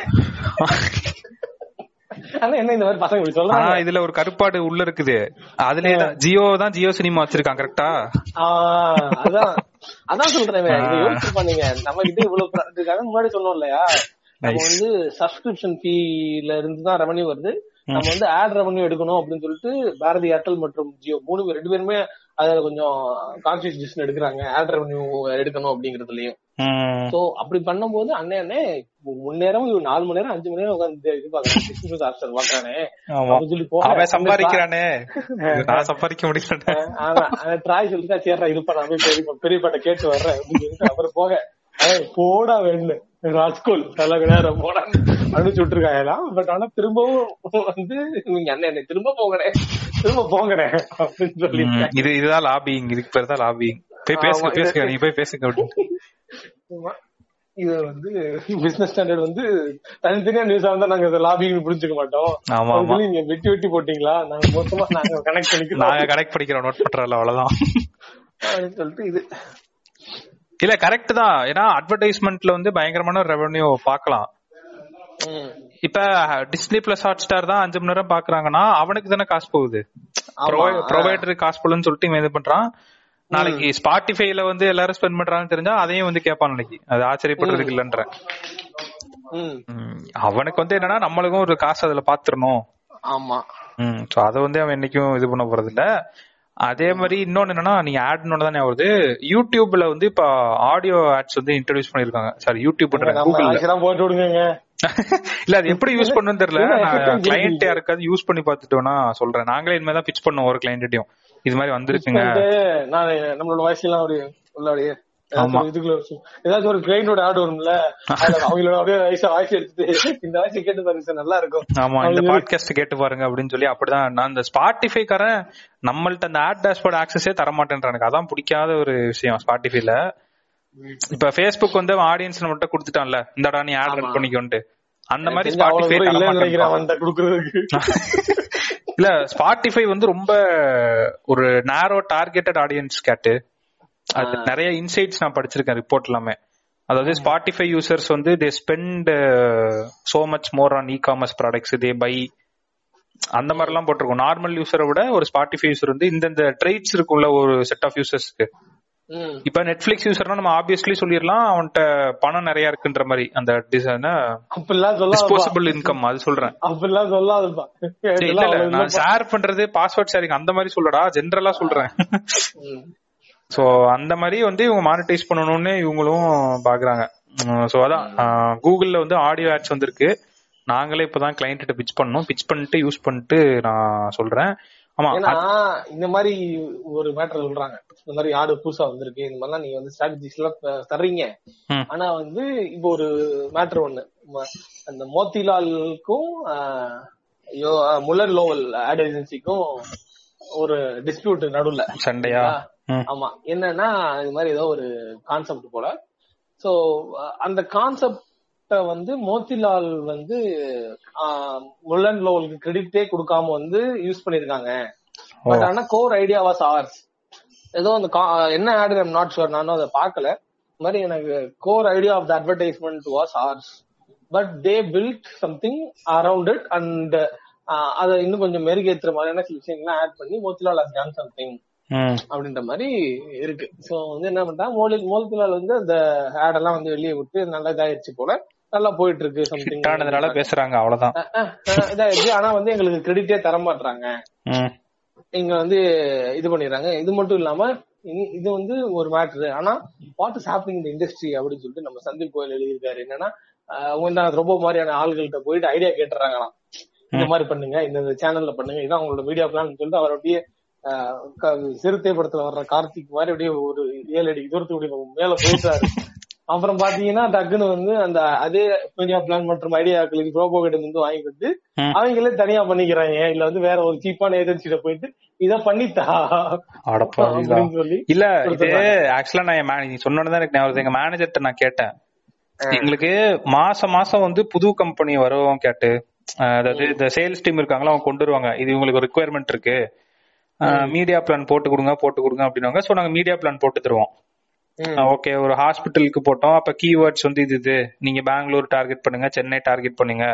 அண்ணா என்ன இந்த மாதிரி பசங்க இப்படி ஆனா சொல்றாங்க இதுல ஒரு கருப்பாடு உள்ள இருக்குது அதுலயே தான் ஜியோ தான் ஜியோ சினிமா வச்சிருக்கான் கரெக்டா ஆஹ் அதான் அதான் சொல்றேன் இதை யோசிச்சிருப்பானுங்க நம்ம கிட்ட இவ்வளவு product இருக்காங்க முன்னாடி சொன்னோம் இல்லையா நம்ம Nice. வந்து சப்ஸ்கிரிப்ஷன் ஃபீல இருந்து தான் ரெவன்யூ வருது நம்ம வந்து ஆட் ரெவன்யூ எடுக்கணும் அப்படின்னு சொல்லிட்டு பாரதி ஏர்டெல் மற்றும் ஜியோ மூணு பேர் ரெண்டு பேருமே அதுல கொஞ்சம் கான்சியஸ் டிசிஷன் எடுக்கிறாங்க ஆட் ரெவன்யூ எடுக்கணும் அப்படிங்கறதுலயும் ம். சோ அப்படி பண்ணும்போது அண்ணே அண்ணே முன்னேரம் இவன் நாலு மணி நேரம் அஞ்சு மணி நேரம் உட்காந்து இது பாக்குறான் ஆப்ஷன் பாக்குறானே ஆமா அப்படின்னு சொல்லி போக அவன் சம்பாதிக்கிறானே இது நான் சம்பாதிக்க முடியல ஆமா ட்ராய் சொல்லிட்டு சேர்றா இருப்பா நான் போய் பெரிய பெரியப்பாட்ட கேட்டு வர்றேன் அப்படின்னு சொல்லிட்டு அப்புறம் போக ஏய், போடா வேண்டு ராஜ்கோல் நல்ல நேரம் போடா அனுப்பிச்சு விட்டுருக்காங்களாம் பட் ஆனா திரும்பவும் வந்து நீங்க அண்ணன் என்னை திரும்ப போங்கடே திரும்ப போங்கடே அப்படின்னு ம், சொல்லியிருக்காங்க இது இதுதான் லாபிங் இதுக்கு பேர் தான் லாபிங் போய் பேசுங்க ஆமா, பேசுங்க இது- நீங்க போய் பேசுங்க அப்படின்னு ஆமா. இது வந்து பிசினஸ் ஸ்டாண்டர்ட் வந்து தனித்தனியா நியூஸ் வந்தா நாங்க இதை லாபிங் புரிஞ்சுக்க மாட்டோம் ஆமா அதுக்கு ஆமா நீங்க வெட்டி வெட்டி போட்டீங்களா நாங்க மொத்தமா நாங்க கனெக்ட் பண்ணிக்கிறோம் நாங்க கனெக்ட் பண்ணிக்கிறோம் நோட் பண்றோம்ல அவ்வளவுதான் அப்படின்னு சொல்லிட்டு இது இல்ல கரெக்ட் தான் ஏன்னா அட்வர்டைஸ்மெண்ட்ல வந்து பயங்கரமான ரெவன்யூ பார்க்கலாம் ம். இப்ப டிஸ்னி பிளஸ் ஹாட் ஸ்டார் தான் அஞ்சு மணி நேரம் பாக்குறாங்கன்னா அவனுக்கு தானே காசு போகுது ஆமா. ப்ரொவைடர் காசு போகுதுன்னு சொல்லிட்டு இவன் இது பண்றான் நாளைக்கு ஸ்பாட்டிஃபைல வந்து எல்லாரும் ஸ்பெண்ட் பண்றாங்கன்னு தெரிஞ்சா அதையும் வந்து கேட்பான் நாளைக்கு அது ஆச்சரியப்படுறதுக்கு இல்லன்றேன் ம். ம், அவனுக்கு வந்து என்னன்னா நம்மளுக்கும் ஒரு காசு அதுல பாத்துறணும் ஆமா ம் சோ அத வந்து அவன் என்னைக்கும் இது பண்ண போறது இல்ல அதே மாதிரி இன்னொன்னு என்னன்னா நீங்க ஆட்னு தானே வருது யூடியூப்ல வந்து இப்ப ஆடியோ ஆட்ஸ் வந்து இன்ட்ரோடியூஸ் பண்ணிருக்காங்க சாரி யூடியூப் நம்ம கூகுள்ல ஆக்சுவலா போட்டு விடுங்க இல்ல அது எப்படி யூஸ் பண்ணணும்னு தெரியல என்ன நான் effect கிளைண்ட் யாருக்காவது யூஸ் பண்ணி பார்த்துட்டு வேணா சொல்றேன் நாங்களே இனிமே தான் பிச் பண்ணோம் ஒரு கிளைண்ட்டையும் இது மாதிரி வந்திருக்குங்க நான் நம்மளோட வாய்ஸ் எல்லாம் ஒரு உள்ள அப்படியே ஏதாச்சும் ஆமா. ஒரு இதுக்குள்ள வச்சு ஏதாச்சும் ஒரு கிளைண்டோட ஆட் வரும்ல அதுல அவங்களோட அப்படியே வயசு வாய்ஸ் எடுத்துட்டு இந்த வாய்ஸ் கேட்டு பாருங்க சார் நல்லா இருக்கும் ஆமா இந்த அவங்க- பாட்காஸ்ட் கேட்டு பாருங்க அப்படின்னு சொல்லி அப்படிதான் நான் இந்த ஸ்பாட்டிஃபைக்காரன் நம்மள்ட்ட அந்த ஆட் டேஷ்போர்ட் ஆக்சஸே தர மாட்டேன்றானுங்க அதான் பிடிக்காத ஒரு விஷயம் ஸ்பாட்டிஃபைல இப்ப ஃபேஸ்புக் வந்து ஆடியன்ஸ் நம்மகிட்ட கொடுத்துட்டான்ல இந்தடா நீ ஆட் ரன் பண்ணிக்கோன்ட்டு அந்த மாதிரி தெரிஞ்சு அவ்வளவு ஸ்பாட்டிஃபை தூரம் தர இல்லைன்னு நினைக்கிறேன் மாட்டேன் அவன்கிட்ட குடுக்கறதுக்கு இல்ல ஸ்பாட்டிஃபை வந்து ரொம்ப ஒரு நேரோ டார்கெட்டட் ஆடியன்ஸ் கேட்டு அது நிறைய இன்சைட்ஸ் நான் படிச்சிருக்கேன் ரிப்போர்ட் எல்லாமே அதாவது ஸ்பாட்டிஃபை யூசர்ஸ் வந்து they spend so much more on e commerce products they buy அந்த மாதிரி எல்லாம் போட்டிருக்கும் நார்மல் யூசரை விட ஒரு ஸ்பாட்டிஃபை யூசர் வந்து இந்தந்த ட்ரைட்ஸ் இருக்கும்ல ஒரு செட் ஆஃப் யூசர்ஸ்க்கு ம். இப்ப நெட்ஃபிளிக்ஸ் யூசர்னா நம்ம ஆப்வியஸ்லி சொல்லிடலாம் அவன்கிட்ட பணம் நிறைய இருக்குன்ற மாதிரி அந்த டிசைன் அப்படிலாம் சொல்லாதப்பா டிஸ்போசபிள் இன்கம் அது சொல்றேன் அப்படிலாம் சொல்லாதப்பா இல்ல இதெல்லாம் இல்ல அவ்வளவு நான் இல்லப்பா. ஷேர் பண்றது பாஸ்வேர்ட் ஷேரிங் அந்த மாதிரி சொல்லடா ஜென்ரலா சொல்றேன் ம். சோ அந்த மாதிரி வந்து இவங்க மானிட்டைஸ் பண்ணணும்னு இவங்களும் பாக்குறாங்க சோ அதான் கூகுள்ல வந்து ஆடியோ ஆட்ஸ் வந்திருக்கு நாங்களே இப்பதான் கிளைண்ட் பிச் பண்ணோம் பிச் பண்ணிட்டு யூஸ் பண்ணிட்டு நான் சொல்றேன் ஆமா ஏன்னா இந்த மாதிரி ஒரு மேட்டர் சொல்றாங்க இந்த மாதிரி ஆடு புதுசா வந்திருக்கு இந்த மாதிரிலாம் நீங்க வந்து ஸ்ட்ராட்டஜிஸ் எல்லாம் த- தர்றீங்க ம். ஆனா வந்து இப்போ ஒரு மேட்டர் ஒண்ணு ம- அந்த மோத்திலாலுக்கும் ஆஹ், யோ- ஆஹ், முல்லர் லோவல் ஆட் ஏஜென்சிக்கும் ஒரு டிஸ்பியூட் நடுவுல சண்டையா ம். ஆமா என்னன்னா இது மாதிரி ஏதோ ஒரு கான்செப்ட் போல சோ அந்த கான்செப்ட வந்து மோத்திலால் வந்து ஆஹ், முல்லன் லோவலுக்கு கிரெடிட்டே கொடுக்காம வந்து யூஸ் பண்ணிருக்காங்க பட் ஆனா கோர் ஐடியா வாஸ் ஆர்ஸ் ஏதோ அந்த கா- என்ன ஆட் ஐம் நாட் ஷுர் நானும் அதை பார்க்கல இந்த மாதிரி எனக்கு core idea of the advertisement was ours but they built something around it and அதை இன்னும் கொஞ்சம் மெருகேற்றுற மாதிரியான சில விஷயங்கள்லாம் ஆட் பண்ணி மோத்திலால் ஹஸ் டன் சம்திங் ம். அப்படின்ற மாதிரி இருக்கு சோ வந்து என்ன பண்ணிட்டா மோலி மோல்பிலால் வந்து அந்த ஆட் எல்லாம் வந்து வெளியே விட்டு நல்லா இதாயிருச்சு போல நல்லா போயிட்டு இருக்கு சம்திங் ஹிட் ஆனதுனால பேசுறாங்க அவ்வளவுதான் இதாயிருச்சு ஆனா வந்து எங்களுக்கு கிரெடிட்டே தர மாட்டாங்க ம். இங்க வந்து இது பண்ணிடுறாங்க இது மட்டும் இல்லாம இ- இது வந்து ஒரு மேட்ரு ஆனா வாட் இஸ் ஹேப்பனிங் இந்த இண்டஸ்ட்ரி அப்படின்னு சொல்லிட்டு நம்ம சந்தீப் கோயில் எழுதியிருக்காரு என்னன்னா ஆஹ் அவங்க வந்து அந்த ரொம்ப மாதிரியான ஆள்கள்ட்ட போயிட்டு ஐடியா கேட்டுறாங்களாம் இந்த மாதிரி பண்ணுங்க இந்த இந்த சேனல்ல பண்ணுங்க இதான் உங்களோட மீடியா பிளான் சொல்லிட்டு அவர் அப்படியே ஆஹ் க- சிறுத்தை படத்துல வர்ற கார்த்திக் மாதிரி அப்படியே ஒரு ஏழு அடி தூரத்துக்கு அப்படியே மேல போயிட்டாரு அப்புறம் பாத்தீங்கன்னா டக்குன்னு வந்து அந்த அதே மீடியா பிளான் மற்றும் ஐடியாக்களுக்கு ப்ரோபோ கிட்ட இருந்து வாங்கிட்டு ம். அவங்களே தனியா பண்ணிக்கிறாங்க இல்ல வந்து வேற ஒரு சீப்பான ஏஜென்சிட்ட போயிட்டு இத பண்ணித்தா அடப்பாவிகளா. அப்படின்னு சொல்லி இல்ல இது கொடுத்துடுறாங்க. ஆக்சுவலா நான் என் man- நீ சொன்னதான் எனக்கு ஞாபகம் வருது. எங்க மேனேஜர்ட்ட நான் கேட்டேன் எங்களுக்கு மாசம் மாசம் வந்து புது கம்பெனி வரும் கேட்டு அஹ் அதாவது இந்த சேல்ஸ் டீம் இருக்காங்களா அவங்க கொண்டு வருவாங்க இது இவங்களுக்கு ஒரு ரெக்குவயர்மெண்ட் இருக்கு மீடியா பிளான் போட்டு கொடுங்க போட்டு கொடுங்க அப்படின்னாங்க சோ நாங்க மீடியா பிளான் போட்டு தருவோம் ம். ஓகே ஒரு ஹாஸ்பிட்டலுக்கு போட்டோம் அப்ப கீவேர்ட்ஸ் வந்து இது இது நீங்க பெங்களூர் டார்கெட் பண்ணுங்க சென்னை டார்கெட் பண்ணுங்க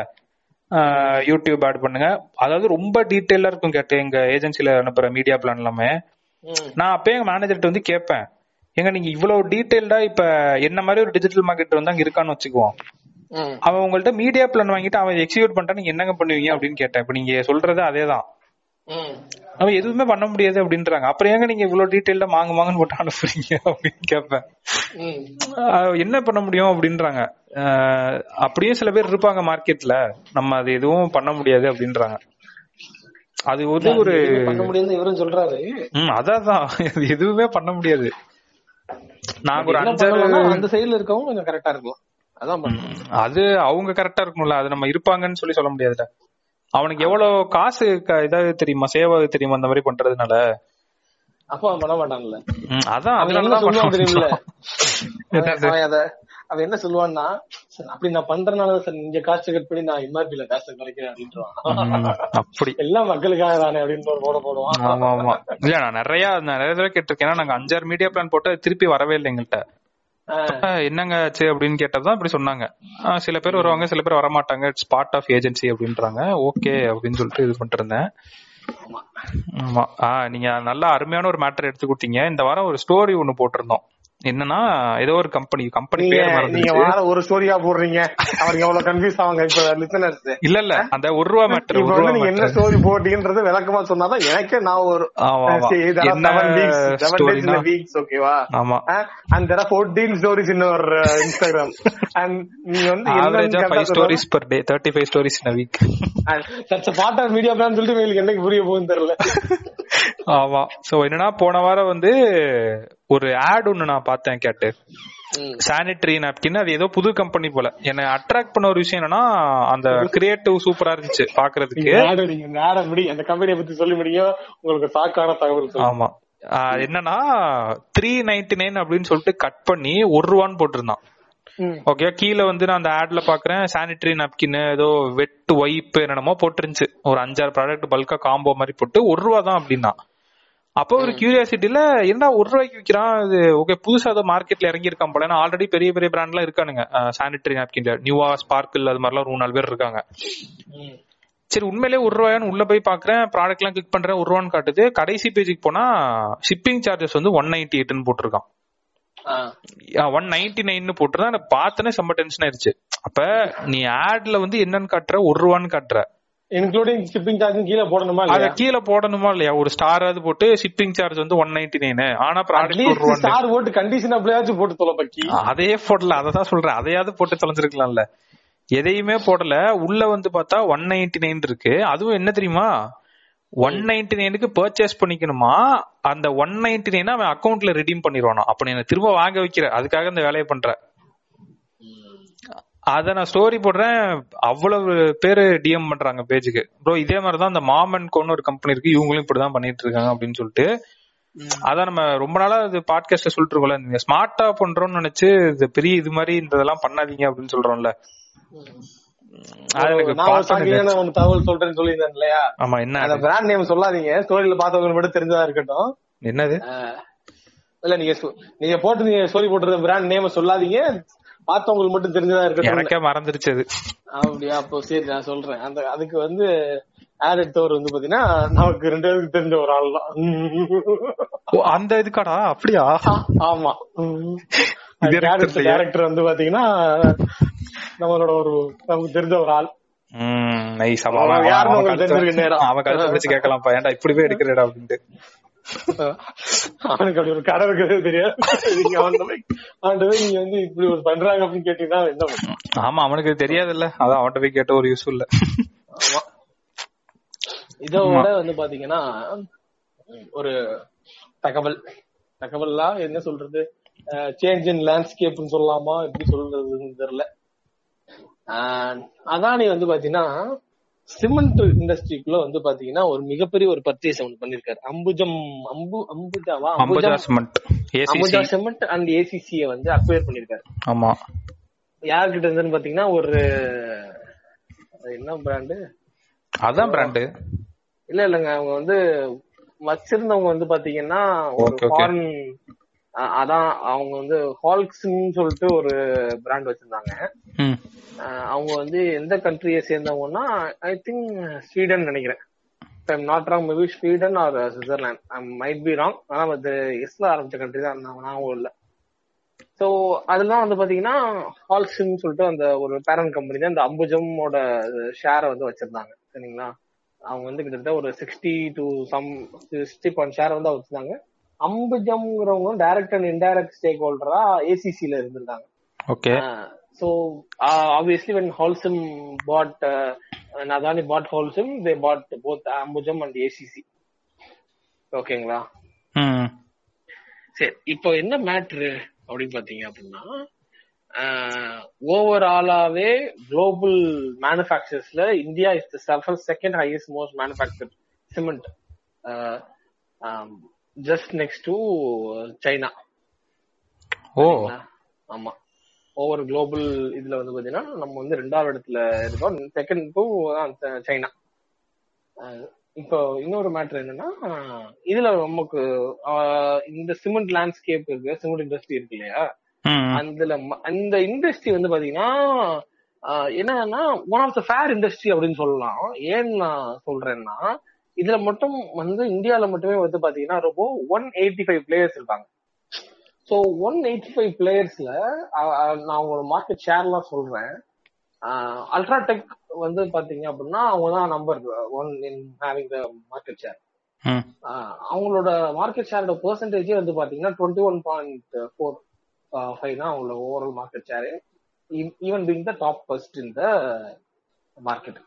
அஹ் யூடியூப் ஆட் பண்ணுங்க அதாவது ரொம்ப டீட்டெயிலா இருக்கும் கேட்டு எங்க ஏஜென்சில அனுப்புற மீடியா பிளான் எல்லாமே ம். நான் அப்பயே எங்க மேனேஜர்ட்ட வந்து கேட்பேன் ஏங்க நீங்க இவ்வளவு டீடைல்டா இப்ப என்ன மாதிரி ஒரு டிஜிட்டல் மார்க்கெட் வந்து அங்க இருக்கான்னு வச்சுக்குவோம் ம். அவன் உங்கள்ட்ட மீடியா பிளான் வாங்கிட்டு அவன் எக்ஸிக்யூட் பண்ணிட்டா நீங்க என்னங்க பண்ணுவீங்க அப்படின்னு கேட்டேன் இப்ப நீங்க சொல்றது அதேதான் ம். அவன் எதுவுமே பண்ண முடியாது அப்படின்றாங்க அப்புறம் ஏங்க நீங்க இவ்வளவு டீடைல்டா மாங்க மாங்கன்னு போட்டு அனுப்புறீங்க அப்படின்னு கேட்பேன் ம். ஆஹ் என்ன பண்ண முடியும் அப்படின்றாங்க ஆஹ் அப்படியே சில பேர் இருப்பாங்க மார்க்கெட்ல நம்ம அது எதுவும் பண்ண முடியாது அப்படின்றாங்க அது வந்து ஒரு எதுவுமே பண்ண முடியாது இவரும் சொல்றாரு ம் அதான் அது எதுவுமே பண்ண முடியாது நாங்க ஒரு என்ன அஞ்சாறு பண்ணலாம்னா, அந்த சைடுல இருக்கவங்க கொஞ்சம் கரெக்டா இருக்கலாம் அதான் பண்ணணும் ம், அது அவங்க கரெக்டா இருக்கணும்ல அது நம்ம இருப்பாங்கன்னு சொல்லி சொல்ல முடியாதுல அவனுக்கு எவ்வளவு காசு க- இதாவது தெரியுமா சேவை தெரியுமா அந்த மாதிரி பண்றதுனால அப்ப அவன் பண்ண மாட்டான்ல ம், அதான் அவன் என்ன அதனாலதான் சொல்லுவான் தெரியுமில்ல பண்ண அவன் அவன் அத அவன் என்ன சொல்லுவான்னா "சார், அப்படி நான் பண்றதுனால சார் நீங்க காசு கட் பண்ணி நான் எம்ஆர்பில காசு குறைக்கிறேன் அப்படின்றான் ம், அப்படி எல்லாம் மக்களுக்காக தானே அப்படின்னு ஒரு போட போடுவான் ஆமா ஆமா இல்ல நான் நிறைய நிறைய தடவை கேட்டிருக்கேன் ஏன்னா நாங்க அஞ்சாறு மீடியா பிளான் போட்டு அது திருப்பி வரவே இல்லை எங்கள்கிட்ட ஆஹ் அஹ் என்னங்க ஆச்சு அப்படின்னு கேட்டதான் இப்படி சொன்னாங்க அஹ் சில பேர் வருவாங்க சில பேர் வரமாட்டாங்க இட்ஸ் பார்ட் ஆஃப் ஏஜென்சி அப்படின்றாங்க ஓகே அப்படின்னு சொல்லிட்டு இது பண்ணிட்டு இருந்தேன் ஆமா ஆஹ் நீங்க நல்லா அருமையான ஒரு மேட்டர் எடுத்து கொடுத்தீங்க இந்த வாரம் ஒரு ஸ்டோரி ஒண்ணு போட்டிருந்தோம் என்னன்னா ஏதோ ஒரு கம்பெனி கம்பெனி நீங்க பேர் நீங்க மறந்துருச்சு வார ஒரு ஸ்டோரியா போடுறீங்க அவருக்கு எவ்வளவு கன்ஃபியூஸ் ஆவாங்க இப்ப லிசனர்ஸ் இல்ல இல்ல அந்த ஒரு ரூபா மேட்டர் இப்ப ஒரு ரூபா வந்து நீங்க என்ன மேட்டர் ஸ்டோரி போட்டீங்கன்றது விளக்கமா சொன்னாதான் எனக்கே நான் ஒரு ஆமா ஆமா சரி, there are என்ன seven weeks, seven days in ஸ்டோரினா a weeks, okay வா? ஆமா Uh, and there are 14 stories in our uh, Instagram. And நீங்க வந்து ஆவரேஜா என்னன்னு ஃபைவ் கேட்டா stories per day thirty five stories in week And that's a part of media plan சொல்லிட்டு உங்களுக்கு என்னைக்கு புரிய போகுதுன்னு தெரியல ஆமா சோ என்னன்னா போன வாரம் வந்து ஒரு ஆட் ஒண்ணு நான் பார்த்தேன் கேட்டு சானிட்டரி நாப்கின் அது ஏதோ புது கம்பெனி போல என்ன அட்ராக்ட் பண்ண ஒரு விஷயம் என்னன்னா அந்த கிரியேட்டிவ் சூப்பரா இருந்துச்சு பாக்குறதுக்கு நீங்க ஆட நீங்க இந்த ஆட முடி அந்த கம்பெனியை பத்தி சொல்லி முடியும் உங்களுக்கு சாக்கான தகவல் சொல்லுங்க. ஆமா ஆஹ் என்னன்னா த்ரீ நைன்டி நைன் அப்படின்னு சொல்லிட்டு கட் பண்ணி ஒரு ரூபான்னு போட்டிருந்தான் ம். ஓகே கீழ வந்து நான் அந்த ஆட்ல பாக்குறேன் சானிட்டரி நாப்கின் ஏதோ வெட் ஒய்ப் என்னென்னமோ போட்டுருந்துச்சு ஒரு அஞ்சாறு ப்ராடக்ட் பல்கா காம்போ மாதிரி போட்டு ஒரு ரூபா தான் அப்படின்னா அப்போ ஒரு கியூரியாசிட்டில என்ன ஒரு ரூபாய்க்கு விக்கிறான் இது ஓகே புதுசா ஏதோ மார்க்கெட்ல இறங்கி இருக்கான் போல ஏன்னா ஆல்ரெடி பெரிய பெரிய பிராண்ட்லாம் இருக்கானுங்க சானிட்டரி நாப்கின்ல நியூவா ஸ்பார்க்கிள் அது மாதிரிலாம் ஒரு மூணு நாலு பேர் இருக்காங்க ம். சரி உண்மையிலே ஒரு ரூபாயான்னு உள்ள போய் பாக்குறேன் ப்ராடக்ட் எல்லாம் கிளிக் பண்றேன் ஒரு ரூபான்னு காட்டுது கடைசி பேஜுக்கு போனா ஷிப்பிங் சார்ஜஸ் வந்து ஒன் நைன்டி எயிட்னு போட்டிருக்கான் ஆ. ஒன் நைன்டி நைன் போட்டுருந்தா எனக்கு பார்த்தனே செம்ம டென்ஷன் ஆயிருச்சு அப்ப நீ ஆட்ல வந்து என்னன்னு காட்டுற ஒரு ரூபான்னு காட்டுற இன்க்ளூடிங் ஷிப்பிங் சார்ஜ் கீழே போடணுமா அத இல்லையா கீழே போடணுமா இல்லையா ஒரு ஸ்டாராவது போட்டு ஷிப்பிங் சார்ஜ் வந்து ஒன் நைன்டி நைன் ஆனா ப்ராடக்ட் ஒரு ரூபான்னு ஸ்டார் போட்டு கண்டிஷன் அப்படியாச்சும் போட்டு தொலை பக்கி அதையே போடல அததான் சொல்றேன் அதையாவது போட்டு தொலைஞ்சிருக்கலாம்ல எதையுமே போடல உள்ள வந்து பார்த்தா ஒன் நைன்டி நைன் இருக்கு அதுவும் என்ன தெரியுமா ஒன் நைன்டி நைனுக்கு பர்ச்சேஸ் பண்ணிக்கணுமா அந்த ஒன் நைன்டி நைன் அவன் அக்கௌண்ட்ல ரிடீம் பண்ணிடுவானா அப்ப நீ என்ன திரும்ப வாங்க வைக்கிற அதுக்காக இந்த வேலையை பண்ற அத நான் ஸ்டோரி போடுறேன் அவ்வளவு பேரு டிஎம் பண்றாங்க பேஜுக்கு ப்ரோ இதே மாதிரிதான் அந்த மாமன் கோன்னு ஒரு கம்பெனி இருக்கு இவங்களும் இப்படிதான் பண்ணிட்டு இருக்காங்க அப்படின்னு சொல்லிட்டு அதான் நம்ம ரொம்ப நாளா இது பாட்காஸ்ட்ல சொல்லிட்டு இருக்கோம்ல நீங்க ஸ்மார்ட்டா பண்றோம்னு நினைச்சு இது பெரிய இது மாதிரி இந்த இதெல்லாம் பண்ணாதீங்க அப்படின்னு சொல்றோம்ல அது எனக்கு நான் ஒரு பார்த்தோன்னே சாக்கியான ஒன்னு தகவல் சொல்றேன்னு சொல்லியிருந்தேன் இல்லையா ஆமா என்ன அந்த அது? பிராண்ட் நேம் சொல்லாதீங்க ஸ்டோரியில பார்த்தவங்க மட்டும் தெரிஞ்சதா இருக்கட்டும் என்னது ஆஹ் இல்ல நீங்க சொ- நீங்க போட்டு நீங்க ஸ்டோரி போட்டுருந்த பிராண்ட் நேம் சொல்லாதீங்க பார்த்தவங்களுக்கு மட்டும் தெரிஞ்சதா இருக்கட்டும் எனக்கே மறந்துருச்சு அது அப்படியா அப்போ சரி நான் சொல்றேன் அந்த அதுக்கு வந்து ஆட் எடுத்தவர் வந்து பாத்தீங்கன்னா நமக்கு ரெண்டு பேருக்கு தெரிஞ்ச ஒரு ஆள் தான் ஓ, அந்த இதுக்காடா அப்படியா ஆமா இது எனக்கு தெரியலையே. டேரக்டர் வந்து பாத்தீங்கன்னா நம்மளோட ஒரு நமக்கு தெரிஞ்ச ஒரு ஆள் ம் நைஸ் அவன் யாருன்னு உங்களுக்கு தெரிஞ்சிருக்கு நேரம். அவன் கழுத்து வச்சு கேட்கலாம்ப்பா ஏன்டா இப்படி போய் எடுக்கிறடா அப்படின்ட்டு அவனுக்கு அப்படி ஒரு கடை இருக்கிறது தெரியாது நீங்க அவன்கிட்ட போய் அவன்கிட்ட போய் நீங்க வந்து இப்படி ஒரு பண்றாங்க அப்படின்னு கேட்டீங்கன்னா அவன் என்ன பண்ணுவான்? ஆமா அவனுக்கு தெரியாதுல்ல அதான் அவன்கிட்ட போய் கேட்ட ஒரு யூஸ் இல்ல ஆமா இதோட வந்து பாத்தீங்கன்னா ஒரு தகவல் தகவல்லாம் என்ன சொல்றது சேஞ்ச் இன் லேண்ட்ஸ்கேப்னு சொல்லலாமா எப்படி சொல்றதுன்னு தெரியல ஆஹ் அதானி வந்து பாத்தீங்கன்னா சிமெண்ட் இண்டஸ்ட்ரிக்குள்ள வந்து பாத்தீங்கன்னா ஒரு மிகப்பெரிய ஒரு பர்ச்சேஸ் ஒன்று பண்ணிருக்காரு அம்புஜம் அம்பு அம்புஜாவா Ambuja Ambujam cement ACC Ambuja cement and ஏசிசிய வந்து அக்வயர் பண்ணிருக்காரு ஆமா யார்கிட்ட இருந்துன்னு பாத்தீங்கன்னா ஒரு அது என்ன பிராண்டு அதான் பிராண்டு இல்ல இல்லங்க அவங்க வந்து வச்சிருந்தவங்க வந்து பாத்தீங்கன்னா ஒரு Okay, okay. ஃபாரின் அதான் அவங்க வந்து ஹால்க்ஸ்ன்னு சொல்லிட்டு ஒரு பிராண்ட் வச்சிருந்தாங்க ம் அஹ் அவங்க வந்து எந்த கண்ட்ரியை சேர்ந்தவங்கன்னா ஐ திங்க் ஸ்வீடன் நினைக்கிறேன் I'm not wrong maybe Sweden or Switzerland I might be wrong ஆனா அது எஸ்ல ஆரம்பிச்ச கண்ட்ரி தான் நான் ஞாபகம் இல்ல ஸோ அதெல்லாம் வந்து பாத்தீங்கன்னா ஹால்ஸ்ன்னு சொல்லிட்டு அந்த ஒரு பேரண்ட் கம்பெனி தான் இந்த அம்புஜமோட ஷேரை வந்து வச்சிருந்தாங்க சரிங்களா அவங்க வந்து கிட்டத்தட்ட ஒரு sixty to some sixty point share வந்து வச்சிருந்தாங்க அம்புஜம்ங்கிறவங்க டைரக்ட் அண்ட் இன்டைரக்ட் ஸ்டேக் ஹோல்டரா ஏசிசில இருந்திருந்தாங்க okay so uh, obviously when Holcim bought uh, when Adani bought Holcim, they bought both Ambujam and ACC. ஓகேங்களா ம் சரி இப்போ என்ன மேட்ரு அப்படின்னு பாத்தீங்க அப்படின்னா ஓவராலாவே குளோபல் மேனுஃபேக்சர்ஸ்ல India is the second highest most manufacture cement just next to China ஓ ஆமா ஓவர் குளோபல் இதுல வந்து பாத்தீங்கன்னா நம்ம வந்து ரெண்டாவது இடத்துல இருக்கோம் செகண்ட் டூ சைனா அஹ் இப்போ இன்னொரு மேட்டர் என்னன்னா இதுல நமக்கு ஆஹ் இந்த சிமெண்ட் லேண்ட்ஸ்கேப் இருக்கு சிமெண்ட் இண்டஸ்ட்ரி இருக்கு இல்லையா ம் அதுல ம- அந்த இண்டஸ்ட்ரி வந்து பாத்தீங்கன்னா ஆஹ் என்னன்னா one of the fair industry அப்படின்னு சொல்லலாம் ஏன் நான் சொல்றேன்னா இதுல மட்டும் வந்து இந்தியால மட்டுமே வந்து பாத்தீங்கன்னா ரொம்ப ஒன் எயிட்டி ஃபைவ் பிளேயர்ஸ் இருக்காங்க ஸோ ஒன் எயிட்டி ஃபைவ் பிளேயர்ஸ்ல நான் உங்களோட மார்க்கெட் ஷேர்லாம் சொல்றேன் அல்ட்ராடெக் வந்து பாத்தீங்க அப்படின்னா அவங்க தான் number one in having the market share ம் அவங்களோட மார்க்கெட் ஷேரோட பெர்சன்டேஜே வந்து பாத்தீங்கன்னா twenty one point four five தான் அவங்களோட overall market share even being the top first in the market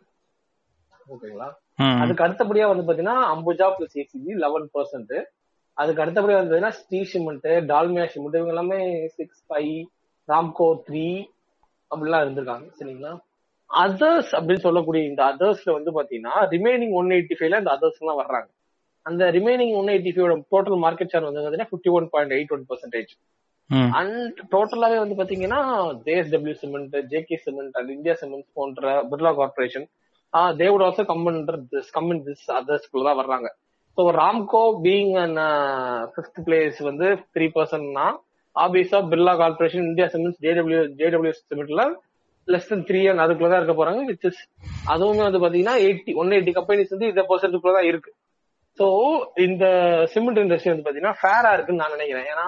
ஓகேங்களா ம் அதுக்கு அடுத்தபடியா வந்து பாத்தீங்கன்னா Ambuja plus ACC eleven percent அதுக்கு அடுத்தபடியா வந்து பாத்தீங்கன்னா ஸ்டீ சிமெண்ட் டால்மியா சிமெண்ட் இவங்க எல்லாமே சிக்ஸ் ஃபைவ் ராம்கோ த்ரீ அப்படிலாம் இருந்திருக்காங்க சரிங்களா அதர்ஸ் அப்படின்னு சொல்லக்கூடிய இந்த அதர்ஸ்ல வந்து பாத்தீங்கன்னா ரிமைனிங் ஒன் எயிட்டி ஃபைவ்ல இந்த அதர்ஸ் எல்லாம் வர்றாங்க அந்த remaining one eighty five total market share வந்து பாத்தீங்கன்னா fifty one point eight one percentage ம் அண்ட் டோட்டலாவே வந்து பாத்தீங்கன்னா JSW cement JK cement and India cement போன்ற Birla corporation they would also come this come in this அதர்ஸ்குள்ள தான் வர்றாங்க so Ramco being and fifth place வந்து த்ரீ பர்சன்ட்னா ஆபியஸா Birla corporation India cements JW JW சிமெண்ட்ல லெஸ் தென் த்ரீ அண்ட் அதுக்குள்ள தான் இருக்க போறாங்க விச் இஸ் அதுவுமே வந்து பாத்தீங்கன்னா எயிட்டி ஒன் எயிட்டி கம்பெனிஸ் வந்து இந்த பர்சன்ட்டுக்குள்ள தான் இருக்கு சோ இந்த சிமெண்ட் இண்டஸ்ட்ரி வந்து பாத்தீங்கன்னா ஃபேரா இருக்குன்னு நான் நினைக்கிறேன் ஏன்னா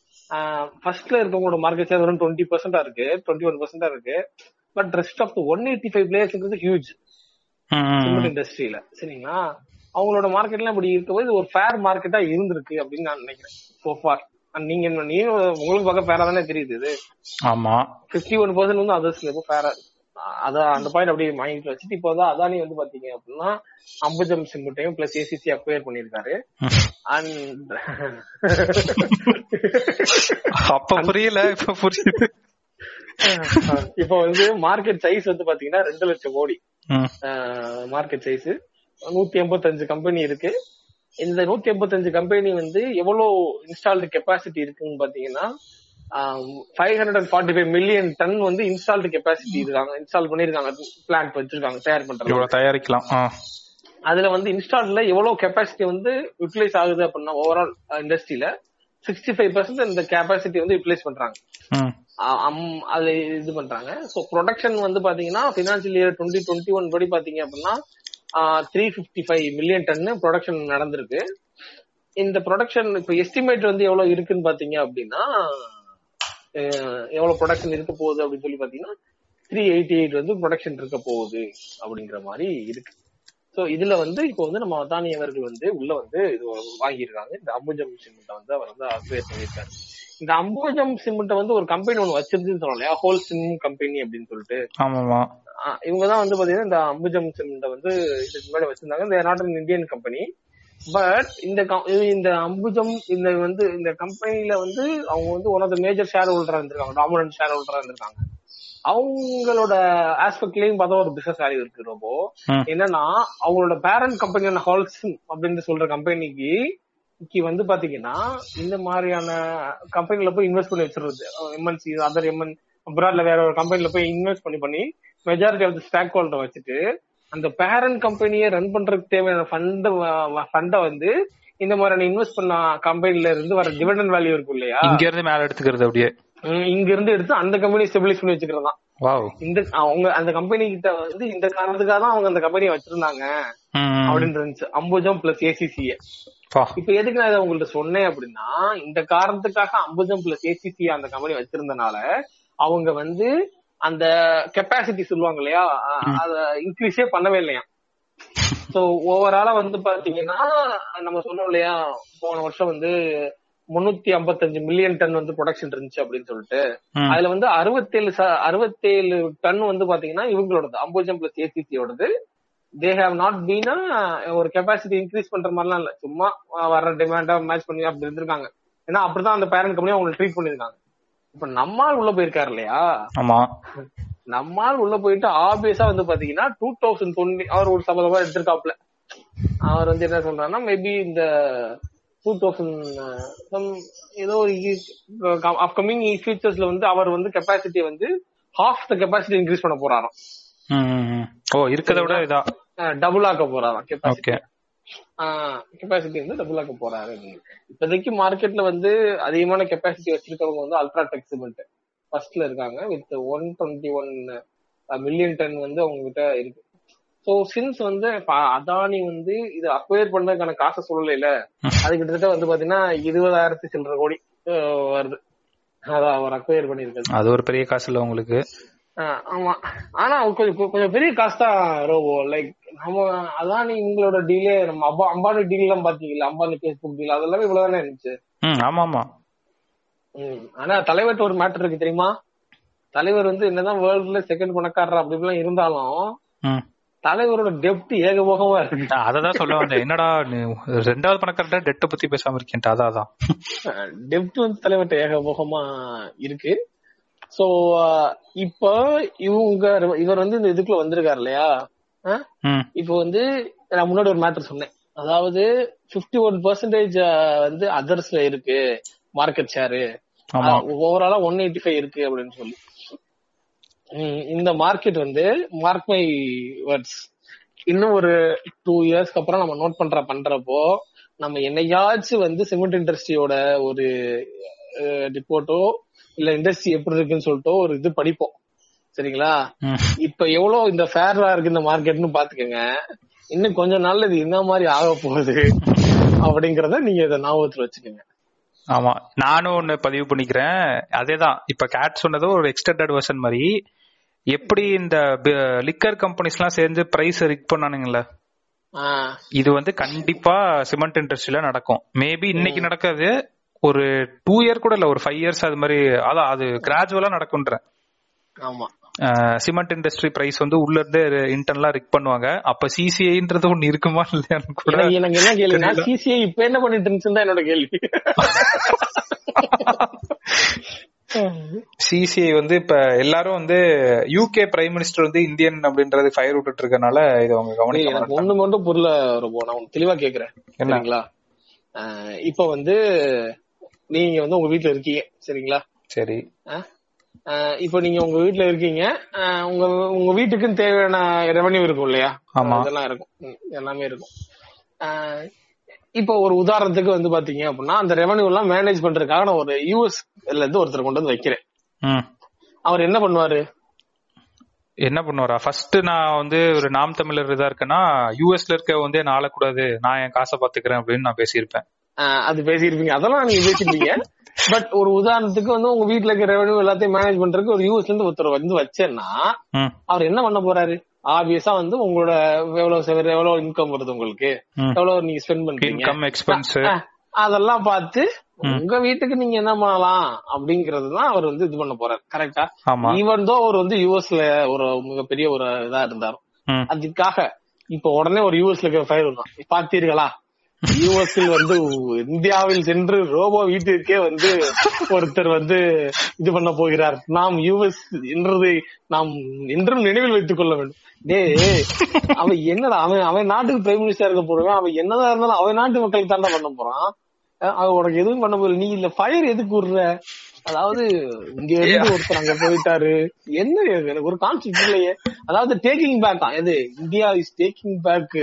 ஃபர்ஸ்ட்ல இருக்கவங்களோட மார்க்கெட் ஷேர் வெறும் டுவெண்ட்டி பர்சன்டா இருக்கு டுவெண்ட்டி ஒன் பர்சன்டா இருக்கு but rest of one eighty five பிளேயர்ஸ்ங்கிறது ஹியூஜ் சிமெண்ட் இண்டஸ்ட்ரியில சரிங்களா அவங்களோட மார்க்கெட்லாம் இப்படி இருக்கும்போது இது ஒரு ஃபேர் மார்க்கெட்டா இருந்திருக்கு அப்படின்னு நான் நினைக்கிறேன் so far And நீங்க என்ன- நீங்க உங்களுக்கு பார்க்க ஃபேரா தானே தெரியுது இது ஆமா பிப்டி ஒன் பர்சன்ட் வந்து அதர்ஸ்ல இப்போ ஃபேரா அதான் அந்த பாயிண்ட் அப்படியே மைண்ட்ல வச்சுட்டு இப்போ வந்து அதானி வந்து பாத்தீங்க அப்படின்னா அம்புஜம் சிமெண்ட்டையும் பிளஸ் ஏசிசி அக்வயர் பண்ணிருக்காரு அண்ட் அப்ப புரியல இப்ப புரியுது இப்போ வந்து மார்க்கெட் சைஸ் வந்து பாத்தீங்கன்னா ரெண்டு லட்சம் கோடி ம் மார்க்கெட் சைஸ் நூத்தி எண்பத்தஞ்சு கம்பெனி இருக்கு இந்த நூத்தி எண்பத்தஞ்சு கம்பெனி வந்து எவ்வளவு இன்ஸ்டால்டு கெப்பாசிட்டி இருக்குன்னு பாத்தீங்கன்னா five hundred and forty five million ton வந்து இன்ஸ்டால்டு கெப்பாசிட்டி இருக்காங்க இன்ஸ்டால் பண்ணிருக்காங்க பிளான்ட் வச்சிருக்காங்க தயார் பண்றாங்க இவ்வளவு தயாரிக்கலாம் ஆ அதுல வந்து இன்ஸ்டால்ல எவ்வளவு கெப்பாசிட்டி வந்து யூட்டிலைஸ் ஆகுது அப்படின்னா ஓவரால் இண்டஸ்ட்ரியில சிக்ஸ்டி ஃபைவ் பர்சன்ட் இந்த கெப்பாசிட்டி வந்து யூட்டிலைஸ் பண்றாங்க ம் அ- அம்- அதுல இது பண்றாங்க சோ ப்ரொடக்ஷன் வந்து பாத்தீங்கன்னா financial year twenty twenty one படி பாத்தீங்க அப்படின்னா three fifty five million ton production நடந்திருக்கு இந்த ப்ரொடக்ஷன் இப்ப எஸ்டிமேட் வந்து எவ்வளவு இருக்குன்னு பாத்தீங்க அப்படின்னா அஹ், எவ்வளவு ப்ரொடக்ஷன் இருக்க போகுது அப்படின்னு சொல்லி பாத்தீங்கன்னா த்ரீ எயிட்டி எயிட் வந்து ப்ரொடக்ஷன் இருக்க போகுது அப்படிங்கிற மாதிரி இருக்கு சோ இதுல வந்து இப்போ வந்து நம்ம அதானி அவர்கள் வந்து உள்ள வந்து இது வாங்கியிருக்காங்க இந்த அம்புஜம் சிமெண்ட்டை வந்து அவர் வந்து அக்வேர் பண்ணியிருக்காரு இந்த அம்புஜம் சிமெண்ட்டை வந்து ஒரு கம்பெனி ஒன்று வச்சிருந்துன்னு சொன்னோம் இல்லையா ஹோல் சிம் கம்பெனி அப்படின்னு சொல்லிட்டு ஆமாமா ஆஹ் இவங்க தான் வந்து பாத்தீங்கன்னா இந்த அம்புஜம் சிமெண்ட்டை வந்து இதுக்கு முன்னாடி வச்சிருந்தாங்க இந்த not an Indian company but இந்த com- இது- இந்த அம்புஜம் இந்த வந்து இந்த கம்பெனில வந்து அவங்க வந்து one of the major share ஹோல்டரா இருந்திருக்காங்க டாமினன்ட் ஷேர் ஹோல்டரா இருந்திருக்காங்க அவங்களோட ஆஸ்பெக்ட்லயும் பார்த்தா ஒரு பிசினஸ் வேல்யூ இருக்கு ரொம்ப ம். என்னன்னா அவங்களோட பேரண்ட் கம்பெனியான ஹால்சன் அப்படின்னு சொல்ற கம்பெனிக்கு இன்னைக்கு வந்து பாத்தீங்கன்னா இந்த மாதிரியான கம்பெனில போய் இன்வெஸ்ட் பண்ணி வச்சிருது எம்என்சி அதர் எம்என் அப்ராட்ல வேற ஒரு கம்பெனில போய் இன்வெஸ்ட் பண்ணி பண்ணி majority of the stock holder வச்சுட்டு அந்த பேரண்ட் கம்பெனியை ரன் பண்றதுக்கு தேவையான ஃபண்ட் ஃபண்டை வந்து இந்த மாதிரியான இன்வெஸ்ட் பண்ண கம்பெனில இருந்து வர டிவிடன் வேல்யூ இருக்கும் இல்லையா இங்க இருந்து மேல எடுத்துக்கிறது அப்படியே ம், இங்க இருந்து எடுத்து அந்த கம்பெனி ஸ்டெபிலைஸ் பண்ணி வச்சுக்கிறதா வாவ் இந்த அவங்க அந்த கம்பெனி கிட்ட வந்து இந்த காரணத்துக்காக தான் அவங்க அந்த கம்பெனியை வச்சிருந்தாங்க ம் அப்படின்னு இருந்துச்சு அம்புஜம் பிளஸ் ஏசிசிஏ பா இப்ப எதுக்கு நான் இதை உங்கள்ட்ட சொன்னேன் அப்படின்னா இந்த காரணத்துக்காக அம்புஜம் பிளஸ் ஏசிசி அந்த கம்பெனி வச்சிருந்தனால அவங்க வந்து அந்த கெப்பாசிட்டி சொல்லுவாங்க இல்லையா அ- அத இன்க்ரீஸே பண்ணவே இல்லையா சோ ஓவராலா வந்து பாத்தீங்கன்னா நம்ம சொன்னோம் இல்லையா போன வருஷம் வந்து முன்னூத்தி ஐம்பத்தஞ்சு மில்லியன் டன் வந்து ப்ரொடக்ஷன் இருந்துச்சு அப்படின்னு சொல்லிட்டு ம். அதுல வந்து அறுபத்தேழு ச- அறுபத்தேழு டன் வந்து பாத்தீங்கன்னா இவங்களோடது அம்புஜம் பிளஸ் ஏசிசியோடது தே ஹேவ் நாட் பீன் ஒரு கெப்பாசிட்டி இன்க்ரீஸ் பண்ற மாதிரிலாம் இல்ல சும்மா அஹ், வர்ற டிமாண்டா மேட்ச் பண்ணி அப்படி இருந்திருக்காங்க ஏன்னா அப்படிதான் அந்த பேரண்ட் கம்பெனி அவங்க ட்ரீட் பண்ணிருக்காங்க இப்ப நம்மால் உள்ள போயிருக்காரு இல்லையா ஆமா நம்மால் உள்ள போயிட்டு ஆப்வியஸா வந்து பாத்தீங்கன்னா டூ தௌசண்ட் டுவெண்ட்டி அவர் ஒரு சம்பளமா எடுத்திருக்காப்ல அவர் வந்து என்ன சொல்றாருன்னா மேபி இந்த டூ தௌசண்ட் ஏதோ ஒரு அப்கமிங் ஃபியூச்சர்ஸ்ல வந்து அவர் வந்து கெப்பாசிட்டி வந்து ஹாஃப் த கெப்பாசிட்டி இன்க்ரீஸ் பண்ண போறாராம் ம், ம், ம். ஓ இருக்கதை விட இதா டபுள் ஆக்க போறாராம் கெப்பாசிட்டி ஓகே கெப்பாசிட்டி வந்து டபுள் ஆக்க போறாரு இப்போதைக்கு மார்க்கெட்ல வந்து அதிகமான கெப்பாசிட்டி வச்சிருக்கவங்க வந்து அல்ட்ரா டெக் சிமெண்ட் ஃபர்ஸ்ட்ல இருக்காங்க with one twenty one million ton வந்து அவங்க கிட்ட இருக்கு ஸோ சின்ஸ் வந்து இப்ப அதானி வந்து இது அக்வயர் பண்ணதுக்கான காசை சொல்லல அது கிட்டத்தட்ட வந்து பாத்தீங்கன்னா இருபதாயிரத்தி சில்லற கோடி அஹ், வருது அதான் அவர் அக்வயர் பண்ணிருக்காரு அது ஒரு பெரிய காசு இல்ல உங்களுக்கு ஆஹ் ஆமா ஆனா கொஞ்சம் கொ- கொஞ்சம் பெரிய காசு தான் ரோபோ லைக் நம்ம அதானி உங்களோட டீலே நம்ம அப்பா அம்பானி டீல் எல்லாம் பாத்தீங்களா அம்பானி பேஸ்புக் டீல் அதெல்லாமே இவ்வளவுதானே இருந்துச்சு ம் ஆமா ஆமா ம். ஆனா தலைவர்கிட்ட ஒரு மேட்டர் இருக்கு தெரியுமா தலைவர் வந்து என்னதான் வேர்ல்டுல செகண்ட் பணக்காரர் அப்படி இப்படிலாம் இருந்தாலும் ம் தலைவரோட டெப்ட் ஏகபோகமா இருக்கு நான் அததான் சொல்ல வந்தேன் என்னடா நீ ரெண்டாவது பணக்காரட்ட டெட்டை பத்தி பேசாம இருக்கேன்ட்டு அதான் அதான் டெப்ட் வந்து தலைவர்கிட்ட ஏகபோகமா இருக்கு சோ இப்போ இவங்க இவர் வந்து இந்த இதுக்குள்ள வந்திருக்காரு இல்லையா ஆஹ் ம் இப்போ வந்து நான் முன்னாடி ஒரு மேட்டர் சொன்னேன் அதாவது 51% ஒன் பர்சன்டேஜ் வந்து அதர்ஸ்ல இருக்கு மார்க்கெட் ஷேரு ஆமா ஓவராலா ஒன் எயிட்டி ஃபைவ் இருக்கு அப்படின்னு சொல்லி உம் இந்த மார்க்கெட் வந்து மார்க் மை வேர்ட்ஸ் இன்னும் ஒரு டூ இயர்ஸ்க்கு அப்புறம் நம்ம நோட் பண்ற பண்றப்போ நம்ம என்னையாச்சும் வந்து சிமெண்ட் இண்டஸ்ட்ரியோட ஒரு ரிப்போர்ட்டோ இல்ல இண்டஸ்ட்ரி எப்படி இருக்குன்னு சொல்லிட்டோ ஒரு இது படிப்போம் சரிங்களா ம் இப்ப எவ்வளவு இந்த ஃபேரா இருக்கு இந்த மார்க்கெட்னு பாத்துக்கோங்க இன்னும் கொஞ்ச நாள்ல இது என்ன மாதிரி ஆக போகுது அப்படிங்கறத நீங்க இதை ஞாபகத்துல வச்சுக்கோங்க ஆமா நானும் ஒண்ணு பதிவு பண்ணிக்கிறேன் அதேதான் இப்ப கேட் சொன்னதும் ஒரு எக்ஸ்டெண்டட் வெர்ஷன் மாதிரி எப்படி இந்த லிக்கர் கம்பெனிஸ் எல்லாம் சேர்ந்து பிரைஸ் ரிக் பண்ணானுங்கல்ல ஆஹ் இது வந்து கண்டிப்பா சிமெண்ட் இண்டஸ்ட்ரியில நடக்கும் மேபி இன்னைக்கு நடக்காது ஒரு டூ இயர் கூட இல்ல ஒரு ஃபைவ் இயர்ஸ் அது மாதிரி அதான் அது கிராஜுவலா நடக்கும்ன்றேன் ஆமா சிமெண்ட் இண்டஸ்ட்ரி பிரைஸ் வந்து உள்ள இருந்து இன்டர்னலா ரிக் பண்ணுவாங்க அப்ப சிசிஐன்றது ஒண்ணு இருக்குமா இல்லையான்னு கூட எனக்கு எனக்கு என்ன கேள்வினா தெரியல. சிசிஐ இப்ப என்ன பண்ணிட்டு இருந்துச்சுன்னு தான் என்னோட கேள்வி சிசிஐ வந்து இப்ப எல்லாரும் வந்து யூகே பிரைம் மினிஸ்டர் வந்து இந்தியன் அப்படின்றது ஃபயர் விட்டுட்டு இருக்கனால இது அவங்க டேய், கவனிக்க எனக்கு மாட்டாங்க. ஒண்ணு மட்டும் புரியல ரொம்ப நான் உனக்கு தெளிவா கேக்குறேன் என்ன? சரிங்களா ஆஹ் இப்ப வந்து நீங்க வந்து உங்க வீட்ல இருக்கீங்க சரிங்களா சரி ஆஹ் ஆஹ் இப்ப நீங்க உங்க வீட்ல இருக்கீங்க ஆஹ் உங்க உங்க வீட்டுக்குன்னு தேவையான ரெவன்யூ இருக்கும் இல்லையா ஆமா. அதெல்லாம் இருக்கும் ம், எல்லாமே இருக்கும் ஆஹ் இப்போ ஒரு உதாரணத்துக்கு வந்து பாத்தீங்க அப்படின்னா அந்த ரெவன்யூ எல்லாம் மேனேஜ் பண்றதுக்காக நான் ஒரு யூஎஸ் இருந்து ஒருத்தர் கொண்டு வந்து வைக்கிறேன் ம் அவர் என்ன பண்ணுவாரு என்ன பண்ணுவாரா ஃபர்ஸ்ட் நான் வந்து ஒரு நாம் தமிழர் இதா இருக்கேன்னா யூஎஸ்ல இருக்க வந்து என்ன ஆளக்கூடாது நான் என் காசை பாத்துக்கிறேன் அப்படின்னு நான் பேசியிருப்பேன் ஆஹ் அது பேசியிருப்பீங்க அதெல்லாம் நீங்க பேசிருப்பீங்க பட் ஒரு உதாரணத்துக்கு வந்து உங்க வீட்ல இருக்க ரெவன்யூ எல்லாத்தையும் மேனேஜ் பண்றதுக்கு ஒரு யூஎஸ்ல இருந்து ஒருத்தர் வந்து வச்சேன்னா ம் அவர் என்ன பண்ண போறாரு ஆப்வியஸா வந்து உங்களோட எவ்வளவு செவ- எவ்வளவு இன்கம் வருது உங்களுக்கு ம். எவ்வளவு நீங்க ஸ்பெண்ட் பண்றீங்க இன்கம் எக்ஸ்பென்ஸ் அஹ், அதெல்லாம் பார்த்து உங்க வீட்டுக்கு நீங்க என்ன பண்ணலாம் அப்படிங்கறது தான் அவர் வந்து இது பண்ண போறாரு கரெக்டா ஆமா ஈவன் தோ அவர் வந்து யூஎஸ்ல ஒரு மிகப்பெரிய ஒரு இதா இருந்தாரு ம் அதுக்காக இப்ப உடனே ஒரு யூஎஸ்ல இருக்க ஃபயர் வரும் பார்த்தீர்களா யூஎஸ்ல வந்து இந்தியாவில் சென்று ரோபோ வீட்டிற்கே வந்து ஒருத்தர் வந்து இது பண்ண போகிறார் நாம் யூஎஸ் என்றதை நாம் என்றும் நினைவில் வைத்துக் கொள்ள வேண்டும் டேய் அவன் என்னடா அவன் அவன் நாட்டுக்கு பிரைம் மினிஸ்டர் இருக்க போறவன் அவன் என்னதான் இருந்தாலும் அவன் நாட்டு மக்களுக்கு தாண்டா பண்ண போறான் அஹ் அவன் உனக்கு எதுவும் பண்ண போறல நீ இல்ல ஃபயர் எதுக்கு விடுற அதாவது இங்க இருந்து ஒருத்தர் அங்க போயிட்டாரு என்ன இது? எனக்கு ஒரு கான்செப்ட் இல்லையே அதாவது டேக்கிங் பேக் எது இந்தியா இஸ் டேக்கிங் பேக்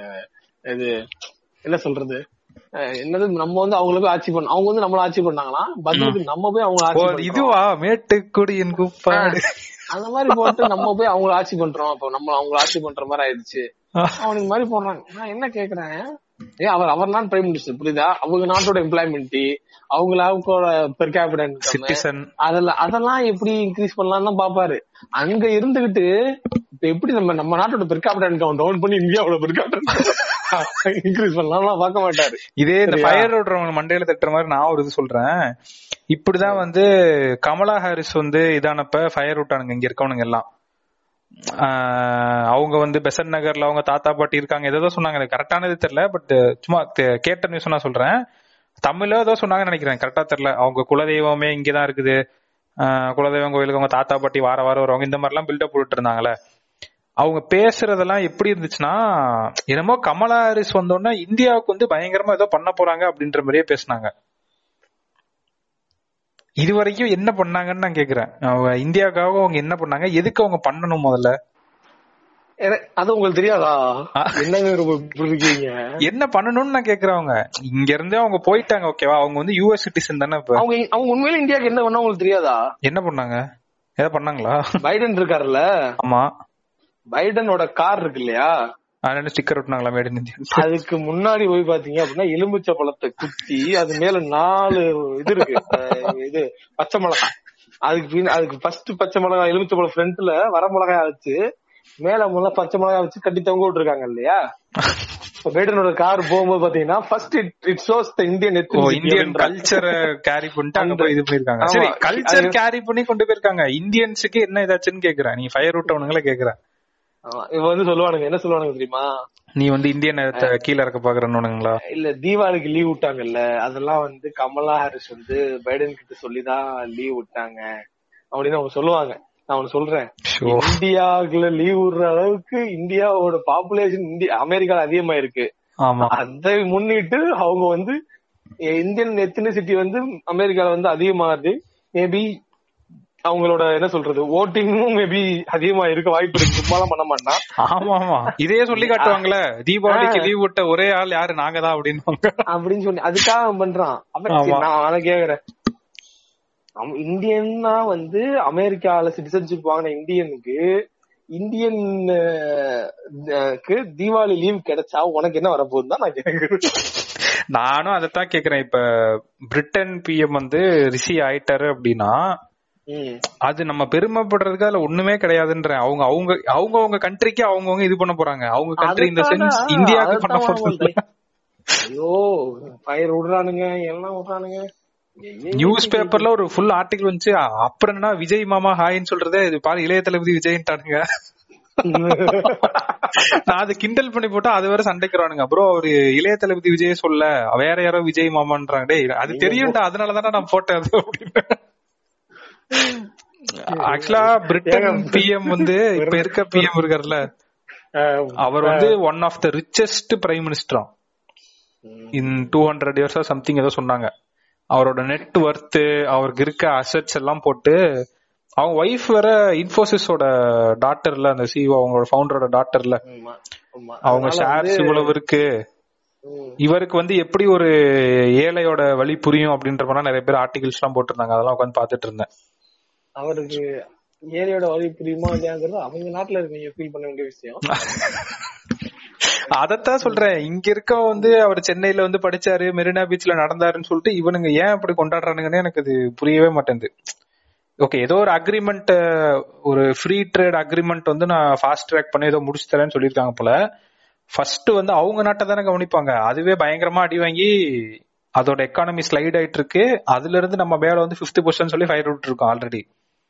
இது என்ன சொல்றது அஹ் என்னது நம்ம வந்து அவங்கள போய் ஆட்சி பண்ண அவங்க வந்து நம்மள ஆட்சி பண்ணாங்களா பதிலுக்கு நம்ம போய் அவங்க ஓ ஆட்சி அது பண்றோம். இதுவா மேட்டுக்குடியின் குப்பாடு அந்த மாதிரி போட்டு நம்ம போய் அவங்கள ஆட்சி பண்றோம் அப்ப நம்ம அவங்கள ஆட்சி பண்ற மாதிரி ஆயிடுச்சு அவனுக்கு மாதிரி போடுறாங்க நான் என்ன கேக்குறேன் ஏ அவர் அவர் நான் பிரைம் மினிஸ்டர் புரியுதா அவங்க நாட்டோட எம்ப்ளாய்மெண்ட் அவங்களோட பெர் கேபிடல் சிட்டிசன் அதெல்லாம் அதெல்லாம் எப்படி இன்க்ரீஸ் பண்ணலாம் தான் பாப்பாரு அங்க இருந்துகிட்டு இப்ப எப்படி நம்ம நம்ம நாட்டோட பெர் கேபிடல் இன்கம் டவுன் பண்ணி இந்தியாவோட பெர் கேபிடல் இன்க்ரீஸ் பண்ணலாம் பார்க்க மாட்டாரு இதே இந்த சரியா? ஃபயர் விடுறவங்க மண்டையில தட்டுற மாதிரி நான் ஒரு இது சொல்றேன் இப்படிதான் வந்து கமலா ஹாரிஸ் வந்து இதானப்ப ஃபயர் விட்டானுங்க இங்க இருக்கவனுங்க எல்லாம் ஆஹ் அவங்க வந்து பெசன் நகர்ல அவங்க தாத்தா பாட்டி இருக்காங்க ஏதோ சொன்னாங்க எனக்கு கரெக்டானது தெரியல பட் சும்மா தே- கேட்ட நியூஸ் நான் சொல்றேன் தமிழ்ல ஏதோ சொன்னாங்கன்னு நினைக்கிறேன் கரெக்டா தெரியல அவங்க குலதெய்வமே இங்கதான் இருக்குது ஆஹ் குலதெய்வம் கோயிலுக்கு அவங்க தாத்தா பாட்டி வார வாரம் வருவாங்க இந்த மாதிரிலாம் பில்டப் போட்டு இருந்தாங்கல்ல அவங்க பேசுறதெல்லாம் எப்படி இருந்துச்சுன்னா என்னமோ கமலா ஹாரிஸ் வந்தோடனே இந்தியாவுக்கு வந்து பயங்கரமா ஏதோ பண்ண போறாங்க அப்படின்ற மாதிரியே பேசுனாங்க இது வரைக்கும் என்ன பண்ணாங்கன்னு நான் கேக்குறேன் அவங்க இந்தியாவுக்காக அவங்க என்ன பண்ணாங்க எதுக்கு அவங்க பண்ணணும் முதல்ல எனக்கு- அது உங்களுக்கு தெரியாதா ஆ. என்னங்க ரொம்ப இப்படி இருக்கீங்க என்ன பண்ணணும்னு நான் கேக்குறவங்க இங்க இருந்து அவங்க போயிட்டாங்க ஓகேவா அவங்க வந்து யூஎஸ் சிட்டிசன் தானே இப்ப அவங்க அவங்க உண்மையில இந்தியாவுக்கு என்ன பண்ணா உங்களுக்கு தெரியாதா என்ன பண்ணாங்க ஏதோ பண்ணாங்களா பைடன் இருக்காருல்ல ஆமா பைடனோட கார் இருக்கு இல்லையா அதனால ஸ்டிக்கர் ஒட்டினாங்களா மேட் இன் இந்தியா அதுக்கு முன்னாடி போய் பாத்தீங்க அப்படின்னா எலுமிச்சை பழத்தை குத்தி அது மேல நாலு இது இருக்கு அஹ் இது பச்சை மிளகாய் அதுக்கு பின் அதுக்கு ஃபர்ஸ்ட் பச்சை மிளகாய் எலுமிச்சை பழம் ஃப்ரண்ட்ல வர மிளகாய் வச்சு மேல முதல்ல பச்சை மிளகாய் வச்சு கட்டி தொங்க விட்டுருக்காங்க இல்லையா இப்ப பைடனோட கார் போகும்போது பாத்தீங்கன்னா first it it shows the Indian oh Indian கல்ச்சரை கேரி பண்ணிட்டு அங்க போய் இது பண்ணிருக்காங்க ஆமா. சரி கல்ச்சர் அது- கேரி பண்ணி கொண்டு போயிருக்காங்க இந்தியன்ஸுக்கு என்ன ஏதாச்சுன்னு கேக்குறேன் நீ ஃபயர் விட்டவனுங்களே கேக்குற இவ வந்து சொல்லுவானுங்க என்ன சொல்லுவானுங்க தெரியுமா நீ வந்து இந்தியன் கீழ இருக்க பாக்குறேன்னுங்களா இல்ல தீபாவளிக்கு லீவ் விட்டாங்கல்ல அதெல்லாம் வந்து கமலா ஹாரிஸ் வந்து பைடன் கிட்ட சொல்லிதான் லீவ் விட்டாங்க அப்படின்னு அவங்க சொல்லுவாங்க நான் ஒண்ணு சொல்றேன் ஷோ இந்தியாவுக்குள்ள லீவ் விடுற அளவுக்கு இந்தியாவோட பாப்புலேஷன் இந்தியா அமெரிக்கால அதிகமா இருக்கு ஆமா அதை முன்னிட்டு அவங்க வந்து இந்தியன் எத்தனிசிட்டி வந்து அமெரிக்கால வந்து அதிகமாகுது மேபி அவங்களோட என்ன சொல்றது ஓட்டிங்கும் மேபி அதிகமா இருக்க வாய்ப்பு இருக்கு சும்மாலாம் பண்ண மாட்டான் ஆமா ஆமா இதே சொல்லி காட்டுவாங்கல்ல தீபாவளிக்கு லீவ் விட்ட ஒரே ஆள் யாரு நாங்க தான் அப்படின்னு அப்படின்னு சொல்லி அதுக்காக அவன் பண்றான் அப்புறம் சரி, ஆமா. நான் அதை கேக்குறேன் அவன் இந்தியன்னா வந்து அமெரிக்கால சிட்டிசன்ஷிப் வாங்கின இந்தியனுக்கு இந்தியன் அஹ், க்கு தீபாவளி லீவ் கிடைச்சா உனக்கு என்ன வரப்போகுதுன்னு தான் நான் கேக்குறேன் நானும் அதைத்தான் கேக்குறேன் இப்ப பிரிட்டன் பிஎம் வந்து ரிஷி ஆயிட்டாரு அப்படின்னா ம். அது நம்ம பெருமைப்படுறதுக்கு அதுல ஒண்ணுமே கிடையாதுன்றேன் அவங்க அவங்க அவங்க அவங்க கண்ட்ரிக்கு அவங்கவங்க இது பண்ண போறாங்க அவங்க கண்ட்ரி இந்த அதைத்தானே, சென்ஸ் இந்தியாவுக்கு பண்ண அதைத்தான் போறது இல்ல. ஐயோ பயிர் விடுறானுங்க எல்லாம் விடுறானுங்க நியூஸ் பேப்பர்ல ஒரு ஃபுல் ஆர்டிகல் வந்துச்சு அப்புறம் என்ன விஜய் மாமா ஹாய்ன்னு சொல்றதே இது பாரு இளைய தளபதி விஜய்ன்ட்டானுங்க நான் அது கிண்டல் பண்ணி போட்டா அது வேற சண்டைக்குறானுங்க ப்ரோ அவரு இளைய தளபதி விஜய் சொல்ல வேற யாரோ விஜய் மாமான்றாங்க டேய் அது தெரியும்டா அதனாலதானே நான் போட்டேன் அது அப்படின்னு ஆக்சுவலா பிரிட்டன் பிஎம் வந்து இப்ப இருக்க பிஎம் இருக்காருல்ல அஹ், அவர் வந்து one of the richest prime மினிஸ்டரா இன் டூ ஹண்ட்ரட் இயர்ஸா சம்திங் ஏதோ சொன்னாங்க அவரோட நெட் ஒர்த் அவருக்கு இருக்க அசட்ஸ் எல்லாம் போட்டு அவங்க ஒய்ஃப் வேற இன்ஃபோசிஸோட டாட்டர்ல அந்த சிஓ அவங்களோட ஃபவுண்டரோட டாட்டர்ல ஆமா, ஆமா. அவங்க அதனால ஷேர்ஸ் வந்து, இவ்வளவு இருக்கு ம், இவருக்கு வந்து எப்படி ஒரு ஏழையோட வழி புரியும் அப்படின்ற மாதிரி நிறைய பேர் ஆர்டிகல்ஸ் எல்லாம் போட்டிருந்தாங்க அதெல்லாம் உட்காந்து பாத்துட்டு இருந்தேன் அவருக்கு ஏரியோட வழி புரியுமா இல்லையாங்கிறது அவங்க நாட்டுல இருக்கீங்க ஃபீல் பண்ண வேண்டிய விஷயம் அதத்தான் சொல்றேன் இங்க இருக்க வந்து அவர் சென்னையில வந்து படிச்சாரு மெரினா பீச்ல நடந்தாருன்னு சொல்லிட்டு இவனுங்க ஏன் அப்படி கொண்டாடுறானுங்கன்னு எனக்கு அது புரியவே மாட்டேங்குது ஓகே ஏதோ ஒரு அக்ரிமெண்ட் ஒரு ஃப்ரீ ட்ரேட் அக்ரிமெண்ட் வந்து நான் ஃபாஸ்ட் ட்ராக் பண்ணி ஏதோ முடிச்சு தரேன்னு சொல்லியிருக்காங்க போல ஃபர்ஸ்ட் வந்து அவங்க நாட்டை தானே கவனிப்பாங்க அதுவே பயங்கரமா அடி வாங்கி அதோட எக்கானமி ஸ்லைட் ஆயிட்டு இருக்கு அதுல இருந்து நம்ம மேல வந்து பிப்டி பர்சன்ட் சொல்லி ஃபயர் விட்டு இருக்கோம் ஆல்ரெடி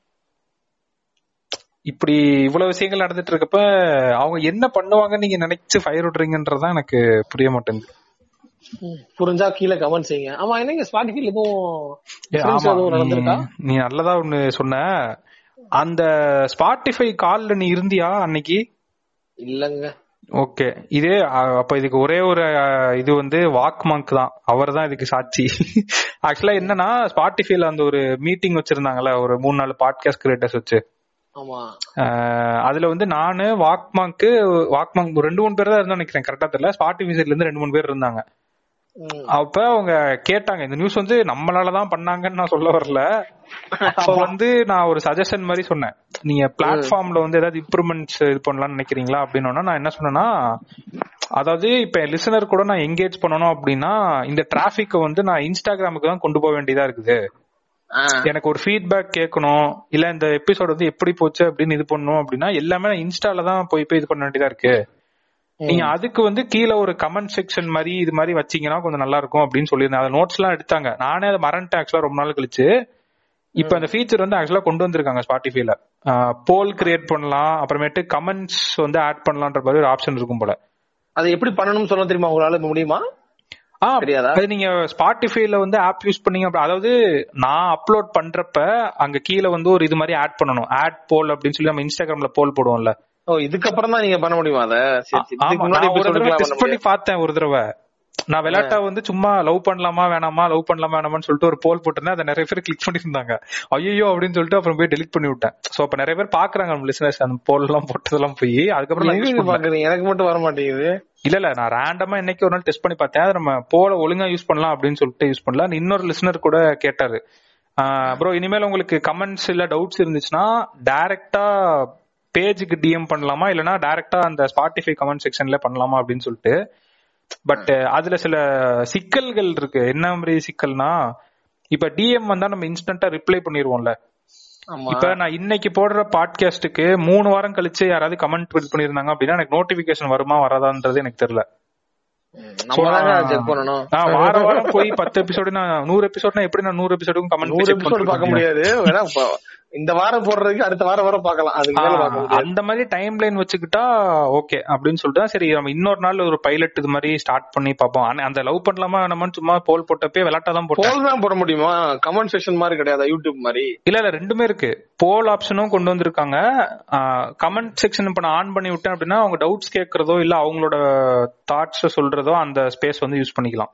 இப்படி இவ்வளவு விஷயங்கள் நடந்துட்டு இருக்கப்ப அவங்க என்ன பண்ணுவாங்கன்னு நீங்க நினைச்சு ஃபயர் விடுறீங்கன்றதுதான் எனக்கு புரிய மாட்டேங்குது புரிஞ்சா கீழே கமெண்ட் செய்யுங்க ஆமா என்னங்க ஸ்பாட்டிஃபைல எதுவும் ஏ, difference ஆமா எதுவும் நடந்திருக்கா நீ- நீ நல்லதா ஒண்ணு சொன்ன அந்த ஸ்பாட்டிஃபை கால்ல நீ இருந்தியா அன்னைக்கு இல்லங்க ஓகே இதே அ- அப்ப இதுக்கு ஒரே ஒரு அ, இது வந்து வாக் மங்க் தான் அவர் தான் இதுக்கு சாட்சி ஆக்சுவலா என்னன்னா ஸ்பாட்டிஃபைல அந்த ஒரு மீட்டிங் வச்சிருந்தாங்கல்ல ஒரு மூணு நாலு பாட்காஸ்ட் கிரியேட்டர்ஸ் வச்சு ஆமா அஹ் அதுல வந்து நானு வாக்மாங்க்கு வாக்மாங்க் ரெண்டு மூணு பேர் தான் இருந்தா நினைக்கிறேன் கரெக்டா தெரியல ஸ்பாட்டிஃபை சைட்ல இருந்து ரெண்டு மூணு பேர் இருந்தாங்க ம். அப்ப அவங்க கேட்டாங்க இந்த நியூஸ் வந்து நம்மளாலதான் பண்ணாங்கன்னு நான் சொல்ல வரல அப்ப வந்து நான் ஒரு சஜஷன் மாதிரி சொன்னேன் நீங்க பிளாட்ஃபார்ம்ல வந்து ஏதாவது இம்ப்ரூவ்மெண்ட்ஸ் இது பண்ணலாம்னு நினைக்கிறீங்களா அப்படின்னு நான் என்ன சொன்னேன்னா அதாவது இப்ப லிசனர் கூட நான் என்கேஜ் பண்ணணும் அப்படின்னா இந்த டிராபிக்க வந்து நான் இன்ஸ்டாகிராமுக்கு தான் கொண்டு போக வேண்டியதா இருக்குது ஆ. எனக்கு ஒரு ஃபீட்பேக் கேட்கணும் இல்ல இந்த எபிசோட் வந்து எப்படி போச்சு அப்படின்னு இது பண்ணணும் அப்படின்னா எல்லாமே நான் இன்ஸ்டால தான் போய் போய் இது பண்ண வேண்டியதா இருக்கு நீங்க அதுக்கு வந்து கீழே ஒரு கமெண்ட் செக்ஷன் மாதிரி இது மாதிரி வச்சீங்கன்னா கொஞ்சம் நல்லா இருக்கும் அப்படின்னு சொல்லியிருந்தேன் அதை நோட்ஸ் எல்லாம் எடுத்தாங்க நானே அதை மறந்துட்டேன் ஆக்சுவலா ரொம்ப நாள் கழிச்சு இப்ப அந்த ஃபீச்சர் வந்து ஆக்சுவலா கொண்டு வந்திருக்காங்க ஸ்பாட்டிஃபைல போல் கிரியேட் பண்ணலாம் அப்புறமேட்டு கமெண்ட்ஸ் வந்து ஆட் பண்ணலான்ற மாதிரி ஒரு ஆப்ஷன் இருக்கும் போல அதை எப்படி பண்ணணும்னு சொல்ல தெரியுமா உங்களால இப்ப முடியுமா ஆ தெரியாதா அது நீங்க ஸ்பாட்டிஃபைல வந்து ஆப் யூஸ் பண்ணீங்க அப்படி- அதாவது நான் அப்லோட் பண்றப்ப அங்க கீழே வந்து ஒரு இது மாதிரி ஆட் பண்ணணும் ஆட் போல் அப்படின்னு சொல்லி நம்ம இன்ஸ்டாகிராம்ல போல் போடுவோம்ல ஓ இதுக்கப்புறம் தான் நீங்க பண்ண முடியுமா அத சரி சரி. இதுக்கு ஆமா முன்னாடி நான் ஒரு episode தடவை க்குலாம் டெஸ்ட் பண்ண பண்ணி பார்த்தேன் ஒரு தடவை நான் விளையாட்டா வந்து சும்மா லவ் பண்ணலாமா வேணாமா லவ் பண்ணலாமா வேணாமான்னு சொல்லிட்டு ஒரு போல் போட்டிருந்தேன் அதை நிறைய பேர் கிளிக் பண்ணியிருந்தாங்க ஐயோ அப்படின்னு சொல்லிட்டு அப்புறம் போய் டெலிட் பண்ணி விட்டேன் சோ அப்ப நிறைய பேர் பாக்குறாங்க நம்ம லிசனர்ஸ் அந்த போல் எல்லாம் போட்டதெல்லாம் போய் அதுக்கப்புறம் நான் use எங்க பண்ணல. பாக்குறீங்க எனக்கு மட்டும் வர மாட்டேங்குது இல்ல இல்ல நான் ரேண்டமா இன்னைக்கு ஒரு நாள் டெஸ்ட் பண்ணி பார்த்தேன் அதை நம்ம போல ஒழுங்கா யூஸ் பண்ணலாம் அப்படின்னு சொல்லிட்டு யூஸ் பண்ணலாம் இன்னொரு லிசனர் கூட கேட்டாரு ப்ரோ இனிமேல் உங்களுக்கு கமெண்ட்ஸ் இல்ல டவுட்ஸ் இருந்துச்சுன்னா டைரக்டா பேஜுக்கு டிஎம் பண்ணலாமா இல்லனா டைரக்டா அந்த ஸ்பாட்டிஃபை கமெண்ட் செக்ஷன்ல பண்ணலாமா அப்படின்னு சொல்லிட்டு பட் அதுல சில சிக்கல்கள் இருக்கு என்ன மாதிரி சிக்கல்னா இப்ப டிஎம் வந்தா நம்ம இன்ஸ்டன்டா ரிப்ளை பண்ணிருவோம்ல ஆமா இப்ப நான் இன்னைக்கு போடுற பாட்காஸ்டுக்கு மூணு வாரம் கழிச்சு யாராவது கமெண்ட் பண்ணிருந்தாங்க அப்படின்னா எனக்கு நோட்டிபிகேஷன் வருமா வராதான்றது எனக்கு தெரியல ம், நம்ம தாங்க செக் பண்ணணும் நான் வாரம் வாரம் போய் பத்து எபிசோடு நான் நூறு எபிசோட்னா எப்படி நான் நூறு எபிசோடுக்கும் நூறு கமெண்ட் எபிசோடு பார்க்க முடியாது வேணா இப்ப இந்த வாரம் போடுறதுக்கு அடுத்த வாரம் வர பார்க்கலாம் அதுக்கு மேல பார்க்க முடியாது அந்த மாதிரி டைம் லைன் வச்சுக்கிட்டா ஓகே அப்படின்னு சொல்லிட்டு தான் சரி நம்ம இன்னொரு நாள் ஒரு பைலட் இது மாதிரி ஸ்டார்ட் பண்ணி பார்ப்போம் ஆனா அந்த லவ் பண்ணலாமா நம்ம சும்மா போல் போட்டப்பே விளாட்டா தான் போட்டேன் போல் தான் போட முடியுமா கமெண்ட் செக்ஷன் மாதிரி கிடையாதா யூடியூப் மாதிரி இல்ல இல்ல ரெண்டுமே இருக்கு போல் ஆப்ஷனும் கொண்டு வந்திருக்காங்க கமெண்ட் செக்ஷன் இப்ப நான் ஆன் பண்ணி விட்டேன் அப்படின்னா அவங்க டவுட்ஸ் கேட்கறதோ இல்ல அவங்களோட தாட்ஸ் சொல்றதோ அந்த ஸ்பேஸ் வந்து யூஸ் பண்ணிக்கலாம்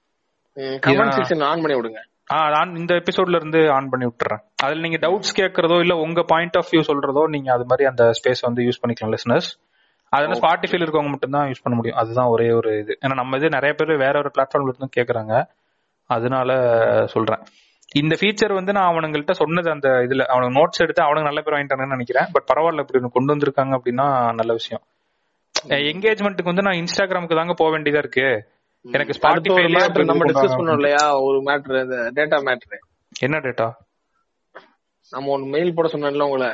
கமெண்ட் செக்ஷன் ஆன் பண்ணி விடுங்க ஆ நான் இந்த எபிசோட்ல இருந்து ஆன் பண்ணி விட்டுறேன் அதுல நீங்க டவுட்ஸ் கேட்கறதோ இல்ல உங்க பாயிண்ட் ஆஃப் வியூ சொல்றதோ நீங்க அது மாதிரி அந்த ஸ்பேஸ் வந்து யூஸ் பண்ணிக்கலாம் லிசனர்ஸ் அதனால ஸ்பாட்டிஃபைல இருக்கவங்க மட்டும் தான் யூஸ் பண்ண முடியும் அதுதான் ஒரே ஒரு இது ஏன்னா நம்ம இது நிறைய பேர் வேற ஒரு பிளாட்ஃபார்ம்ல இருந்து கேக்குறாங்க அதனால சொல்றேன் இந்த ஃபீச்சர் வந்து நான் அவனுங்கள்ட்ட சொன்னது அந்த இதுல அவனுக்கு நோட்ஸ் எடுத்து அவனுக்கு நல்ல பேர் வாங்கிட்டாங்கன்னு நினைக்கிறேன் பட் பரவாயில்ல இப்படி ஒண்ணு கொண்டு வந்திருக்காங்க அப்படின்னா நல்ல விஷயம் என்கேஜ்மெண்ட்டுக்கு வந்து நான் இன்ஸ்டாகிராமுக்கு தாங்க போக வேண்டியதா இருக்கு எனக்கு அடுத்த ஒரு ஸ்பாட்டிஃபைல மேட்ரு நம்ம டிஸ்கஸ் பண்ணோம் இல்லையா ஒரு மேட்ரு இந்த டேட்டா மேட்ரு என்ன டேட்டா நம்ம ஒன்னு மெயில் போட சொன்னோம்ல உங்களை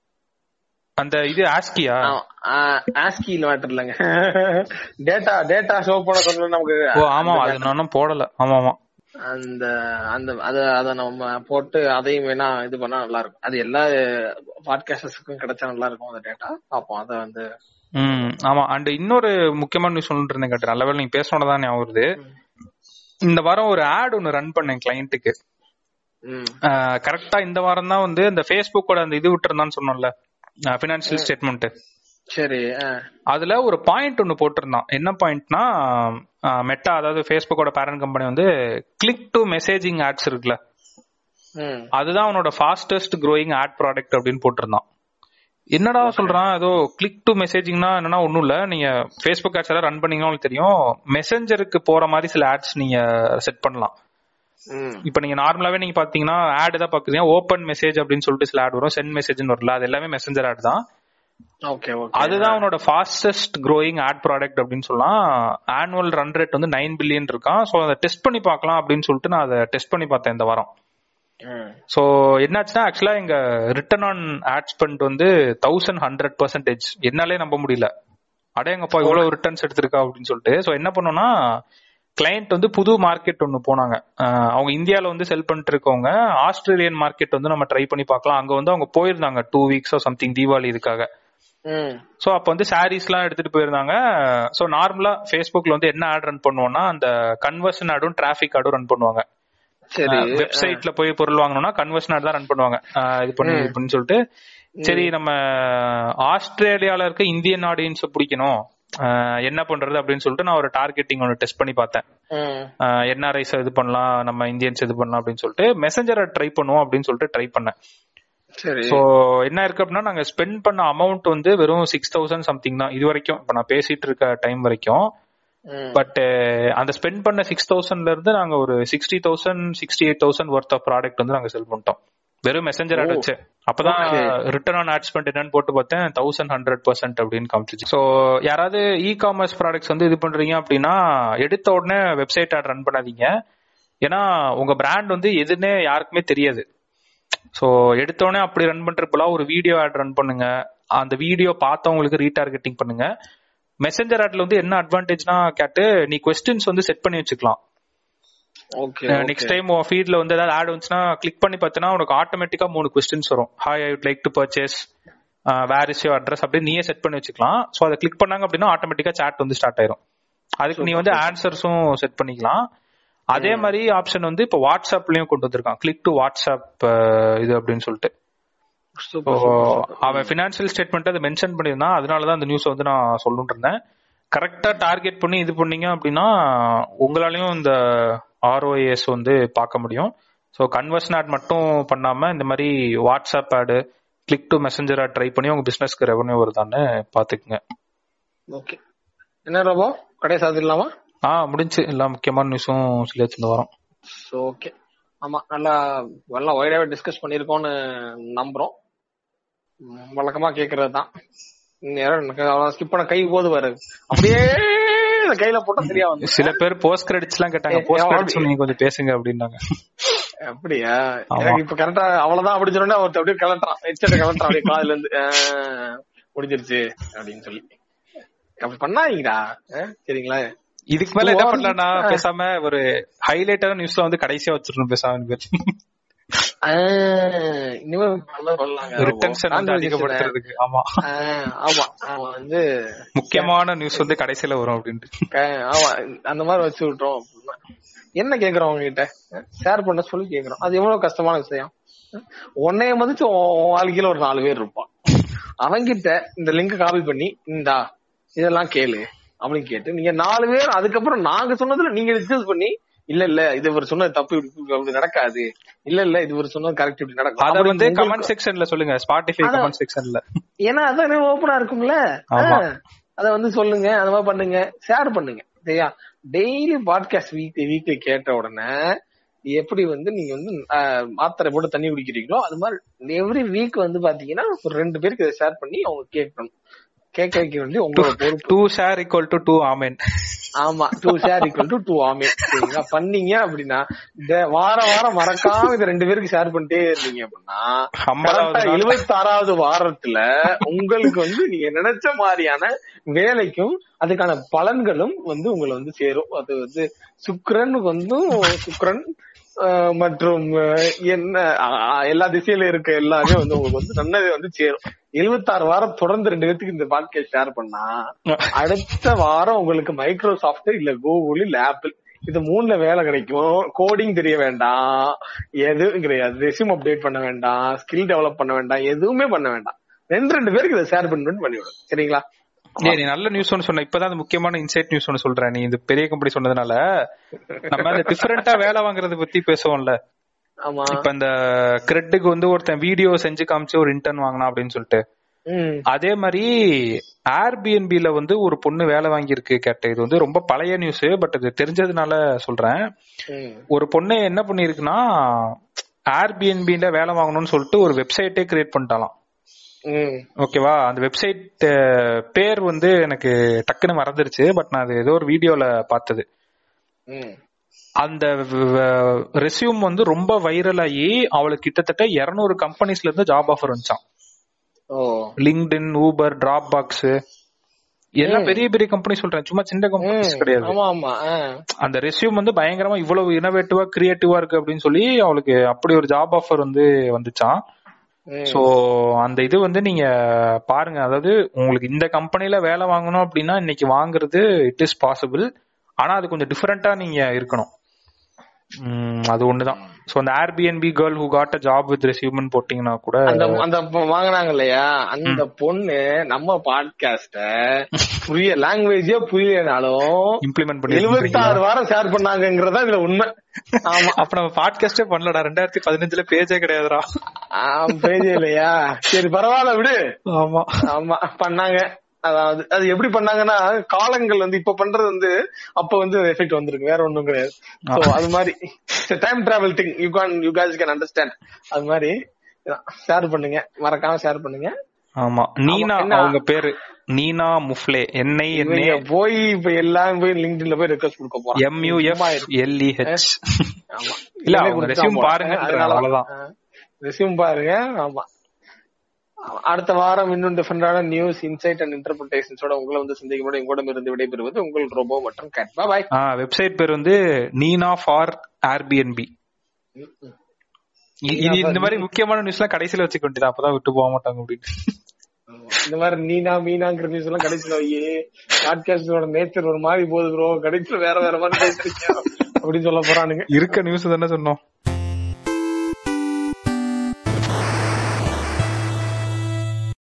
அந்த இது ஆஸ்கியா ஆஸ்கி மேட்டர் இல்லைங்க டேட்டா டேட்டா ஷோ பண்ண சொன்ன நமக்கு ஓ ஆமா அது நானும் போடல ஆமா ஆமா அந்த அந்த அத அத நம்ம போட்டு அதையும் வேணா இது பண்ணா நல்லா இருக்கும் அது எல்லா பாட்காஸ்டர்ஸுக்கும் கிடைச்சா நல்லா இருக்கும் அந்த டேட்டா பாப்போம் அத வந்து ம் ஆமா அண்ட் இன்னொரு முக்கியமான நியூஸ் சொல்லிட்டு இருந்தேன் கேட்டு நல்ல வேளை நீங்க பேசணும்தான் ஞாபகம் வருது இந்த வாரம் ஒரு ஆட் ஒன்னு ரன் பண்ணேன் கிளையண்ட்டுக்கு ம் கரெக்டா இந்த வாரம் தான் வந்து இந்த ஃபேஸ்புக்கோட அந்த இது விட்டுருந்தான்னு சொன்னோம்ல பினான்சியல் ஸ்டேட்மெண்ட் சரி ஆ. அதுல ஒரு பாயிண்ட் ஒன்னு போட்டிருந்தான் என்ன பாயிண்ட்னா மெட்டா அதாவது ஃபேஸ்புக்கோட பேரண்ட் கம்பெனி வந்து கிளிக் டு மெசேஜிங் ஆட்ஸ் இருக்குல்ல ம் அதுதான் அவனோட ஃபாஸ்டஸ்ட் growing ஆட் ப்ராடக்ட் அப்படின்னு போட்டிருந்தான் என்னடா சொல்றான் ஏதோ கிளிக் டு மெசேஜிங்னா என்னன்னா ஒண்ணும் இல்ல நீங்க ஃபேஸ்புக் ஆட்ஸ் எல்லாம் ரன் பண்ணீங்கன்னா உங்களுக்கு தெரியும் மெசஞ்சருக்கு போற மாதிரி சில ஆட்ஸ் நீங்க செட் பண்ணலாம் ம் இப்ப நீங்க நார்மலாவே நீங்க பாத்தீங்கன்னா ஆட் தான் பாக்குறீங்க ஓப்பன் மெசேஜ் அப்படின்னு சொல்லிட்டு சில ஆட் வரும் சென்ட் மெசேஜ்னு வரல அது எல்லாமே மெசஞ்சர் ஆட் தான் ஓகே ஓகே அதுதான் அவனோட ஃபாஸ்டஸ்ட் growing ஆட் ப்ராடக்ட் அப்படின்னு சொல்லலாம் ஆனுவல் ரன் ரேட் வந்து நைன் பில்லியன் இருக்கான் ஸோ அதை டெஸ்ட் பண்ணி பார்க்கலாம் அப்படின்னு சொல்லிட்டு நான் அதை டெஸ்ட் பண்ணி பார்த்தேன் இந்த வாரம் ம் சோ என்னாச்சுன்னா ஆக்சுவலா எங்க ரிட்டர்ன் ஆன் ஆட் ஸ்பெண்ட் வந்து தௌசண்ட் ஹண்ட்ரட் பர்சன்டேஜ் என்னாலே நம்ப முடியல அடேங்கப்பா இவ்வளவு ரிட்டர்ன்ஸ் எடுத்திருக்கா அப்படின்னு சொல்லிட்டு சோ என்ன பண்ணோம்னா கிளையண்ட் வந்து புது மார்க்கெட் ஒன்னு போனாங்க அஹ் அவங்க இந்தியால வந்து செல் பண்ணிட்டு இருக்கவங்க ஆஸ்திரேலியன் மார்க்கெட் வந்து நம்ம ட்ரை பண்ணி பார்க்கலாம் அங்க வந்து அவங்க போயிருந்தாங்க டூ வீக்ஸோ சம்திங் தீபாவளி இதுக்காக ம் சோ அப்ப வந்து சாரீஸ் எல்லாம் எடுத்துட்டு போயிருந்தாங்க சோ நார்மலா ஃபேஸ்புக்ல வந்து என்ன ஆட் ரன் பண்ணுவோம்னா அந்த கன்வர்ஷன் ஆடும் டிராபிக் ஆடும் ரன் பண்ணுவாங்க சரி வெப்சைட்ல போய் பொருள் வாங்கணும்னா கன்வர்ஷன் ஆட் தான் ரன் பண்ணுவாங்க ஆஹ் இது பண்ணி இது பண்ணி சொல்லிட்டு சரி நம்ம ஆஸ்திரேலியால இருக்க இந்தியன் ஆடியன்ஸ் பிடிக்கணும் ஆஹ் என்ன பண்றது அப்படின்னு சொல்லிட்டு நான் ஒரு டார்கெட்டிங் ஒன்று டெஸ்ட் பண்ணி பார்த்தேன் ம் என்ஆர்ஐஸ் இது பண்ணலாம் நம்ம இந்தியன்ஸ் இது பண்ணலாம் அப்படின்னு சொல்லிட்டு மெசஞ்சரை ட்ரை பண்ணுவோம் அப்படின்னு சொல்லிட்டு ட்ரை பண்ணேன் சரி சோ என்ன இருக்கு அப்படின்னா நாங்க ஸ்பெண்ட் பண்ண அமௌண்ட் வந்து வெறும் சிக்ஸ் தௌசண்ட் சம்திங் தான் இது வரைக்கும் இப்ப நான் பேசிட்டு இருக்க டைம் வரைக்கும் ம் பட் அந்த ஸ்பெண்ட் பண்ண சிக்ஸ் தௌசண்ட்ல இருந்து நாங்க ஒரு sixty thousand sixty eight thousand worth of product வந்து நாங்க செல் பண்ணிட்டோம் வெறும் மெசஞ்சர் ஆட் வச்சு அப்பதான் Okay. Return on ad spend என்னன்னு போட்டு பார்த்தேன் தௌசண்ட் ஹண்ட்ரட் பர்சன்ட் அப்படின்னு காமிச்சிச்சு ஸோ யாராவது இ காமர்ஸ் ப்ராடக்ட்ஸ் வந்து இது பண்றீங்க அப்படின்னா எடுத்த உடனே வெப்சைட் ஆட் ரன் பண்ணாதீங்க ஏன்னா உங்க பிராண்ட் வந்து எதுன்னே யாருக்குமே தெரியாது ஸோ எடுத்தோடனே அப்படி ரன் பண்றப்பல ஒரு வீடியோ ஆட் ரன் பண்ணுங்க அந்த வீடியோ பார்த்தவங்களுக்கு ரீடார்கெட்டிங் பண்ணுங்க மெசஞ்சர் ஆட்ல வந்து என்ன அட்வான்டேஜ்னா கேட்டு நீ கொஸ்டின்ஸ் வந்து செட் பண்ணி வச்சுக்கலாம் ஓகே நெக்ஸ்ட் டைம் உன் ஃபீட்ல வந்து ஏதாவது ஆட் வந்துச்சுன்னா கிளிக் பண்ணி பார்த்தனா உனக்கு ஆட்டோமேட்டிக்கா மூணு கொஸ்டின்ஸ் வரும் hi I would like to purchase where is your address அப்படி நீயே செட் பண்ணி வச்சுக்கலாம் ஸோ அதை கிளிக் பண்ணாங்க அப்படின்னா ஆட்டோமேட்டிக்கா சாட் வந்து ஸ்டார்ட் ஆயிரும் அதுக்கு நீ வந்து ஆன்சர்ஸும் செட் பண்ணிக்கலாம் அதே மாதிரி ஆப்ஷன் வந்து இப்போ வாட்ஸ்அப்லயும் கொண்டு வந்திருக்கான் கிளிக் டு வாட்ஸ்அப் இது அப்படின்னு சொல்லிட்டு So, சூப்பர் அவன் பினான்சியல் ஸ்டேட்மெண்ட் அதை மென்ஷன் பண்ணியிருந்தான் அதனாலதான் அந்த நியூஸ் வந்து நான் சொல்லணும்னு இருந்தேன் கரெக்டா டார்கெட் பண்ணி இது பண்ணீங்க அப்படின்னா உங்களாலையும் இந்த ஆர்ஓஎஸ் வந்து பார்க்க முடியும் ஸோ கன்வர்ஷன் ஆட் மட்டும் பண்ணாம இந்த மாதிரி WhatsApp ad click to messenger ad try பண்ணி உங்க பிசினஸ்க்கு ரெவன்யூ வருதான்னு பாத்துக்குங்க ஓகே என்ன ரோபோ கடையை சாத்திடலாமா ஆ முடிஞ்சு எல்லா முக்கியமான நியூஸும் சொல்லி வச்சிருந்த வரோம் ஓகே ஆமா நல்லா நல்லா ஒய்டாவே டிஸ்கஸ் பண்ணிருக்கோம்னு நம்புறோம் ம், வழக்கமா கேக்குறது தான் ஸ்கிப் பண்ண கை போது பாரு அப்படியே இந்த கையில போட்டா சரியா வந்து சில பேர் போஸ்ட் கிரெடிட்ஸ் எல்லாம் கேட்டாங்க ஏ, போஸ்ட் ஏ, கிரெடிட்ஸ் நீங்க கொஞ்சம் பேசுங்க அப்படின்னாங்க அப்படியா ஆமா. எனக்கு இப்ப கரெக்டா அவ்வளவுதான் அப்படி சொன்னா ஒருத்தர் அப்படியே கிளட்டுறான் ஹெட்செட் கிளட்டுறான் அப்படியே காதுல இருந்து ஆஹ், முடிஞ்சிருச்சு அப்படின்னு சொல்லி அப்படி பண்ணாதீங்கடா ஆஹ், சரிங்களா இதுக்கு மேல என்ன Two hours- பண்ணலாம்னா ஆ. பேசாம ஒரு ஹைலைட்டான நியூஸ்ல வந்து கடைசியா வச்சிடணும் பேசாம பேர் ஆஹ், இனிமே நல்லா சொல்லலாங்க ரிட்டன்ஷன் வந்து அதிகப்படுத்துறதுக்கு ஆமா ஆஹ், ஆமா ஆமா வந்து முக்கியமான நியூஸ் வந்து கடைசியில வரும் அப்படின்ட்டு க- ஆமா அந்த மாதிரி வச்சு விட்டோம் அப்படின்னா. என்ன கேக்குறோம் அவங்க கிட்ட ஷேர் பண்ண சொல்லி கேக்குறோம் அது எவ்வளவு கஷ்டமான விஷயம் உன்னைய மதிச்சு உன் உன் வாழ்க்கையில ஒரு நாலு பேர் இருப்பான் அவன்கிட்ட இந்த லிங்க் காப்பி பண்ணி இந்தா இதெல்லாம் கேளு அப்படின்னு கேட்டு நீங்க நாலு பேர் அதுக்கப்புறம் நாங்க சொன்னதுல நீங்க டிஸ்கஸ் பண்ணி இல்ல இல்ல இது இவர் சொன்னது தப்பு இப்படி இப்படி அப்படி நடக்காது இல்ல இல்ல இது இவர் சொன்னது கரெக்ட் இப்படி நடக்கும் அத அப்படி வந்து உங்களுக்கு- கமெண்ட் செக்ஷன்ல சொல்லுங்க ஸ்பாட்டிஃபை அதான். கமெண்ட் செக்ஷன்ல ஏன்னா அதான் ஓபனா இருக்கும்ல ஆமா. ஆ, அத வந்து சொல்லுங்க அந்த மாதிரி பண்ணுங்க ஷேர் பண்ணுங்க சரியா டெய்லி பாட்காஸ்ட் வீக்லி வீக்லி கேட்ட உடனே எப்படி வந்து நீங்க வந்து ஆ, மாத்திரை போட்டு தண்ணி குடிக்கிறீங்களோ அது மாதிரி எவ்ரி வீக் வந்து பாத்தீங்கன்னா ஒரு ரெண்டு பேருக்கு இதை ஷேர் பண்ணி அவங்க கேட்கணும் கேட்க வைக்க வேண்டிய உங்களோட பொறுப்பு two share equal to two ஆமேன் ஆமா two share equal to two ஆமே சரிங்களா பண்ணீங்க அப்படின்னா இந்த வார வாரம் மறக்காம இதை ரெண்டு பேருக்கு ஷேர் பண்ணிட்டே இருந்தீங்க அப்படின்னா ஐம்பதாவது நாள். எழுபத்தி ஆறாவது வாரத்துல உங்களுக்கு வந்து நீங்க நினைச்ச மாதிரியான வேலைக்கும் அதுக்கான பலன்களும் வந்து உங்களை வந்து சேரும் அது வந்து சுக்கிரன் வந்து சுக்கிரன் ஆஹ், மற்றும் ஆஹ், என்ன ஆஹ், எல்லா திசையில இருக்க எல்லாமே வந்து உங்களுக்கு வந்து நல்லது வந்து சேரும் எழுபத்தாறு வாரம் தொடர்ந்து ரெண்டு பேத்துக்கு இந்த பாட்காஸ்ட் ஷேர் பண்ணா அடுத்த வாரம் உங்களுக்கு மைக்ரோசாஃப்ட் இல்ல கூகுள் இல்ல ஆப்பிள் இது மூணுல வேலை கிடைக்கும் கோடிங் தெரிய வேண்டாம் எதுவும் கிடையாது ரெசியூம் அப்டேட் பண்ண வேண்டாம் ஸ்கில் டெவலப் பண்ண வேண்டாம் எதுவுமே பண்ண வேண்டாம் ரெண்டு ரெண்டு பேருக்கு இதை ஷேர் பண்ணி பண்ணிவிடும் சரிங்களா ஏய், நீ நல்ல நியூஸ் ஒன்னு சொன்ன இப்பதான் அந்த முக்கியமான இன்சைட் நியூஸ் ஒன்னு சொல்றேன் நீ இந்த பெரிய கம்பெனி சொன்னதுனால நம்ம அந்த டிஃபரெண்டா வேலை வாங்குறத பத்தி பேசுவோம்ல ஆமா இப்ப இந்த கிரெட்டுக்கு வந்து ஒருத்தன் வீடியோ செஞ்சு காமிச்சு ஒரு இன்டர்ன் வாங்கினா அப்படின்னு சொல்லிட்டு ம் அதே மாதிரி ஏர்பிஎன்பில வந்து ஒரு பொண்ணு வேலை வாங்கியிருக்கு கேட்ட இது வந்து ரொம்ப பழைய நியூஸ் பட் இது தெரிஞ்சதுனால சொல்றேன் ம் ஒரு பொண்ணு என்ன பண்ணிருக்குன்னா ஏர்பிஎன்பில வேலை வாங்கணும்னு சொல்லிட்டு ஒரு வெப்சைட்டே கிரியேட் பண்ணிட்டாலாம் ம் ஓகேவா அந்த வெப்சைட் பேர் வந்து எனக்கு டக்குன்னு மறந்துருச்சு பட் நான் அது ஏதோ ஒரு வீடியோல பார்த்தது ம் அந்த ரெசியூம் வந்து ரொம்ப வைரல் ஆகி அவளுக்கு கிட்டத்தட்ட 200 கம்பெனிஸ்ல இருந்து ஜாப் ஆஃபர் வந்துச்சான் oh LinkedIn Uber Dropbox எல்லாம் பெரிய பெரிய கம்பெனி சொல்றேன் சும்மா சின்ன ம் கம்பெனிஸ் கிடையாது ஆமா ஆமா ஆ. அந்த ரெசியூம் வந்து பயங்கரமா இவ்வளவு இனோவேட்டிவா கிரியேட்டிவா இருக்கு அப்படின்னு சொல்லி அவளுக்கு அப்படி ஒரு ஜாப் ஆஃபர் வந்து வந்துச்சான் ம். சோ அந்த இது வந்து நீங்க பாருங்க அதாவது உங்களுக்கு இந்த கம்பெனில வேலை வாங்கணும் அப்படின்னா இன்னைக்கு வாங்குறது இட் இஸ் பாசிபிள் ஆனா அது கொஞ்சம் டிஃபரெண்டா நீங்க இருக்கணும் உம், அது ஒண்ணுதான் சோ அந்த Airbnb girl who got a job with ரெசியூமன் போட்டீங்கன்னா கூட அந்த அந்த பொ- வாங்குனாங்க இல்லையா அந்த பொண்ணு நம்ம பாட்காஸ்ட புரிய லாங்குவேஜே புரியலனாலும் இம்ப்ளிமெண்ட் பண்ணி எழுபத்தாறு வாரம் ஷேர் பண்ணாங்கங்கறதா இதுல உண்மை ஆமா அப்ப நம்ம பாட்காஸ்டே பண்ணலடா ரெண்டாயிரத்தி பதினஞ்சுல பேஜே கிடையாதுடா ஆம், பேஜே இல்லையா சரி பரவாயில்ல விடு ஆமா ஆமா பண்ணாங்க அதாவது அது எப்படி பண்ணாங்கன்னா காலங்கள் வந்து இப்ப பண்றது வந்து அப்ப வந்து எஃபெக்ட் வந்திருக்கு வேற ஒண்ணும் கிடையாது சோ அது மாதிரி time travel thing you can you guys can understand அது மாதிரி ஷேர் பண்ணுங்க மறக்காம ஷேர் பண்ணுங்க ஆமா நீனா என்ன? அவங்க பேரு நீனா முஃப்லே என்ஐ என்ஏ இவங்க போய் இப்ப எல்லாம் போய் லிங்க்டின்ல போய் ரெக்வஸ்ட் கொடுக்க போறாங்க எம்யூஎஃப் எல்இஹெச் ஆமா இல்ல, அவங்க resume பாருங்க, அவ்வளவுதான். ரெசியூம் பாருங்க ஆமா அடுத்த வாரம் இன்னும் டிஃபரெண்டான நியூஸ் இன்சைட் அண்ட் இன்டர்பிரேஷன்ஸோட உங்களை வந்து சந்திக்கும் போது உங்களிடம் இருந்து விடைபெறுவது உங்கள் ரோபோ மற்றும் கேட் பாய் வெப்சைட் பேர் வந்து நீனா ஃபார் ஏர்பிஎன்பி இது இந்த மாதிரி முக்கியமான நியூஸ் எல்லாம் கடைசியில வச்சுக்க வேண்டியது அப்பதான் விட்டு போக மாட்டாங்க அப்படின்னு இந்த மாதிரி நீனா மீனாங்கிற நியூஸ் எல்லாம் கடைசியில வையே பாட்காஸ்டோட நேச்சர் ஒரு மாதிரி போகுது ப்ரோ கடைசியில வேற வேற மாதிரி பேசுறீங்க அப்படின்னு சொல்ல போறானுங்க இருக்க நியூஸ் தானே சொன்னோம்